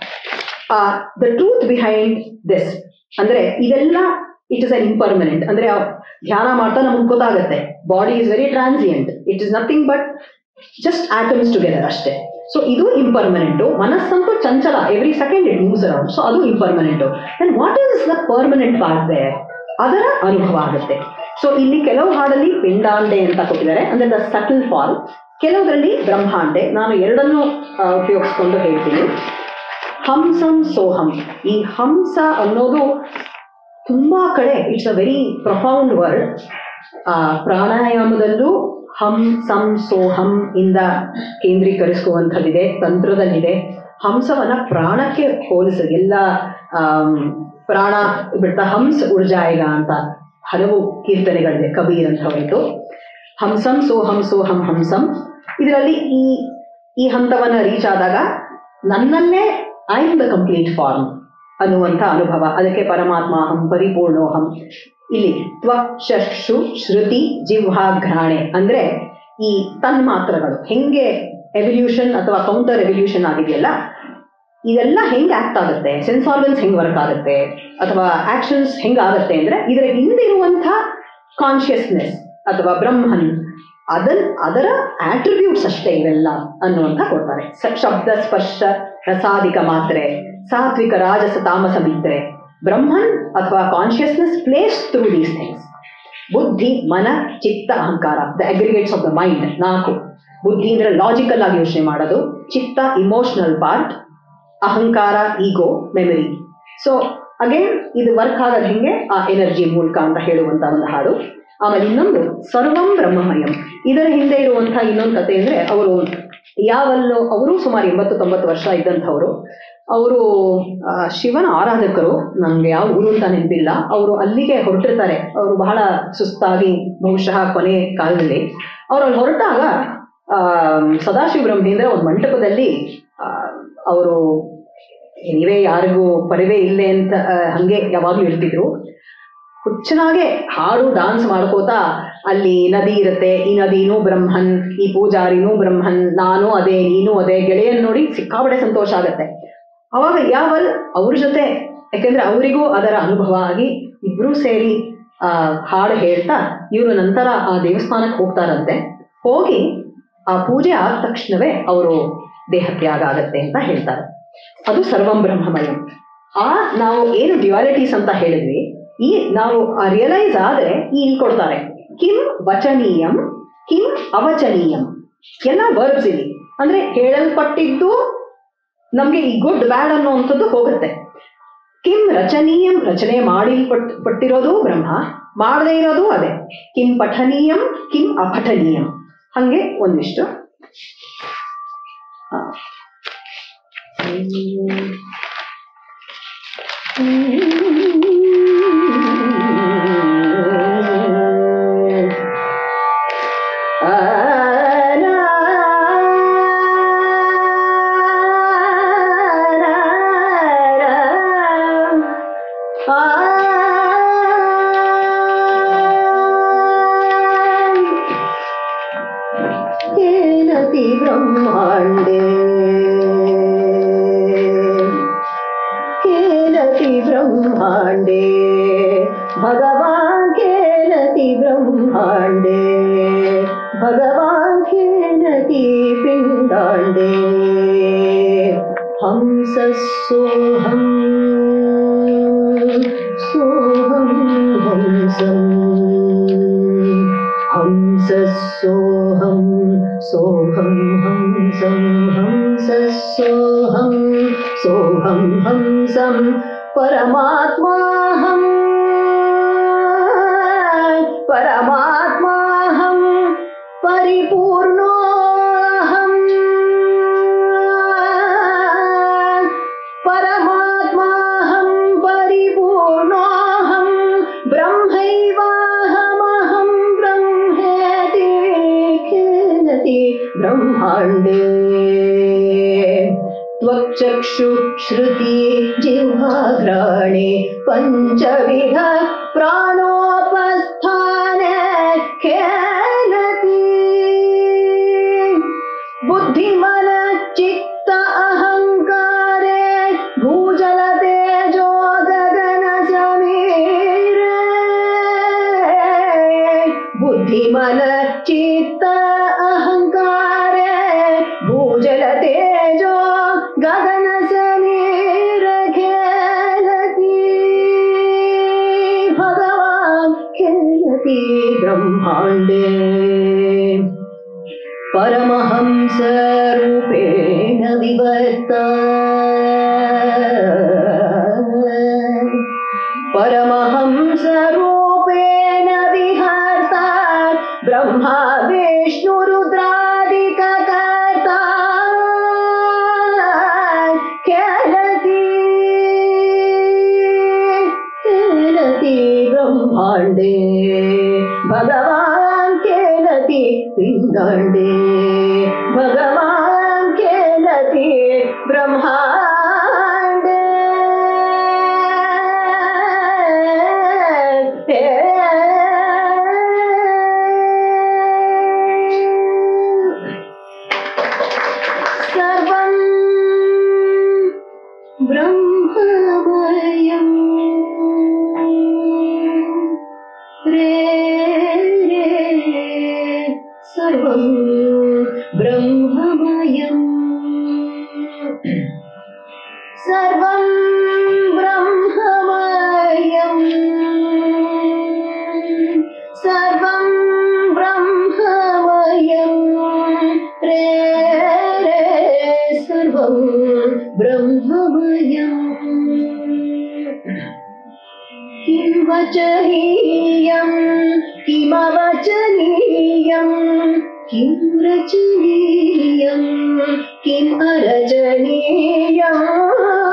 ದ ಟ್ರೂತ್ ಬಿಹೈಂಡ್ ದಿಸ್ ಅಂದ್ರೆ ಇದೆಲ್ಲ ಇಟ್ ಇಸ್ ಅನ್ ಇಂಪರ್ಮನೆಂಟ್ ಅಂದ್ರೆ ಆ ಧ್ಯಾನ ಮಾಡ್ತಾ ನಮ್ಗೆ ಗೊತ್ತಾಗುತ್ತೆ body is very transient it is nothing but just atoms together ಅಷ್ಟೇ ಸೊ ಇದು ಇಂಪರ್ಮನೆಂಟು ಮನಸ್ಸಂತೂ ಚಂಚಲ every second it moves around so ಅದು impermanent then what is the permanent part ದೇ ಅದರ ಅನುಭವ ಆಗುತ್ತೆ ಸೊ ಇಲ್ಲಿ ಕೆಲವು ಹಾಡಲ್ಲಿ ಪಿಂಡಾಂಡೆ ಅಂತ ಕೊಟ್ಟಿದ್ದಾರೆ ಅಂದ್ರೆ ದ ಸಟಲ್ ಫಾಲ್ ಕೆಲವುದರಲ್ಲಿ ಬ್ರಹ್ಮಾಂಡೆ ನಾನು ಎರಡನ್ನೂ ಆ, ಉಪಯೋಗಿಸ್ಕೊಂಡು ಹೇಳ್ತೀನಿ ಹಂಸಂ ಸೋಹಂ ಈ ಹಂಸ ಅನ್ನೋದು ತುಂಬಾ ಕಡೆ it's a very profound word ಪ್ರಾಣಾಯಾಮದಲ್ಲೂ ಹಂ ಸಂ ಸೋಹಂ ಇಂದ ಕೇಂದ್ರೀಕರಿಸುವಂಥದ್ದಿದೆ ತಂತ್ರದಲ್ಲಿದೆ ಹಂಸವನ್ನ ಪ್ರಾಣಕ್ಕೆ ಹೋಲಿಸಿ ಎಲ್ಲ ಆಮ್, ಪ್ರಾಣ ಬಿಡ್ತಾ ಹಂಸ ಉರ್ಜಾಯಿಗ ಅಂತ ಹಲವು ಕೀರ್ತನೆಗಳಿದೆ ಕಬೀರ್ ಅಂತ ಹೊರಟು ಹಂಸಂ ಸೋಹಂ ಸೋಹಂ ಹಂಸಂ ಇದರಲ್ಲಿ ಈ ಈ ಹಂತವನ್ನ ರೀಚ್ ಆದಾಗ ನನ್ನಲ್ಲೇ I am the complete form ಅನ್ನುವಂಥ ಅನುಭವ ಅದಕ್ಕೆ ಪರಮಾತ್ಮ ಅಹಂ ಪರಿಪೂರ್ಣೋಹಂ ಇಲ್ಲಿ ತ್ವಕ್ ಚಕ್ಷು ಶ್ರುತಿ ಜಿಹ್ವಾಘ್ರಾಣೆ ಅಂದ್ರೆ ಈ ತನ್ಮಾತ್ರಗಳು ಹೆಂಗೆ ಎವಲ್ಯೂಷನ್ ಅಥವಾ ಕೌಂಟರ್ ಎವಲ್ಯೂಷನ್ ಆಗಿದೆಯಲ್ಲ ಇದೆಲ್ಲ ಹೆಂಗ್ ಆಕ್ಟ್ ಆಗುತ್ತೆ ಸೆನ್ಸ್ ಆರ್ಗನ್ಸ್ ಹೆಂಗ್ ವರ್ಕ್ ಆಗುತ್ತೆ ಅಥವಾ ಆಕ್ಷನ್ಸ್ ಹೆಂಗ್ ಆಗುತ್ತೆ ಅಂದ್ರೆ ಇದರ ಹಿಂದಿರುವಂಥ ಕಾನ್ಶಿಯಸ್ನೆಸ್ ಅಥವಾ ಬ್ರಹ್ಮನ್ ಅದನ್ ಅದರ ಆಟ್ರಿಬ್ಯೂಟ್ಸ್ ಅಷ್ಟೇ ಇವೆಲ್ಲ ಅನ್ನುವಂಥ ಕೊಡ್ತಾರೆ ಸ- ಶಬ್ದ ಸ್ಪರ್ಶ ರಸಾದಿಕ ಮಾತ್ರೆ ಸಾತ್ವಿಕ ರಾಜಸ ತಾಮಸ ಮಿತ್ರೆ ಬ್ರಹ್ಮನ್ ಅಥವಾ consciousness place through these things ಬುದ್ಧಿ ಮನ ಚಿತ್ತ ಅಹಂಕಾರ the aggregates of the mind ನಾಲ್ಕು ಬುದ್ಧಿ ಅಂದ್ರೆ ಲಾಜಿಕಲ್ ಆಗಿ ಯೋಚನೆ ಮಾಡೋದು ಚಿತ್ತ ಇಮೋಷನಲ್ ಪಾರ್ಟ್ ಅಹಂಕಾರ ಈಗೋ ಮೆಮರಿ ಸೊ ಅಗೇನ್ ಇದು ವರ್ಕ್ ಆಗೋದು ಹೆಂಗೆ ಆ ಎನರ್ಜಿ ಮೂಲಕ ಅಂತ ಹೇಳುವಂತ ಒಂದು ಹಾಡು ಆಮೇಲೆ ಇನ್ನೊಂದು ಸರ್ವಂ ಬ್ರಹ್ಮಮಯಂ ಇದರ ಹಿಂದೆ ಇರುವಂತಹ ಇನ್ನೊಂದು ಕತೆ ಅಂದ್ರೆ ಅವರು ಯಾವಲ್ಲೋ ಅವರು ಸುಮಾರು ಎಂಬತ್ತು ತೊಂಬತ್ತು ವರ್ಷ ಇದ್ದಂಥವ್ರು ಅವರು ಶಿವನ ಆರಾಧಕರು ನಮ್ಗೆ ಯಾವ ಊರು ಅಂತ ನೆನಪಿಲ್ಲ ಅವರು ಅಲ್ಲಿಗೆ ಹೊರಟಿರ್ತಾರೆ ಅವರು ಬಹಳ ಸುಸ್ತಾಗಿ ಬಹುಶಃ ಕೊನೆ ಕಾಲದಲ್ಲಿ ಅವರು ಅಲ್ಲಿ ಹೊರಟಾಗ ಆ, ಸದಾಶಿವ ಬ್ರಹ್ಮೇಂದ್ರ ಒಂದು ಮಂಟಪದಲ್ಲಿ ಅವರು ನೀವೇ ಯಾರಿಗೂ ಪರಿವೇ ಇಲ್ಲೇ ಅಂತ ಆ, ಹಂಗೆ ಯಾವಾಗ್ಲೂ ಇರ್ತಿದ್ರು ಹುಚ್ಚನಾಗೆ ಹಾಡು ಡಾನ್ಸ್ ಮಾಡ್ಕೋತಾ ಅಲ್ಲಿ ನದಿ ಇರುತ್ತೆ ಈ ನದಿನೂ ಬ್ರಹ್ಮನ್ ಈ ಪೂಜಾರಿನೂ ಬ್ರಹ್ಮನ್ ನಾನು ಅದೇ ನೀನು ಅದೇ ಗೆಳೆಯನ್ ನೋಡಿ ಸಿಕ್ಕಾಬಡೆ ಸಂತೋಷ ಆಗತ್ತೆ ಅವಾಗ ಯಾವಲ್ ಅವ್ರ ಜೊತೆ ಯಾಕೆಂದ್ರೆ ಅವರಿಗೂ ಅದರ ಅನುಭವ ಆಗಿ ಇಬ್ರು ಸೇರಿ ಆ ಹಾಡು ಹೇಳ್ತಾ ಇವರು ನಂತರ ಆ ದೇವಸ್ಥಾನಕ್ಕೆ ಹೋಗ್ತಾರಂತೆ ಹೋಗಿ ಆ ಪೂಜೆ ಆದ ತಕ್ಷಣವೇ ಅವರು ದೇಹತ್ಯಾಗ ಆಗತ್ತೆ ಅಂತ ಹೇಳ್ತಾರೆ ಅದು ಸರ್ವಂ ಬ್ರಹ್ಮಮಯಂ ಆ ನಾವು ಏನು ಡ್ಯುಯಾಲಿಟೀಸ್ ಅಂತ ಹೇಳಿದ್ವಿ ಈ ನಾವು ರಿಯಲೈಸ್ ಆದ್ರೆ ಈ ಇಲ್ಲಿ ಕೊಡ್ತಾರೆ ಕಿಂ ವಚನೀಯಂ ಕಿಂ ಅವಚನೀಯಂ ಎಲ್ಲ ವರ್ಬ್ಸ್ ಇಲ್ಲಿ ಅಂದ್ರೆ ಹೇಳಲ್ಪಟ್ಟಿದ್ದು ನಮ್ಗೆ ಈ ಗುಡ್ ಬ್ಯಾಡ್ ಅನ್ನುವಂಥದ್ದು ಹೋಗುತ್ತೆ ಕಿಂ ರಚನೀಯಂ ರಚನೆ ಮಾಡಿಲ್ಪಟ್ ಪಟ್ಟಿರೋದು ಬ್ರಹ್ಮ ಮಾಡದೇ ಇರೋದು ಅದೇ ಕಿಂ ಪಠನೀಯಂ ಕಿಂ ಅಪಠನೀಯಂ ಹಂಗೆ ಒಂದಿಷ್ಟು ಹ. ಕೇಳತಿ ಬ್ರಹ್ಮಾಂಡೇ ಕೇಳತಿ ಬ್ರಹ್ಮಾಂಡೇ ಭಗವಾನ್ ಕೇಳತಿ ಬ್ರಹ್ಮಾಂಡೇ ಭಗವಾನ್ ಕೇಳತಿ ಪಿಂಡಾಂಡೇ ಹಂಸ ಸೋಹಂ ಸೋಹಂ ಹಂಸಂ ಹಂಸ ಸೋಹಂ ಸೋಹಂ ಹಂಸಂ ಹಂಸ ಸೋಹಂ ಸೋಹಂ ಹಂಸಂ ಪರಮಾತ್ಮಾಹಂ ಪರಮಾತ್ಮಾಹಂ ಪರಿಪೂರ್ಣೋಹಂ परमात्माहं परिपूर्णोऽहं ब्रह्मैवाहमहं ब्रह्मेति खेलति ब्रह्माण्डे त्वक्चक्षु श्रुति जिह्वाघ्राणे पञ्चविध प्राणोपस्थाने खेलति बुद्धिमन चित्त अहङ्कारे भूजल तेजो गगन समीरे बुद्धिमन चित्त अहङ्कारे भूजल तेजो गगन समीर खेलति भगवान् खेलति ब्रह्माण्डे परमहंसरूपेण विवर्त परमहंसरूपेण विहर्ता ब्रह्मा विष्णुरुद्रादिककर्ता खेलति खेलति ब्रह्माण्डे भगवान् खेलति पिण्डाण्डे भगवान् खेलति ब्रह्माण्डे सर्वं ब्रह्ममयम् रे रे सर्वं ब्रह्ममयम् सर्वं ब्रह्ममयम् सर्वं ब्रह्ममयम् रे रे सर्वं ब्रह्ममयम् किं वचनीयं किमवचनीयं किं रचनीयं किम् अरचनीयम्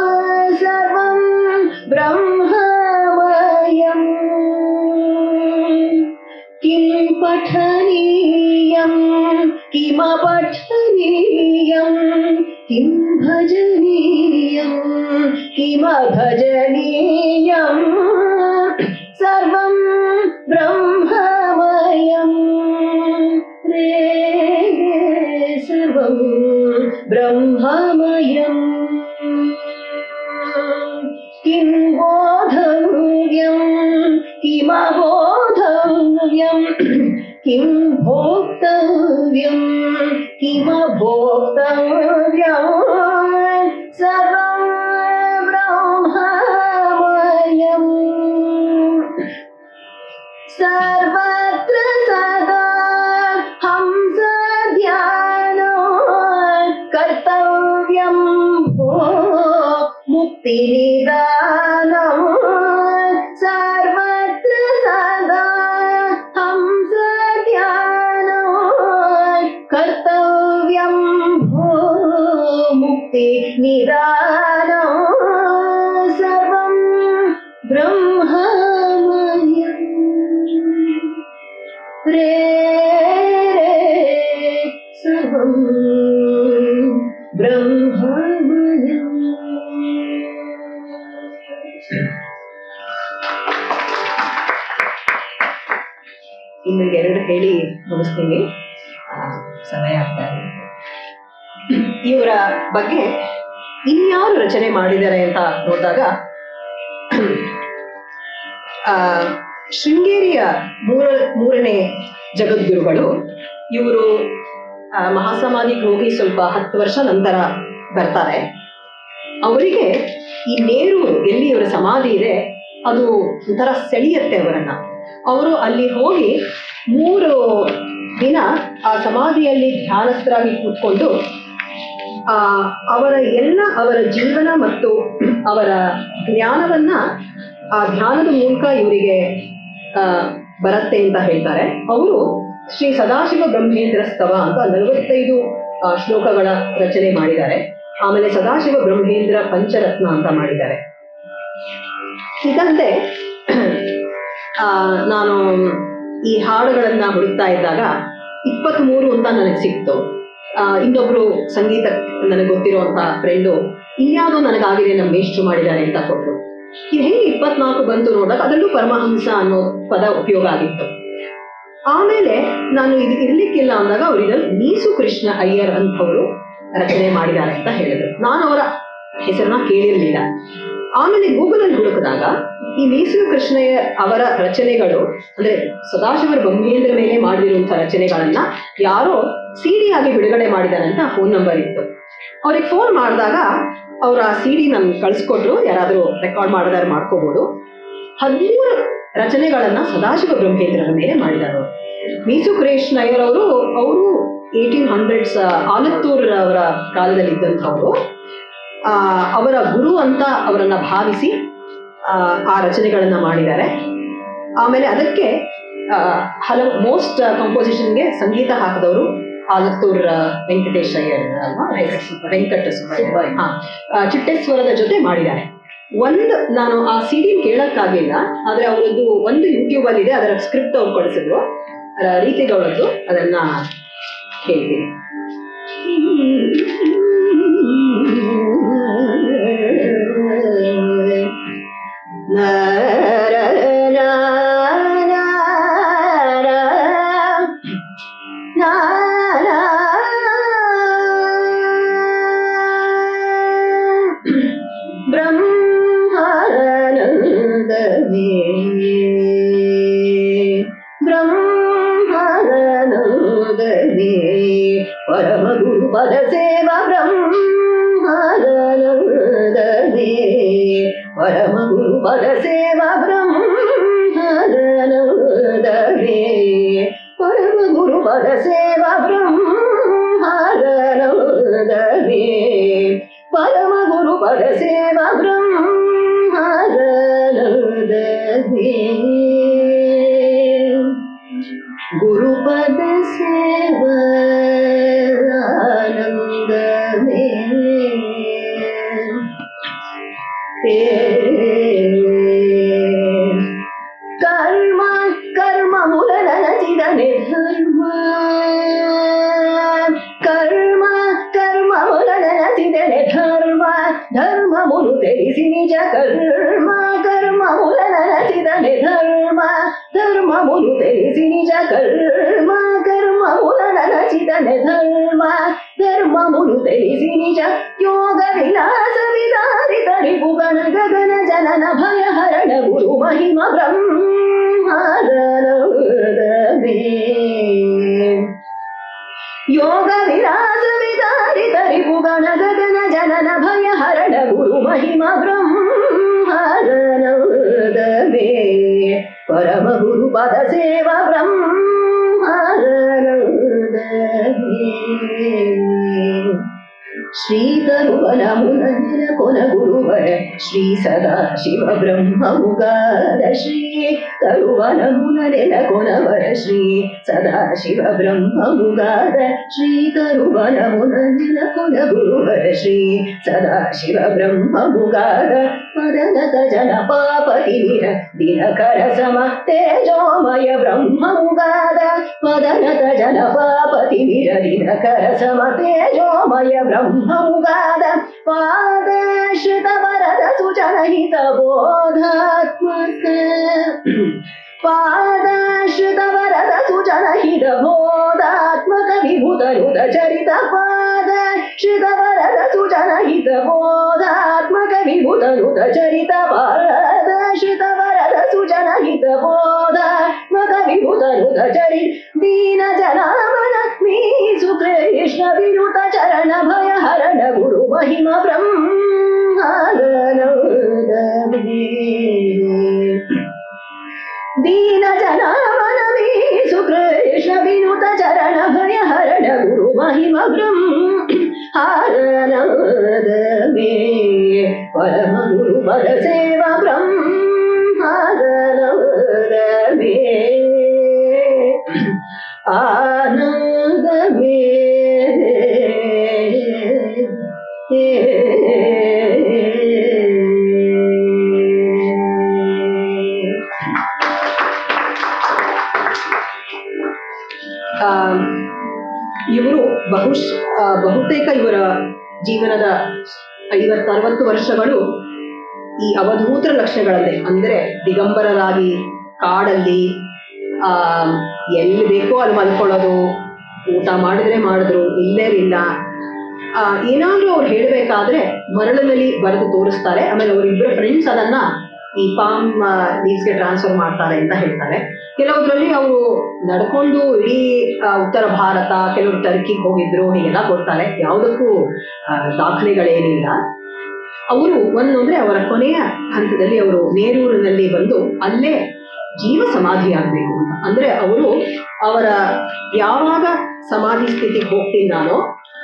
पठनीयं किमपठनीयं किं भजनीयं किमभजनीयं सर्वं ब्रह्ममयं रे सर्वं ब्रह्ममयम् किं बोधव्यं किमबोधव्यं किं भोक्तव्यं किमभोक्तव्यं सर्वं ब्रह्ममयम् सर्वत्र सदा हंस ध्यानो कर्तव्यं भो मुक्तिनिदानं सर्वत्र सदा हंस ध्यानो कर्तव्यं भो मुक्तिनिदानं सर्वं ब्रह्ममयम् रे रे सर्वं ಬ್ರಹ್ಮಮಯಂ ಇನ್ನು ಎರಡು ಹೇಳಿ ಮುಗಿಸ್ತೀನಿ ಆ, ಸಮಯ ಆಗ್ತಾ ಇದೆ ಇವರ ಬಗ್ಗೆ ಇನ್ಯಾರು ರಚನೆ ಮಾಡಿದ್ದಾರೆ ಅಂತ ನೋಡಿದಾಗ ಆ, ಶೃಂಗೇರಿಯ ಮೂರ ಮೂರನೇ ಜಗದ್ಗುರುಗಳು ಇವರು ಮಹಾಸಮಾಧಿಗೆ ಹೋಗಿ ಸ್ವಲ್ಪ ಹತ್ತು ವರ್ಷ ನಂತರ ಬರ್ತಾರೆ ಅವರಿಗೆ ಈ ನೇರೂರು ಎಲ್ಲಿ ಇವರ ಸಮಾಧಿ ಇದೆ ಅದು ಒಂಥರ ಸೆಳೆಯುತ್ತೆ ಅವರನ್ನ ಅವರು ಅಲ್ಲಿ ಹೋಗಿ ಮೂರು ದಿನ ಆ ಸಮಾಧಿಯಲ್ಲಿ ಧ್ಯಾನಸ್ಥರಾಗಿ ಕೂತ್ಕೊಂಡು ಆ ಅವರ ಎಲ್ಲ ಅವರ ಜೀವನ ಮತ್ತು ಅವರ ಜ್ಞಾನವನ್ನ ಆ ಧ್ಯಾನದ ಮೂಲಕ ಇವರಿಗೆ ಆ, ಬರುತ್ತೆ ಅಂತ ಹೇಳ್ತಾರೆ ಅವರು ಶ್ರೀ ಸದಾಶಿವ ಬ್ರಹ್ಮೇಂದ್ರ ಸ್ತವ ಅಂತ ನಲವತ್ತೈದು ಆ, ಶ್ಲೋಕಗಳ ರಚನೆ ಮಾಡಿದ್ದಾರೆ ಆಮೇಲೆ ಸದಾಶಿವ ಬ್ರಹ್ಮೇಂದ್ರ ಪಂಚರತ್ನ ಅಂತ ಮಾಡಿದ್ದಾರೆ ಇದಲ್ಲದೆ ಆ, ನಾನು ಈ ಹಾಡುಗಳನ್ನ ಹುಡುಕ್ತಾ ಇದ್ದಾಗ ಇಪ್ಪತ್ತ್ಮೂರು ಅಂತ ನನಗೆ ಸಿಕ್ತು ಆ, ಇನ್ನೊಬ್ರು ಸಂಗೀತ ನನಗೆ ಗೊತ್ತಿರುವಂತ ಫ್ರೆಂಡು ಇನ್ಯಾವುದೋ ನನಗಾಗಿದೆ ನಮ್ಮ ಮೇಷ್ಟ್ರು ಮಾಡಿದ್ದಾರೆ ಅಂತ ಕೊಟ್ಟರು ಇದು ಹೆಂಗೆ ಇಪ್ಪತ್ನಾಲ್ಕು ಬಂತು ನೋಡಿದಾಗ ಅದರಲ್ಲೂ ಪರಮಹಂಸ ಅನ್ನೋ ಪದ ಉಪಯೋಗ ಆಗಿತ್ತು ಆಮೇಲೆ ನಾನು ಇದು ಇರ್ಲಿಕ್ಕಿಲ್ಲ ಅಂದಾಗ ಅವ್ರು ಇದನ್ನು ನೀಸು ಕೃಷ್ಣ ಅಯ್ಯರ್ ಅಂತವರು ರಚನೆ ಮಾಡಿದ್ದಾರೆ ಅಂತ ಹೇಳಿದ್ರು ನಾನು ಅವರ ಹೆಸರನ್ನ ಕೇಳಿರ್ಲಿಲ್ಲ ಆಮೇಲೆ ಗೂಗಲ್ ಅಲ್ಲಿ ಹುಡುಕಿದಾಗ ಈ ನೀಸು ಕೃಷ್ಣಯ್ಯ ಅವರ ರಚನೆಗಳು ಅಂದ್ರೆ ಸದಾಶಿವರ ಬ್ರಹ್ಮೇಂದ್ರ ಮೇಲೆ ಮಾಡಿರುವಂತಹ ರಚನೆಗಳನ್ನ ಯಾರೋ ಸಿಡಿ ಆಗಿ ಬಿಡುಗಡೆ ಮಾಡಿದ್ದಾರೆ ಅಂತ ಫೋನ್ ನಂಬರ್ ಇತ್ತು ಅವ್ರಿಗೆ ಫೋನ್ ಮಾಡಿದಾಗ ಅವ್ರ ಆ ಸಿಡಿ ನನ್ಗೆ ಕಳ್ಸಿಕೊಟ್ರು ಯಾರಾದರೂ ರೆಕಾರ್ಡ್ ಮಾಡಿದಾರೆ ಮಾಡ್ಕೋಬಹುದು ಹದಿಮೂರು ರಚನೆಗಳನ್ನ ಸದಾಶಿವ ಬ್ರಹ್ಮೇಂದ್ರರ ಮೇಲೆ ಮಾಡಿದ್ದಾರೆ ಅವರು ಮೀಸು ಕೃಷ್ಣ ಅಯ್ಯರ್ ಅವರು ಅವರು ಏಯ್ಟೀನ್ ಹಂಡ್ರೆಡ್ಸ್ ಆಲತ್ತೂರ್ ಅವರ ಕಾಲದಲ್ಲಿ ಇದ್ದಂಥವ್ರು ಆ, ಅವರ ಗುರು ಅಂತ ಅವರನ್ನ ಭಾವಿಸಿ ಆ, ಆ ರಚನೆಗಳನ್ನ ಮಾಡಿದ್ದಾರೆ ಆಮೇಲೆ ಅದಕ್ಕೆ ಆ, ಹಲವು ಮೋಸ್ಟ್ ಕಂಪೋಸಿಷನ್ಗೆ ಸಂಗೀತ ಹಾಕಿದವರು ಆಲತ್ತೂರ್ ಆ, ವೆಂಕಟೇಶ್ ಅಯ್ಯರ್ ಅಲ್ವಾ ವೆಂಕಟ ಸುಬ್ಬಯ್ಯ ಹಾ ಆ, ಚಿಟ್ಟೇಶ್ವರದ ಜೊತೆ ಮಾಡಿದ್ದಾರೆ ಒಂದು ನಾನು ಆ ಸಿಡಿ ಕೇಳಕ್ಕಾಗಿಲ್ಲ ಆದ್ರೆ ಅವರದ್ದು ಒಂದು ಯೂಟ್ಯೂಬ್ ಅಲ್ಲಿ ಇದೆ ಅದರ ಸ್ಕ್ರಿಪ್ಟ್ ಅವ್ರು ಕಳಿಸಿದ್ರು ಅದರ ರೀತಿಗಳದ್ದು ಅದನ್ನ ಹೇಳ್ತೀನಿ ಬ್ರಹ್ಮಾನಂದಮೇ ಬ್ರಹ್ಮಾನಂದಮೇ ಪರಮ ಗುರು ಪದ ಸೇವಾ ಬ್ರಹ್ಮಾನಂದಮೇ ಪರಮ ಗುರು ಪದ ಸೇವಾ ಬ್ರಹ್ಮಾನಂದಮೇ ಪರಮ ಗುರು ಪದ ಸೇವಾ ಬ್ರಹ್ಮಾನಂದಮೇ ಪರಮ ಗುರು ಪದ ಸೇವಾ ಬ್ರಹ್ಮಾನಂದಮೇ ಗುರುಪದ ಸೇವಾನಂದಮೇ ಕರ್ಮ ಕರ್ಮ ಮುಲ ನನಸಿದ ತಿಳಿಸಿ ನಿಜ ಕರ್ಮ ಕರ್ಮಮುಲ ನನಸಿದನೆ ಧರ್ಮ ಧರ್ಮಮುಲು ತಿಳಿಸಿ ನಿಜ ಕರ್ಮ ಕರ್ಮಮುಲ ನನಸಿದನೆ ಧರ್ಮ ಧರ್ಮಮುಲು ತಿಳಿಸಿ ನಿಜ ಯೋಗ ವಿಲಾಸ ವಿದಾರಿತ ರಿಪುಗಣ ಗಗನ ಜನನ ಭಯ ಹರಣ ಗುರು ಮಹಿಮ ಬ್ರಹ್ಮೇ ಯೋಗ ವಿಲಾಸ ವಿದಾರಿತ ರಿಪುಗಣ ಗಗನ ಜನನ ಭಯ ಹರಣ ಗುರು ಮಹಿಮ ಬ್ರಹ್ಮೇ ಪರಮ ಗುರು ಪದ ಸೇವಾ ಬ್ರಹ್ಮೇ ಶ್ರೀ ತರುವನ ಮುನಂದಿನ ಕೊನ ಗುರುವರ ಶ್ರೀ ಸದಾ ಶಿವ ಬ್ರಹ್ಮ ಮುಗಾದ ಶ್ರೀ ತರುವನ ಮುನನೆನ ಕೊನವರ ಶ್ರೀ ಸದಾ ಶಿವ ಬ್ರಹ್ಮ ಮುಗಾದ ಶ್ರೀ ತರುವನ ಮುನಂದಿನ ಕೊನ ಗುರುವರ ಶ್ರೀ ಸದಾ ಶಿವ ಬ್ರಹ್ಮ ಮುಗಾದ ಮದನತ ಜನ ಪಾಪತಿ ವಿರ ದಿನಕರ ಸಮ ತೇಜೋಮಯ ಬ್ರಹ್ಮ ಮುಗಾದ ಮದನತ ಜನ ಪಾಪತಿ ವಿರ ದಿನಕರ ಸಮ ತೇಜೋಮಯ ಬ್ರಹ್ಮ ಮುಗಾದ ಪಾದಾಶ್ರಿತ ವರದ ಸುಜನಹಿತ ಬೋಧಾತ್ಮಕ ಪಾದಾಶ್ರಿತ ವರದ ಸುಜನಹಿತ ಬೋಧಾತ್ಮಕ ವಿಭೂತನುತ ಚರಿತ ಪಾದಾಶ್ರಿತ ವರದ ಸುಜನಹಿತ ಬೋಧಾತ್ಮಕ ವಿಭೂತನುತ ಚರಿತ ಪಾದಾಶ್ರಿತ ವರದ ಸುಜನಹಿತ ಬೋಧಾತ್ಮಕ ವಿಭೂತನುತ ಚರಿ ದೀನ ಜನಾಮನ ಮೀಸು ಕೃಷ್ಣ ವಿರುತ ಚರಣ ಭಯ ಹರಣ ಗುರು ಮಹಿಮ ಬ್ರಹ್ಮ ದೀನ ಜನಾಮನ ಮೀಸು ಕೃಷ್ಣ ವಿನುತ ಚರಣ ಭಯ ಹರಣ ಗುರು ಮಹಿಮ ಬ್ರಹ್ಮ ಹರಣ ಪರಮ ಗುರು ಪದ ಸೇವಾ ಬ್ರಹ್ಮ ಹರಣ ಆನಂದವೇ ಇವರು ಬಹುಶ್ ಆ, ಬಹುತೇಕ ಇವರ ಜೀವನದ ಐವತ್ತರವತ್ತು ವರ್ಷಗಳು ಈ ಅವಧೂತರ ಲಕ್ಷಣಗಳಲ್ಲೇ ಅಂದರೆ ದಿಗಂಬರರಾಗಿ ಕಾಡಲ್ಲಿ ಆ ಎಲ್ಲಿ ಬೇಕೋ ಅಲ್ಲಿ ಮಲ್ಕೊಳ್ಳೋದು ಊಟ ಮಾಡಿದ್ರೆ ಮಾಡಿದ್ರು ಇಲ್ಲೇ ಇಲ್ಲ ಆ, ಏನಾದ್ರೂ ಅವ್ರು ಹೇಳಬೇಕಾದ್ರೆ ಮರಳಿನಲ್ಲಿ ಬರೆದು ತೋರಿಸ್ತಾರೆ ಆಮೇಲೆ ಅವರಿಬ್ಬರ ಫ್ರೆಂಡ್ಸ್ ಅದನ್ನ ಈ ಪಾಮ್ ಲೀವ್ಸ್ಗೆ ಟ್ರಾನ್ಸ್ಫರ್ ಮಾಡ್ತಾರೆ ಅಂತ ಹೇಳ್ತಾರೆ ಕೆಲವುದ್ರಲ್ಲಿ ಅವರು ನಡ್ಕೊಂಡು ಇಡೀ ಆ, ಉತ್ತರ ಭಾರತ ಕೆಲವರು ಟರ್ಕಿಗೆ ಹೋಗಿದ್ರು ಹೀಗೆಲ್ಲ ಕೊಡ್ತಾರೆ ಯಾವುದಕ್ಕೂ ಆ, ದಾಖಲೆಗಳೇನಿಲ್ಲ ಅವರು ಒಂದು ಅಂದ್ರೆ ಅವರ ಕೊನೆಯ ಹಂತದಲ್ಲಿ ಅವರು ನೇರೂರಿನಲ್ಲಿ ಬಂದು ಅಲ್ಲೇ ಜೀವ ಸಮಾಧಿ ಆಗ್ಬೇಕು ಅಂತ ಅಂದ್ರೆ ಅವರು ಅವರ ಯಾವಾಗ ಸಮಾಧಿ ಸ್ಥಿತಿಗೆ ಹೋಗ್ತೀನಿ ನಾನು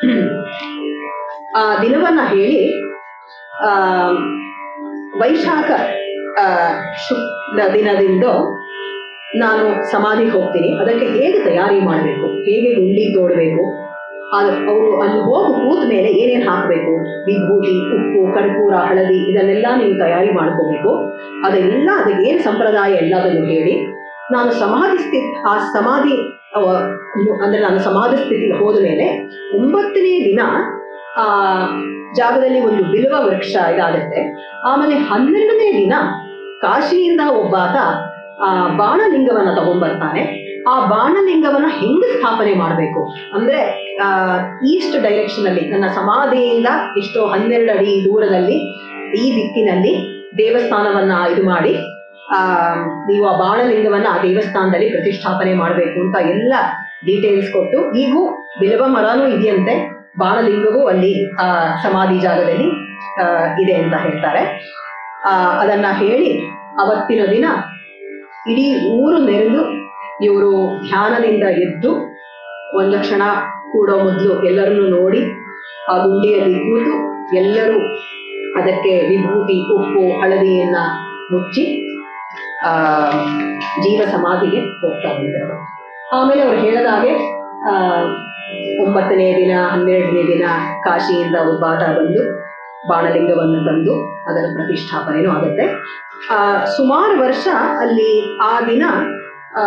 ಆ ದಿನವನ್ನ ಹೇಳಿ ಆ ವೈಶಾಖ ಆ, ಶುಕ್ಲ ದಿನದಿಂದ ನಾನು ಸಮಾಧಿಗೆ ಹೋಗ್ತೀನಿ ಅದಕ್ಕೆ ಹೇಗೆ ತಯಾರಿ ಮಾಡಬೇಕು ಹೇಗೆ ಗುಂಡಿ ತೋಡಬೇಕು ಅವರು ಅಲ್ಲಿ ಹೋಗಿ ಕೂತ ಮೇಲೆ ಏನೇನು ಹಾಕಬೇಕು ವಿಭೂತಿ ಉಪ್ಪು ಕರ್ಪೂರ ಹಳದಿ ಇದನ್ನೆಲ್ಲ ನೀವು ತಯಾರಿ ಮಾಡ್ಕೋಬೇಕು ಅದೆಲ್ಲ ಅದಕ್ಕೆ ಏನು ಸಂಪ್ರದಾಯ ಎಲ್ಲದನ್ನು ಹೇಳಿ ನಾನು ಸಮಾಧಿ ಸ್ಥಿತಿ ಆ ಸಮಾಧಿ ಅವ- ಅಂದ್ರೆ ನಾನು ಸಮಾಧಿ ಸ್ಥಿತಿಗೆ ಹೋದ ಮೇಲೆ ಒಂಬತ್ತನೇ ದಿನ ಆ ಜಾಗದಲ್ಲಿ ಒಂದು ಬಿಲ್ವ ವೃಕ್ಷ ಇದಾಗುತ್ತೆ ಆಮೇಲೆ ಹನ್ನೆರಡನೇ ದಿನ ಕಾಶಿಯಿಂದ ಒಬ್ಬಾತ ಆ ಬಾಣಲಿಂಗವನ್ನ ತಗೊಂಡ್ಬರ್ತಾನೆ ಆ ಬಾಣಲಿಂಗವನ್ನ ಹೆಂಗ್ ಸ್ಥಾಪನೆ ಮಾಡಬೇಕು ಅಂದ್ರೆ ಆ ಈಸ್ಟ್ ಡೈರೆಕ್ಷನ್ ಅಲ್ಲಿ ನನ್ನ ಸಮಾಧಿಯಿಂದ ಎಷ್ಟೋ ಹನ್ನೆರಡು ಅಡಿ ದೂರದಲ್ಲಿ ಈ ದಿಕ್ಕಿನಲ್ಲಿ ದೇವಸ್ಥಾನವನ್ನ ಇದು ಮಾಡಿ ಆ ನೀವು ಆ ಬಾಣಲಿಂಗವನ್ನ ಆ ದೇವಸ್ಥಾನದಲ್ಲಿ ಪ್ರತಿಷ್ಠಾಪನೆ ಮಾಡಬೇಕು ಅಂತ ಎಲ್ಲ ಡೀಟೇಲ್ಸ್ ಕೊಟ್ಟು ಈಗೂ ಬಿಲ್ವ ಮರನೂ ಇದೆಯಂತೆ ಬಾಣಲಿಂಗವೂ ಅಲ್ಲಿ ಆ ಸಮಾಧಿ ಜಾಗದಲ್ಲಿ ಆ, ಇದೆ ಅಂತ ಹೇಳ್ತಾರೆ ಆ ಅದನ್ನ ಹೇಳಿ ಅವತ್ತಿನ ದಿನ ಇಡೀ ಊರು ನೆರೆದು ಇವರು ಧ್ಯಾನದಿಂದ ಎದ್ದು ಒಂದು ಕ್ಷಣ ಕೂಡೋ ಮೊದಲು ಎಲ್ಲರನ್ನು ನೋಡಿ ಆ ಗುಂಡಿಯಲ್ಲಿ ಕೂತು ಎಲ್ಲರೂ ಅದಕ್ಕೆ ವಿಭೂತಿ ಉಪ್ಪು ಹಳದಿಯನ್ನ ಮುಚ್ಚಿ ಆ ಜೀವ ಸಮಾಧಿಗೆ ಹೋಗ್ತಾ ಇದ್ದಾರೆ ಆಮೇಲೆ ಅವ್ರು ಹೇಳಿದ ಹಾಗೆ ಆ ಒಂಬತ್ತನೇ ದಿನ ಹನ್ನೆರಡನೇ ದಿನ ಕಾಶಿಯಿಂದ ಒಬ್ಬಾತ ಬಂದು ಬಾಣಲಿಂಗವನ್ನು ತಂದು ಅದರ ಪ್ರತಿಷ್ಠಾಪನೆಯೂ ಆಗುತ್ತೆ ಆ ಸುಮಾರು ವರ್ಷ ಅಲ್ಲಿ ಆ ದಿನ ಆ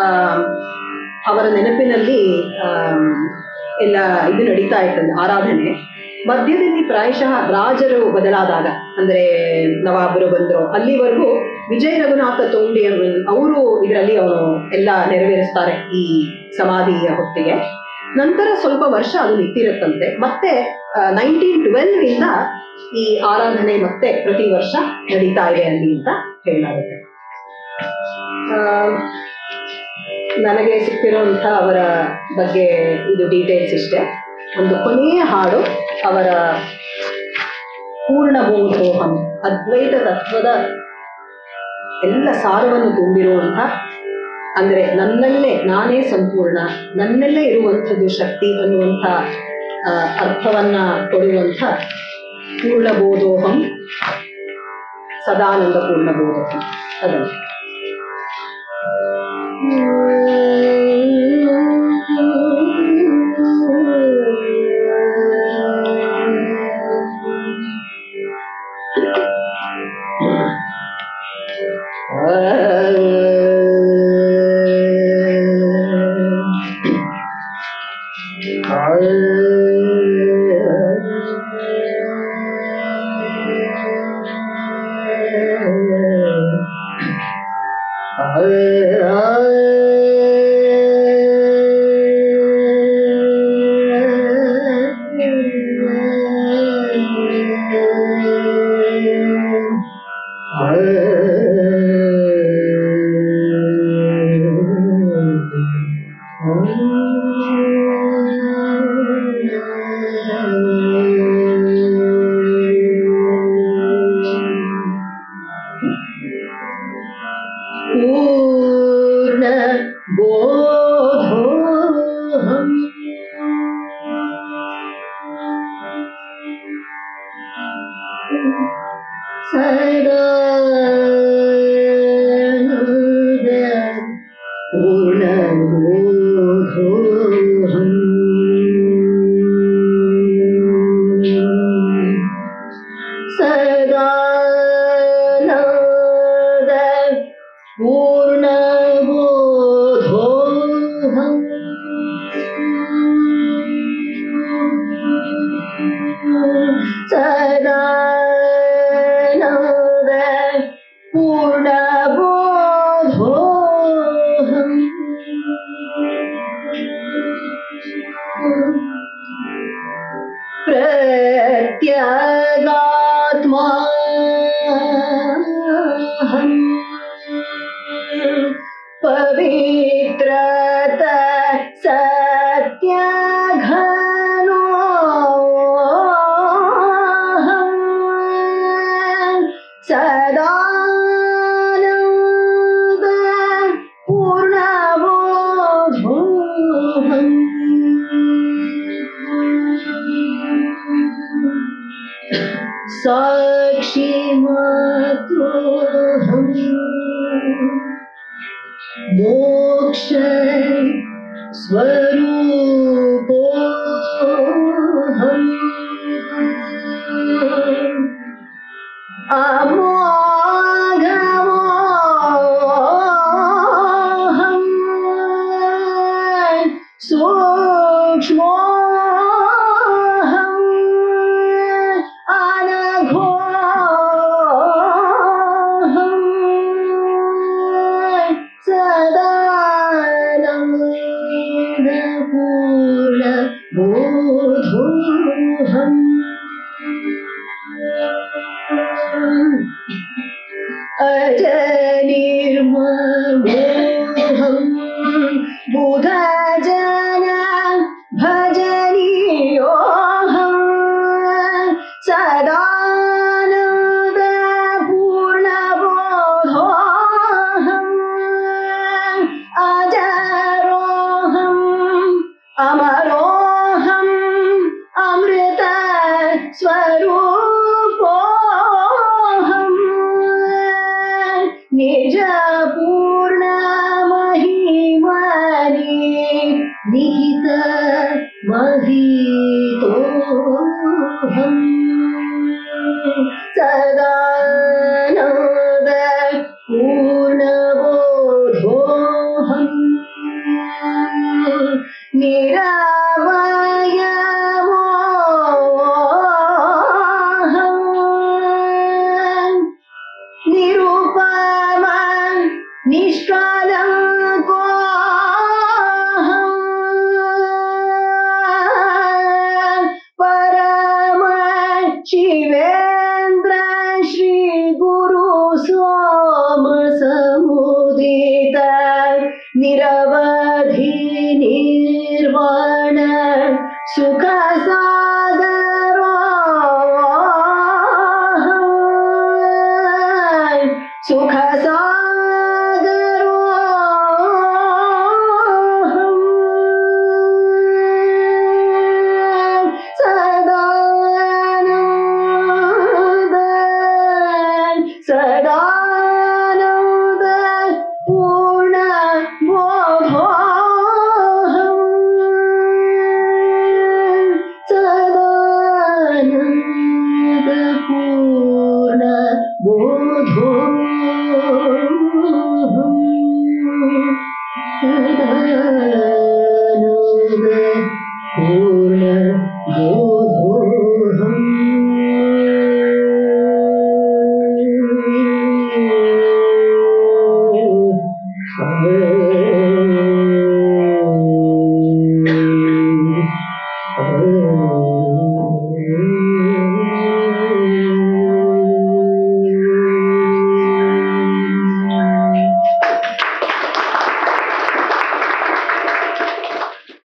ಅವರ ನೆನಪಿನಲ್ಲಿ ಆ ಎಲ್ಲ ಇದು ನಡೀತಾ ಇರ್ತದೆ ಆರಾಧನೆ ಮಧ್ಯದಲ್ಲಿ ಪ್ರಾಯಶಃ ರಾಜರು ಬದಲಾದಾಗ ಅಂದ್ರೆ ನವಾಬರು ಬಂದ್ರು ಅಲ್ಲಿವರೆಗೂ ವಿಜಯ ರಘುನಾಥ ತೋಂಡಿ ಅವರು ಇದರಲ್ಲಿ ಅವನು ಎಲ್ಲ ನೆರವೇರಿಸ್ತಾರೆ ಈ ಸಮಾಧಿಯ ಹೊತ್ತಿಗೆ ನಂತರ ಸ್ವಲ್ಪ ವರ್ಷ ಅದು ನಿಂತಿರುತ್ತಂತೆ ಮತ್ತೆ ನೈನ್ಟೀನ್ ಟ್ವೆಲ್ವ್ ಇಂದ ಈ ಆರಾಧನೆ ಮತ್ತೆ ಪ್ರತಿ ವರ್ಷ ನಡೀತಾ ಇದೆ ಅಲ್ಲಿ ಅಂತ ಹೇಳಲಾಗುತ್ತೆ ಆ, ನನಗೆ ಸಿಕ್ಕಿರುವಂಥ ಅವರ ಬಗ್ಗೆ ಇದು ಡೀಟೇಲ್ಸ್ ಇಷ್ಟೇ ಒಂದು ಕೊನೆಯ ಹಾಡು ಅವರ ಪೂರ್ಣಬೋಧೋಹಂ ಅದ್ವೈತ ತತ್ವದ ಎಲ್ಲ ಸಾರವನ್ನು ತುಂಬಿರುವಂಥ ಅಂದ್ರೆ ನನ್ನಲ್ಲೇ ನಾನೇ ಸಂಪೂರ್ಣ ನನ್ನಲ್ಲೇ ಇರುವಂಥದ್ದು ಶಕ್ತಿ ಅನ್ನುವಂಥ ಆ, ಅರ್ಥವನ್ನ ಕೊಡುವಂಥ ಪೂರ್ಣಬೋಧೋಹಂ ಸದಾನಂದ ಪೂರ್ಣಬೋಧೋಹಂ ಅದನ್ನು पूर्ण बोधोऽहम् सदा पूर्णबोधोऽहम् सदा पूर्णबोधोऽहम् सदा पूर्णबोधोऽहम् प्रत्यगात्मा पवित्रत सत्यघनो सदानन्द पूर्णबोधोऽहम् साक्षी मातोऽहम् मोक्ष स्वरूपोऽहम् अमोघमोऽहम् सूक्ष्मोऽहम् अनघोऽहम् सदानन्दपूर्णबोधोऽहम् अजनिर्मोहम् बुधजन भजनीयोऽहम् सदानन्दपूर्णबोधोऽहम् अजरोऽहम् अमरोऽहम् अमृत स्वरूपोऽहम् निज पूर्णमहिमनि निहित महीतोऽहम् सदानन्द पूर्णबोधोऽहम् निरामय